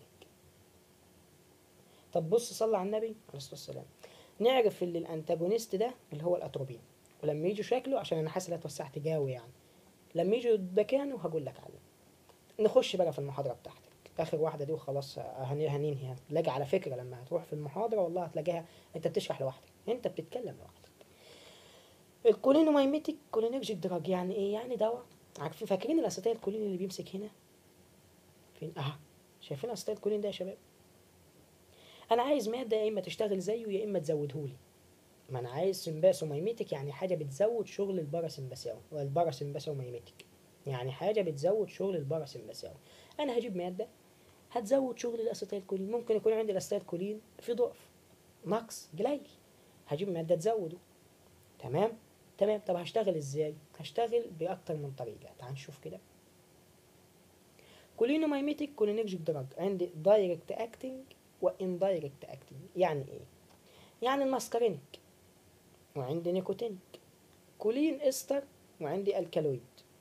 طب بص صلى على النبي عليه الصلاه والسلام نعرف اللي الانتاجونيست ده اللي هو الاتروبين ولما يجوا شكله عشان انا حاسس ان اتوسعت جاوي يعني لما يجوا مكانه هقول لك عليه نخش بقى في المحاضره بتاعتك اخر واحده دي وخلاص هننهي هتلاقي على فكره لما هتروح في المحاضره والله هتلاقيها انت بتشرح لوحدك انت بتتكلم لوحدك الكولينومايميتيك كولينرجيك دراج يعني ايه يعني دواء عارفين فاكرين الاسيتيل كولين اللي بيمسك هنا فين اه شايفين الاسيتيل كولين ده يا شباب انا عايز ماده يا اما تشتغل زيه يا اما تزودهولي ما انا عايز سمباسوميميتيك يعني حاجه بتزود شغل الباراسمباساوي والباراسمباسوميميتيك يعني حاجه بتزود شغل الباراسمباساوي انا هجيب ماده هتزود شغل الاسيتيل كولين ممكن يكون عندي الاسيتيل كولين في ضعف نقص قليل هجيب ماده تزوده تمام تمام طب هشتغل ازاي هشتغل باكتر من طريقه تعال نشوف كده كولينومايميتيك كولينرجيك دراج عندي دايركت اكتنج واندايركت اكتنج يعني ايه يعني الماسكارينيك وعندي نيكوتينيك كولين استر وعندي الكالويد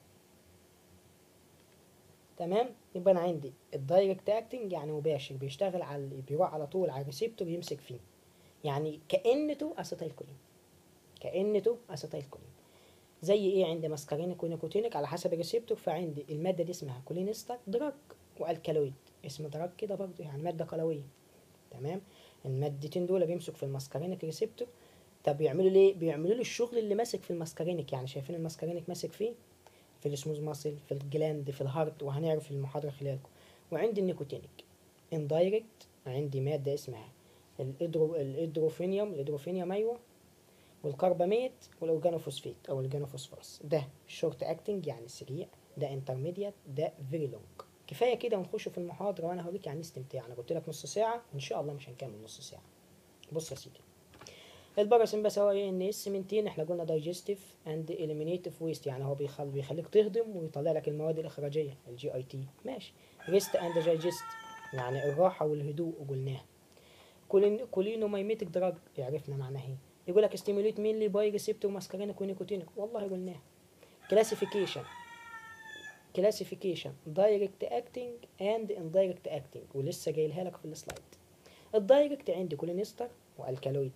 تمام يبقى انا عندي الدايركت اكتنج يعني مباشر بيشتغل على بيروح على طول على الريسبتور يمسك فيه يعني كانته اسيتايل كولين كانته اسيتايل كولين زي ايه عند ماسكارينيك ونيكوتينيك على حسب الريسبتور فعندي الماده دي اسمها كولينستر دراج والكالويد اسم دراج كده برضه يعني ماده قلويه تمام المادتين دول بيمسك في الماسكارينيك ريسبتور طب بيعملوا ليه بيعملوا لي الشغل اللي ماسك في الماسكارينيك يعني شايفين الماسكارينيك ماسك فيه في السموز ماسل في الجلاند في الهارت وهنعرف في المحاضره خلالكم وعندي النيكوتينيك اندايركت عندي ماده اسمها الإدرو... الادروفينيوم الادروفينيوم ايوه والكرباميت والاورجانوفوسفيت او الاورجانوفوسفورس ده شورت اكتنج يعني سريع ده انترميديت ده فيري لونج كفايه كده ونخش في المحاضره وانا هوريك يعني استمتاع انا قلت لك نص ساعه ان شاء الله مش هنكمل نص ساعه بص يا سيدي الباراسمباس هو ايه ان اس منتين احنا قلنا دايجستيف اند اليمينيتيف ويست يعني هو بيخل بيخليك تهضم ويطلع لك المواد الاخراجيه الجي اي دي ماشي ريست اند دايجست يعني الراحه والهدوء قلناها كولين كولينومايميتك دراج عرفنا معناها ايه يقول لك ستيموليت مينلي باي ريسبتور ماسكارينيك ونيكوتينيك والله قلناها كلاسيفيكيشن كلاسيفيكيشن دايركت اكتنج اند اندايركت اكتنج ولسه جايلها لك في السلايد الدايركت عندي كولينستر والكالويد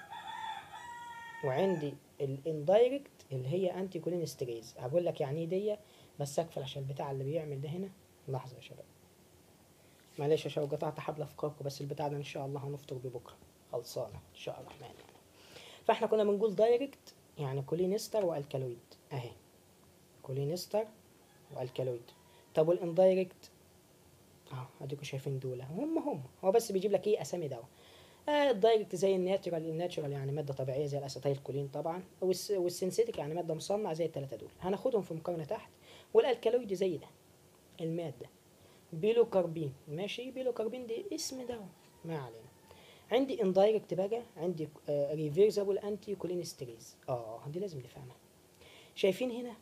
وعندي الاندايركت اللي هي انتي كولينستريز هقول لك يعني ايه دي بس اقفل عشان البتاع اللي بيعمل ده هنا لحظه يا شباب معلش يا شباب قطعت حبل افكاركم بس البتاع ده ان شاء الله هنفطر بيه بكره خلصانه ان شاء الله الرحمن يعني. فاحنا كنا بنقول دايركت يعني كولينستر والكالويد اهي كولينستر والكالويد طب والاندايركت اه اديكم شايفين دول هم هم هو بس بيجيب لك ايه اسامي دواء آه الدايركت زي الناتشرال الناتشرال يعني ماده طبيعيه زي الاسيتايل كولين طبعا والس- والسينثيتيك يعني ماده مصنع زي الثلاثه دول هناخدهم في مقارنه تحت والالكالويد زي ده الماده بيلوكاربين ماشي بيلوكاربين دي اسم دواء ما علينا عندي اندايركت بقى عندي ريفيرسبل انتي كولينستريز اه دي لازم نفهمها شايفين هنا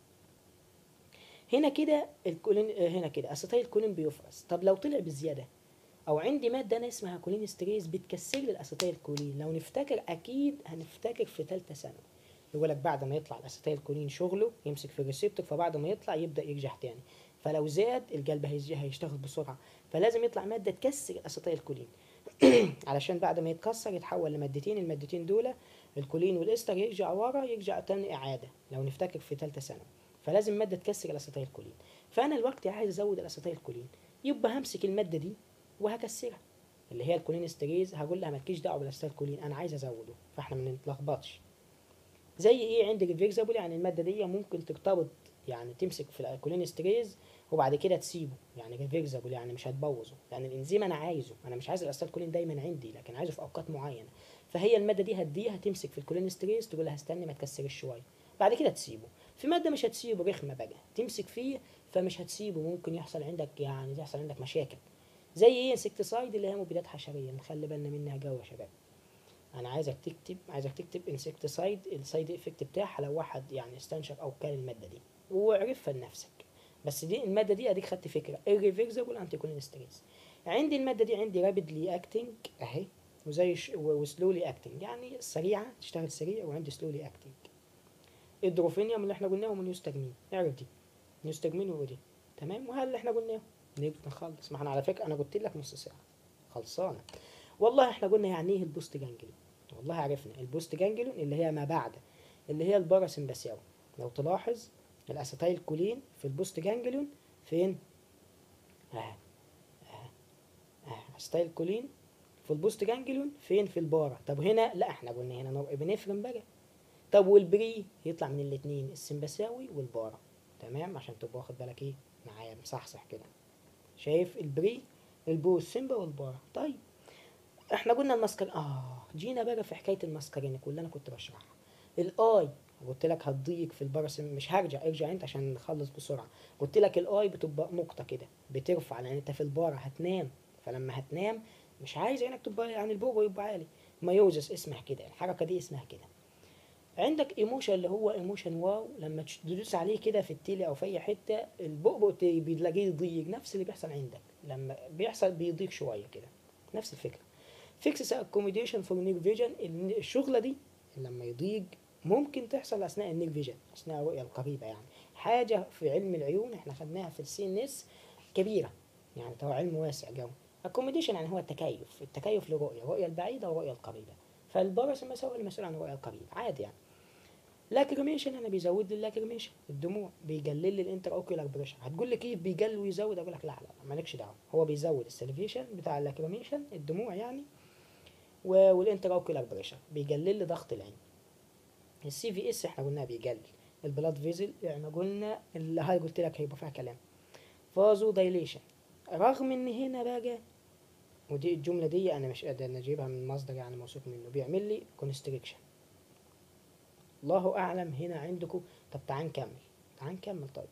هنا كده الكولين آه، هنا كده اسيتايل كولين بيفرز طب لو طلع بزياده او عندي ماده انا اسمها كولينستريز بتكسر لي الاسيتايل كولين لو نفتكر اكيد هنفتكر في ثالثه ثانوي يقول لك بعد ما يطلع الاسيتايل كولين شغله يمسك في الريسبتور فبعد ما يطلع يبدا يرجع تاني فلو زاد القلب هيز- هيشتغل بسرعه فلازم يطلع ماده تكسر الاسيتايل كولين علشان بعد ما يتكسر يتحول لمادتين المادتين دول الكولين والاستر يرجع ورا يرجع تاني اعاده لو نفتكر في ثالثه ثانوي فلازم ماده تكسر الاسيتايل كولين فانا الوقت عايز ازود الاسيتايل كولين يبقى همسك الماده دي وهكسرها اللي هي الكولين استريز هقول لها مالكيش دعوه بالاسيتايل كولين انا عايز ازوده فاحنا ما نتلخبطش زي ايه عندي ريفيرسبل يعني الماده دي ممكن ترتبط يعني تمسك في الكولين استريز وبعد كده تسيبه يعني ريفيرسبل يعني مش هتبوظه لان الانزيم انا عايزه انا مش عايز الاسيتايل كولين دايما عندي لكن عايزه في اوقات معينه فهي الماده دي هديها تمسك في الكولين استريز تقول لها استني ما تكسرش شويه بعد كده تسيبه في ماده مش هتسيبه رخمه بقى تمسك فيه فمش هتسيبه ممكن يحصل عندك يعني يحصل عندك مشاكل زي ايه انسكتسايد اللي هي مبيدات حشريه نخلي بالنا منها جو يا شباب انا عايزك تكتب عايزك تكتب انسكتسايد السايد افكت بتاعها لو واحد يعني استنشق او كان الماده دي وعرفها لنفسك بس دي الماده دي اديك خدت فكره الريفيرسبل انتي كولينستريز عندي الماده دي عندي رابيدلي اكتنج اهي وزي وسلولي اكتنج يعني سريعه تشتغل سريع وعندي سلولي اكتنج الدروفينيوم اللي احنا قلناه ونيوستجمين اعرف دي نيوستجمين ودي تمام وهذا اللي احنا قلناه نيجي نخلص ما احنا على فكره انا قلت لك نص ساعه خلصانه والله احنا قلنا يعني ايه البوست جانجليون والله عرفنا البوست جانجليون اللي هي ما بعد اللي هي الباراسمباسياوي لو تلاحظ الاسيتايل كولين في البوست جانجليون فين اه اه اه اسيتايل كولين في البوست جانجليون فين في البارا طب هنا لا احنا قلنا هنا نوع ابنفرين بقى طب والبري يطلع من الاثنين السمباساوي والبارا تمام عشان تبقى واخد بالك ايه معايا مصحصح كده شايف البري البو السمبا والبارا طيب احنا قلنا الماسكر اه جينا بقى في حكايه الماسكارينك واللي انا كنت بشرحها الاي قلت لك هتضيق في الباراسم مش هرجع ارجع انت عشان نخلص بسرعه قلت لك الاي بتبقى نقطه كده بترفع لان انت في البارا هتنام فلما هتنام مش عايز عينك تبقى يعني البوجو يبقى عالي مايوزس اسمها كده الحركه دي اسمها كده عندك ايموشن اللي هو ايموشن واو لما تدوس عليه كده في التيلي او في اي حته البؤبؤ ت- بتلاقيه يضيق نفس اللي بيحصل عندك لما بيحصل بيضيق شويه كده نفس الفكره فيكسس اكوموديشن فور نير فيجن الشغله دي لما يضيق ممكن تحصل اثناء النير فيجن اثناء الرؤيه القريبه يعني حاجه في علم العيون احنا خدناها في السي ان اس كبيره يعني طبعا علم واسع جو accommodation يعني هو التكيف التكيف لرؤية الرؤية البعيدة والرؤية القريبة فالباراسمباث هو المسؤول عن الرؤية القريبة عادي يعني لاكريميشن انا بيزود لي اللاكريميشن الدموع بيقلل لي الانتر اوكيولار بريشر هتقول لي كيف بيقلل ويزود اقول لك لا لا مالكش دعوه هو بيزود السلفيشن بتاع اللاكريميشن الدموع يعني و- والانتر اوكيولار بريشر بيقلل لي ضغط العين السي في اس احنا قلنا بيقلل البلاد فيزل احنا قلنا اللي هاي قلت لك هيبقى فيها كلام فازو دايليشن رغم ان هنا بقى ودي الجملة دي أنا مش قادر أنا أجيبها من مصدر يعني موثوق منه بيعمل لي كونستريكشن الله أعلم هنا عندكم طب تعال نكمل تعال نكمل طيب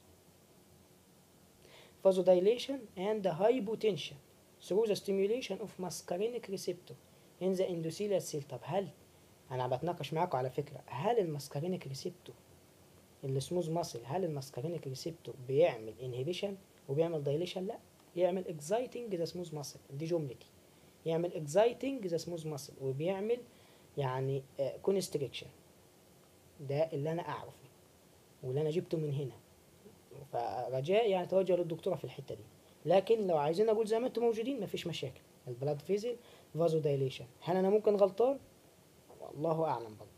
vasodilation and hypotension through the stimulation of muscarinic receptor in the endothelial cell طب هل أنا بتناقش معاكم على فكرة هل الماسكارينيك ريسبتور السموز ماسل هل الماسكارينيك ريسبتور بيعمل انهبيشن وبيعمل دايليشن لا يعمل اكزايتنج ذا سموز ماسل دي جملتي يعمل اكزايتنج ذا سموز ماسل وبيعمل يعني كونستريكشن ده اللي انا اعرفه واللي انا جبته من هنا فرجاء يعني توجه للدكتوره في الحته دي لكن لو عايزين اقول زي ما انتم موجودين مفيش مشاكل البلاد فيزل فازو دايليشن هل انا ممكن غلطان والله اعلم برضه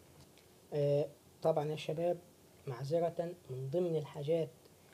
آه طبعا يا شباب معذرة من ضمن الحاجات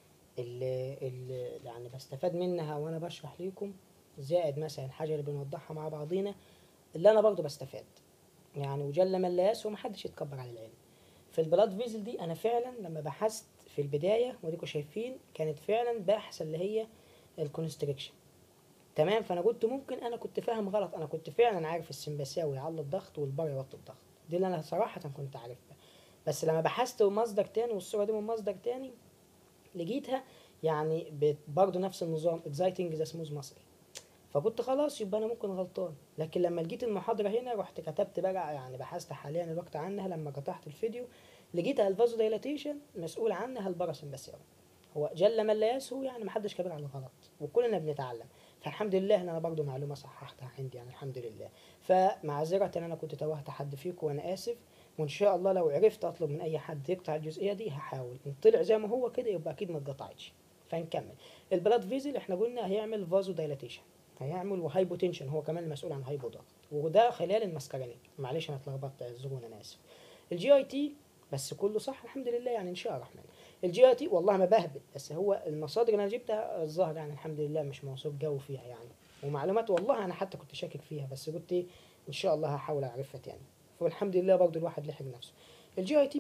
اللي, اللي يعني بستفاد منها وانا بشرح لكم زائد مثلا الحاجة اللي بنوضحها مع بعضينا اللي انا برضه بستفاد يعني وجل من لا يسهو محدش يتكبر على العلم في البلاد فيزل دي انا فعلا لما بحثت في البداية وديكم شايفين كانت فعلا بحث اللي هي الكونستريكشن تمام فانا قلت ممكن انا كنت فاهم غلط انا كنت فعلا عارف السمباساوي يعلي الضغط والبار يوطي الضغط دي اللي انا صراحة كنت عارفها بس لما بحثت مصدر تاني والصورة دي من مصدر تاني لقيتها يعني برضه نفس النظام exciting the smooth muscle فكنت خلاص يبقى انا ممكن غلطان لكن لما لقيت المحاضرة هنا رحت كتبت بقى يعني بحثت حاليا الوقت عنها لما قطعت الفيديو لقيتها الفازو دايلاتيشن مسؤول عنها الباراسمباسيوم هو جل من لا يسهو يعني محدش كبير على الغلط وكلنا بنتعلم فالحمد لله ان انا برضو معلومه صححتها عندي يعني الحمد لله فمعذره ان انا كنت توهت حد فيكم وانا اسف وان شاء الله لو عرفت اطلب من اي حد يقطع الجزئيه دي هحاول ان طلع زي ما هو كده يبقى اكيد ما اتقطعتش فنكمل البلاد فيزل احنا قلنا هيعمل فازو دايلاتيشن هيعمل وهايبوتنشن هو كمان المسؤول عن هايبو ضغط وده خلال المسكرينيك معلش انا اتلخبطت اعذروني انا اسف الجي اي تي بس كله صح الحمد لله يعني ان شاء الله الرحمن الجي اي تي والله ما بهبل بس هو المصادر اللي انا جبتها الظاهر يعني الحمد لله مش موثوق جو فيها يعني ومعلومات والله انا حتى كنت شاكك فيها بس قلت إيه، ان شاء الله هحاول اعرفها تاني والحمد لله برضو الواحد لحق نفسه الجي اي تي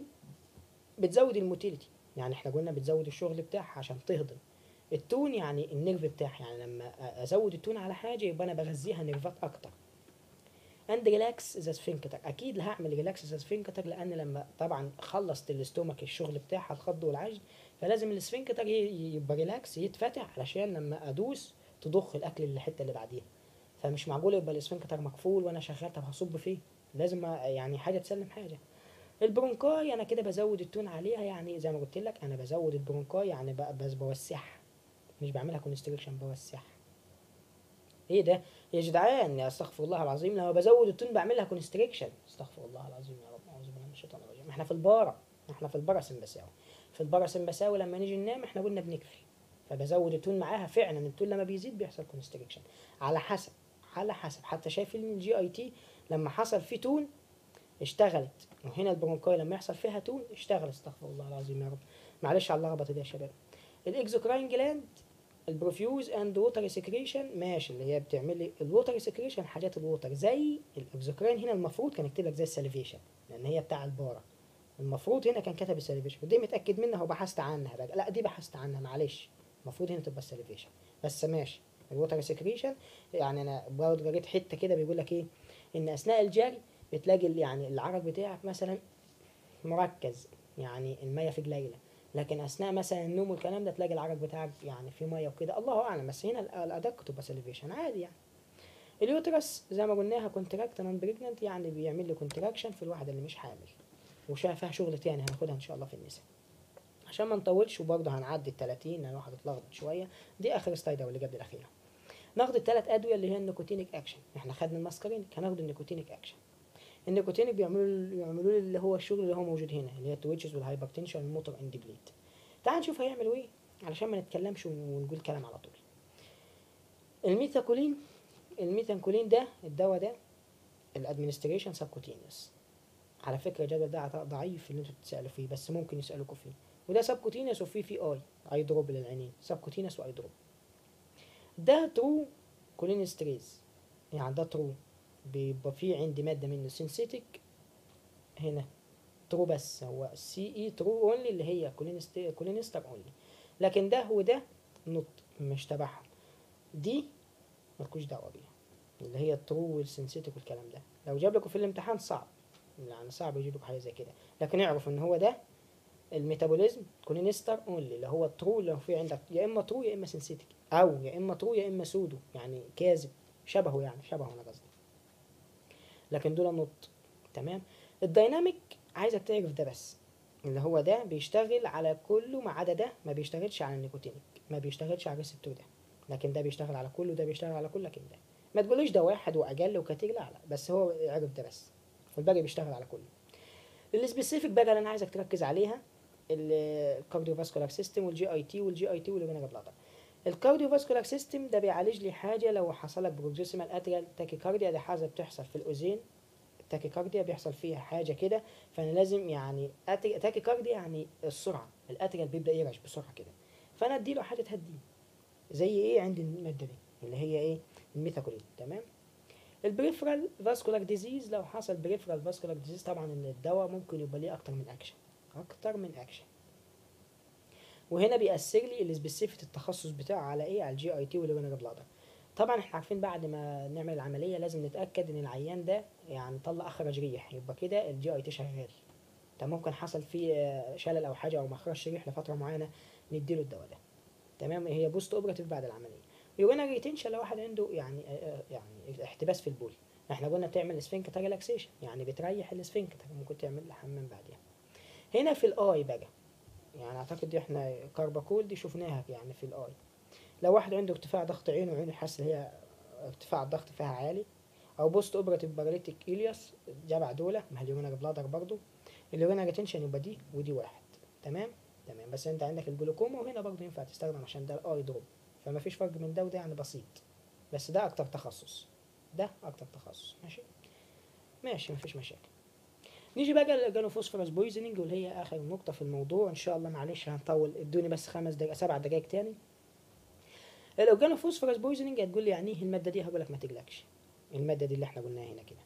بتزود الموتيليتي يعني احنا قلنا بتزود الشغل بتاعها عشان تهضم التون يعني النيرف بتاعها يعني لما ازود التون على حاجه يبقى انا بغذيها نيرفات اكتر اند ريلاكس ذا سفنكتر اكيد هعمل ريلاكس ذا سفنكتر لان لما طبعا خلصت الاستومك الشغل بتاعها الخض والعجن فلازم السفنكتر ي- يبقى ريلاكس يتفتح علشان لما ادوس تضخ الاكل للحته اللي بعديها فمش معقول يبقى السفنكتر مقفول وانا شغال طب هصب فيه لازم أ- يعني حاجه تسلم حاجه البرونكاي انا كده بزود التون عليها يعني زي ما قلت لك انا بزود البرونكاي يعني ب- بس بوسعها مش بعملها كونستريكشن بوسعها ايه ده يا جدعان يا استغفر الله العظيم لما بزود التون بعملها كونستريكشن استغفر الله العظيم يا رب اعوذ بالله من الشيطان الرجيم احنا في البارا احنا في البارا سمبساوي في البارا سمبساوي لما نيجي ننام احنا قلنا بنكفي فبزود التون معاها فعلا التون لما بيزيد بيحصل كونستريكشن على حسب على حسب حتى شايف الجي اي تي لما حصل فيه تون اشتغلت وهنا البرونكاي لما يحصل فيها تون اشتغل استغفر الله العظيم يا رب معلش على اللخبطه دي يا شباب الاكزوكراين جلاند البروفيوز اند ووتر سكريشن ماشي اللي هي بتعمل لي الووتر سكريشن حاجات الووتر زي الاكزوكراين هنا المفروض كان يكتب لك زي السليفيشن لان هي بتاع البارا المفروض هنا كان كتب السليفيشن ودي متاكد منها وبحثت عنها بقى لا دي بحثت عنها معلش المفروض هنا تبقى السليفيشن بس ماشي الووتر سكريشن يعني انا برضه قريت حته كده بيقول لك ايه ان اثناء الجري بتلاقي ال- يعني العرق بتاعك مثلا مركز يعني الميه في قليله لكن اثناء مثلا النوم والكلام ده تلاقي العرق بتاعك يعني في ميه وكده الله اعلم بس هنا ال- الادق تبقى سليفيشن عادي يعني اليوترس زي ما قلناها كونتراكت نون بريجننت يعني بيعمل لي كونتراكشن في الواحده اللي مش حامل وشايف فيها شغل تاني هناخدها ان شاء الله في النساء عشان ما نطولش وبرضه هنعدي ال 30 لان الواحد اتلخبط شويه دي اخر سلايد او اللي قبل الاخيره ناخد الثلاث ادويه اللي هي النيكوتينيك اكشن احنا خدنا الماسكارينيك هناخد النيكوتينيك اكشن النيكوتينيك بيعملوا يعملوا لي اللي هو الشغل اللي هو موجود هنا اللي هي التويتشز والهايبرتنشن والموتور اندبليت تعال نشوف هيعملوا ايه علشان ما نتكلمش ونقول كلام على طول الميثاكولين الميثانكولين ده الدواء ده الادمنستريشن سبكوتينيوس على فكره الجدول ده عطاء ضعيف اللي انتوا بتسالوا فيه بس ممكن يسالوكوا فيه وده سبكوتينيوس وفيه في اي اي دروب للعينين سبكوتينيوس واي دروب ده ترو كولينستريز يعني ده ترو بيبقى فيه عندي ماده منه سينسيتك هنا ترو بس هو سي اي ترو اونلي اللي هي كولينستر كولينستر اونلي لكن ده وده نوت مش تبعهم دي مالكوش دعوه بيها اللي هي الترو والسنسيتك والكلام ده لو جاب لكم في الامتحان صعب يعني صعب يجيب لكم حاجه زي كده لكن اعرف ان هو ده الميتابوليزم كولينستر اونلي اللي هو الترو اللي في عندك يا اما ترو يا اما سنسيتك او يا اما ترو يا اما سودو يعني كاذب شبهه يعني شبهه انا قصدي لكن دول نوت تمام الدايناميك عايزك تعرف ده بس اللي هو ده بيشتغل على كله ما عدا ده ما بيشتغلش على النيكوتينيك ما بيشتغلش على الريسبتور ده لكن ده بيشتغل على كله ده بيشتغل على كله لكن ده ما تقولوش ده واحد واقل وكتير لا لا بس هو عرف ده بس والباقي بيشتغل على كله السبيسيفيك بقى اللي انا عايزك تركز عليها الكارديوفاسكولار سيستم والجي اي تي والجي اي تي والفينا بلادر الكارديوفاسكولار سيستم ده بيعالج لي حاجه لو حصل لك بروكسيمال اتريال تاكيكارديا دي حاجه بتحصل في الاذين التاكيكارديا بيحصل فيها حاجه كده فانا لازم يعني أتري... تاكيكارديا يعني السرعه الاتريال بيبدا يرعش بسرعه كده فانا اديله حاجه تهديه زي ايه عندي الماده دي اللي هي ايه الميثاكولين تمام البريفرال فاسكولار ديزيز لو حصل بريفرال فاسكولار ديزيز طبعا ان الدواء ممكن يبقى ليه اكتر من اكشن اكتر من اكشن وهنا بيأثر لي السبيسيفيك التخصص بتاعه على ايه على الجي اي تي والفينا بلادر طبعا احنا عارفين بعد ما نعمل العمليه لازم نتاكد ان العيان ده يعني طلع اخرج ريح يبقى كده الجي اي تي شغال طب ممكن حصل فيه شلل او حاجه او ما خرجش ريح لفتره معينه نديله الدواء ده تمام هي بوست اوبراتيف بعد العمليه يورينا ريتنشن لو واحد عنده يعني يعني احتباس في البول احنا قلنا بتعمل اسفنكتر ريلاكسيشن يعني بتريح الاسفنكتر ممكن تعمل حمام بعديها هنا في الاي بقى يعني اعتقد دي احنا كارباكول دي شفناها يعني في الاي لو واحد عنده ارتفاع ضغط عينه وعينه حاسس ان هي ارتفاع الضغط فيها عالي او بوست اوبراتيف باراليتيك الياس جمع دولة ما هي اليورينال بلادر برضو اليورينال ريتنشن يبقى دي ودي واحد تمام تمام بس انت عندك الجلوكوما وهنا برضو ينفع تستخدم عشان ده الاي دروب فما فيش فرق من ده وده يعني بسيط بس ده اكتر تخصص ده اكتر تخصص ماشي ماشي مفيش مشاكل نيجي بقى للجانوفوسفورس بويزنينج واللي هي اخر نقطه في الموضوع ان شاء الله معلش هنطول ادوني بس خمس دقائق سبع دقائق تاني الاورجانوفوسفورس بويزنينج هتقول لي يعني ايه الماده دي هقول لك ما تقلقش الماده دي اللي احنا قلناها هنا كده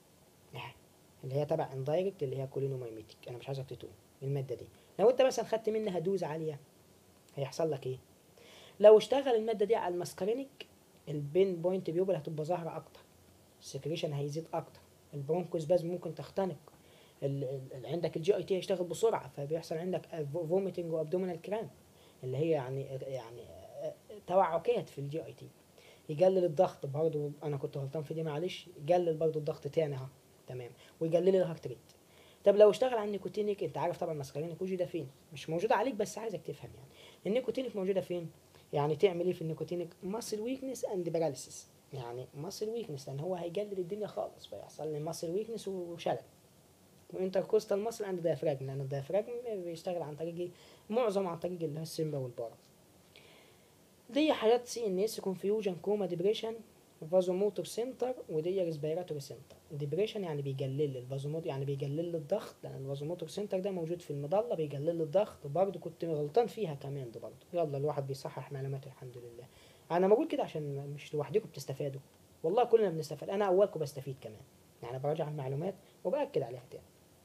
اللي هي تبع اندايركت اللي هي كولينومايميتيك انا مش عايزك تتوه الماده دي لو انت مثلا خدت منها دوز عاليه هيحصل لك ايه لو اشتغل الماده دي على الماسكارينيك البين بوينت بيوبل هتبقى ظاهره اكتر السكريشن هيزيد اكتر البرونكوس باز ممكن تختنق ال ال عندك الجي اي تي هيشتغل بسرعه فبيحصل عندك فوميتنج وابدومينال كرام اللي هي يعني يعني توعكات في الجي اي تي يقلل الضغط برضه انا كنت غلطان في دي معلش يقلل برضه الضغط تاني اهو تمام ويقلل الهارت ريت طب لو اشتغل على النيكوتينيك انت عارف طبعا مسكرينك موجوده فين مش موجوده عليك بس عايزك تفهم يعني النيكوتينيك موجوده فين يعني تعمل ايه في النيكوتينيك ماسل ويكنس اند باراليسيس يعني ماسل ويكنس لان هو هيقلل الدنيا خالص فيحصل لي ماسل ويكنس وشلل وانتركوستال ماسل اند دايفراجم لان الدايفراجم بيشتغل عن طريق ايه معظم عن طريق اللي هو السيمبا والبارا دي حاجات سي ان اس كونفيوجن كوما ديبريشن فازوموتور سنتر ودي ريسبيراتوري سنتر ديبريشن يعني بيقلل الفازوموتور يعني بيقلل الضغط لان الفازوموتور سنتر ده موجود في المظله بيقلل الضغط برضه كنت غلطان فيها كمان ده برضه يلا الواحد بيصحح معلوماته الحمد لله انا بقول كده عشان مش لوحدكم بتستفادوا والله كلنا بنستفاد انا اولكم بستفيد كمان يعني براجع المعلومات وباكد عليها تاني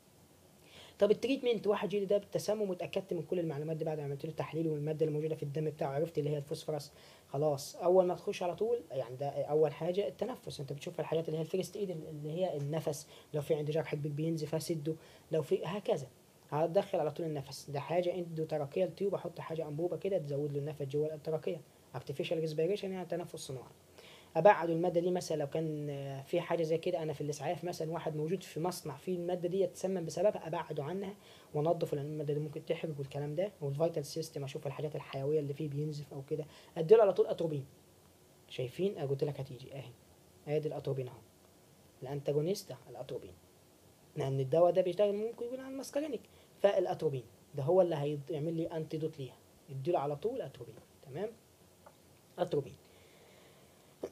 طب التريتمنت واحد جيلي ده بالتسمم واتاكدت من كل المعلومات دي بعد ما عملت له تحليل والماده اللي موجوده في الدم بتاعه عرفت اللي هي الفوسفورس خلاص اول ما تخش على طول يعني ده اول حاجه التنفس انت بتشوف الحاجات اللي هي الفيرست ايد اللي هي النفس لو في عندي جرح كبير بينزف اسده لو في هكذا هتدخل على طول النفس ده حاجه اندو تراكيه تيوب احط حاجه انبوبه كده تزود له النفس جوه التراكيه ارتفيشال ريسبيريشن يعني تنفس صناعي ابعد الماده دي مثلا لو كان في حاجه زي كده انا في الاسعاف مثلا واحد موجود في مصنع فيه الماده دي تسمم بسببها ابعده عنها وانضف لان الماده دي ممكن تحرق والكلام ده والفيتال سيستم اشوف الحاجات الحيويه اللي فيه بينزف او كده اديله على طول اتروبين شايفين قلت لك هتيجي اهي ادي الاتروبين اهو الانتاجونيست الاتروبين لان الدواء ده بيشتغل ممكن يكون على المسكرينيك فالاتروبين ده هو اللي هيعمل لي انتيدوت ليها اديله على طول اتروبين تمام اتروبين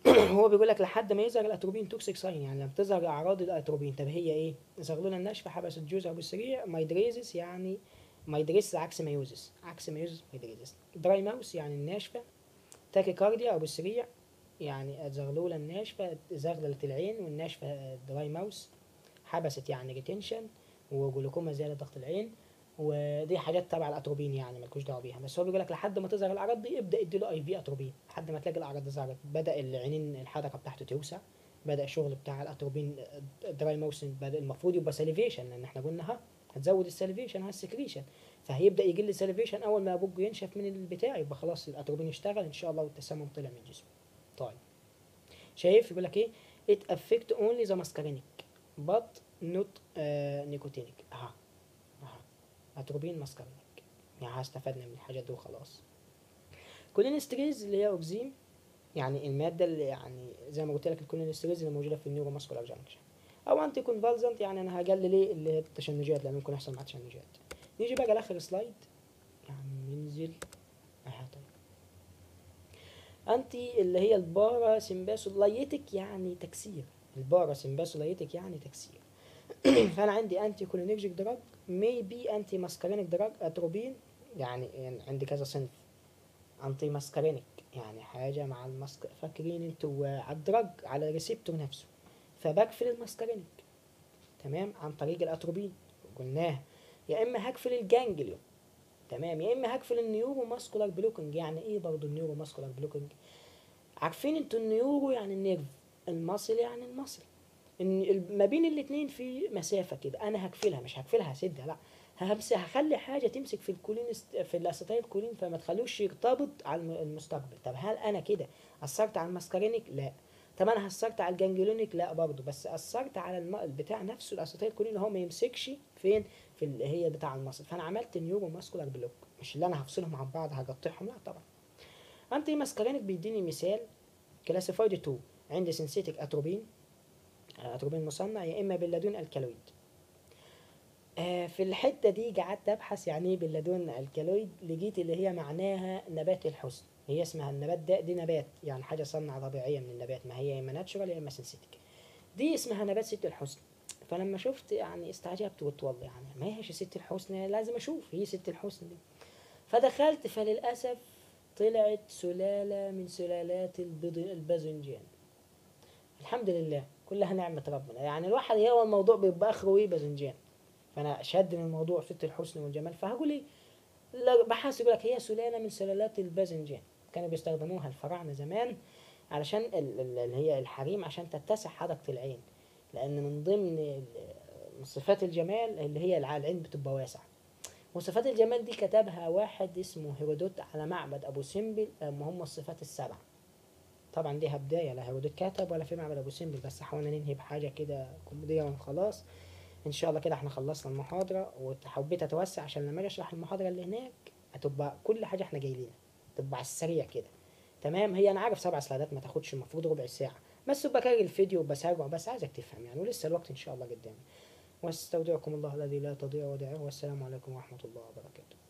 هو بيقول لك لحد ما يظهر الاتروبين توكسيك ساين يعني لما تظهر اعراض الاتروبين طب هي ايه؟ زغلوله الناشفه حبس الجوز ابو السريع مايدريزس يعني مايدريس عكس مايوزس عكس مايوزس مايدريزس دراي ماوس يعني الناشفه تاكيكارديا ابو السريع يعني الزغلوله الناشفه زغلله العين والناشفه دراي ماوس حبست يعني ريتنشن وجلوكوما زياده ضغط العين ودي حاجات تبع الاتروبين يعني مالكوش دعوه بيها بس هو بيقول لك لحد ما تظهر الاعراض دي ابدا اديله اي في اتروبين لحد ما تلاقي الاعراض دي ظهرت بدا العينين الحركه بتاعته توسع بدا الشغل بتاع الاتروبين دراي ماوس بدا المفروض يبقى ساليفيشن لان احنا قلنا ها هتزود الساليفيشن هالسكريشن فهيبدا يقل الساليفيشن اول ما بوجه ينشف من البتاع يبقى خلاص الاتروبين اشتغل ان شاء الله والتسمم طلع من جسمه طيب شايف يقول لك ايه it affect only the muscarinic but not uh, nicotinic اها اها اتروبين ماسكارينيك يعني استفدنا من الحاجات دي وخلاص كولينستريز اللي هي اوكزيم يعني الماده اللي يعني زي ما قلت لك الكولينستريز اللي موجوده في النيورو ماسكولار جانكشن او انتي كونفالزنت يعني انا هقلل ايه اللي هي التشنجات لان ممكن يحصل مع تشنجات نيجي بقى لاخر سلايد يعني ننزل اها طيب انتي اللي هي البارا سمباسولايتك يعني تكسير البارا سمباسولايتك يعني تكسير فانا عندي انتي كولينرجيك دراج ميبي انتي ماسكارينيك دراج اتروبين يعني, يعني عندي كذا صنف انتي ماسكارينيك يعني حاجه مع الماسك فاكرين انتوا على الدراج على الريسبتور نفسه فبقفل الماسكارينيك تمام عن طريق الاتروبين قلناه يا اما هقفل الجانجليون تمام يا اما هقفل النيورو ماسكولار بلوكنج يعني ايه برضه النيورو ماسكولار بلوكنج عارفين انتوا النيورو يعني النيرف المصل يعني المصل ان ما بين الاثنين في مسافه كده انا هقفلها مش هقفلها هسدها لا همسك هخلي حاجه تمسك في الكولين في الاسيتايل كولين فما تخلوش يرتبط على المستقبل طب هل انا كده اثرت على الماسكارينيك لا طب انا اثرت على الجانجلونيك لا برضه بس اثرت على الم... البتاع نفسه الاسيتايل كولين هو ما يمسكش فين في اللي هي بتاع المصل فانا عملت نيورو ماسكولار بلوك مش اللي انا هفصلهم عن بعض هقطعهم لا طبعا انتي ماسكارينيك بيديني مثال كلاسيفايد 2 عندي سنسيتك اتروبين اتروبين مصنع يا اما بلادون الكالويد آه في الحته دي قعدت ابحث يعني ايه بلادون الكالويد لقيت اللي هي معناها نبات الحسن هي اسمها النبات ده دي نبات يعني حاجه صنع طبيعيه من النبات ما هي يا اما ناتشورال يا اما سنسيتك دي اسمها نبات ست الحسن فلما شفت يعني استعجبت قلت والله يعني ما هيش ست الحسن لازم اشوف هي ست الحسن دي فدخلت فللاسف طلعت سلاله من سلالات الباذنجان الحمد لله كلها نعمة ربنا يعني الواحد هو الموضوع بيبقى اخره ايه باذنجان فانا شد من الموضوع ست الحسن والجمال فهقول ايه بحث يقول لك هي سلاله من سلالات الباذنجان كانوا بيستخدموها الفراعنه زمان علشان اللي هي الحريم عشان تتسع حدقه العين لان من ضمن صفات الجمال اللي هي العين بتبقى واسعه وصفات الجمال دي كتبها واحد اسمه هيرودوت على معبد ابو سمبل هم الصفات السبعه طبعا ليها بداية لا هيرودوت كتب ولا في معبد أبو سمبل بس حاولنا ننهي بحاجة كده كوميدية وخلاص إن شاء الله كده احنا خلصنا المحاضرة وحبيت أتوسع عشان لما أجي أشرح المحاضرة اللي هناك هتبقى كل حاجة احنا جايلين تبقى على السريع كده تمام هي أنا عارف سبع سلايدات ما تاخدش المفروض ربع ساعة بس بكرر الفيديو بسرعه بس عايزك تفهم يعني ولسه الوقت إن شاء الله قدامي واستودعكم الله الذي لا تضيع ودائعه والسلام عليكم ورحمة الله وبركاته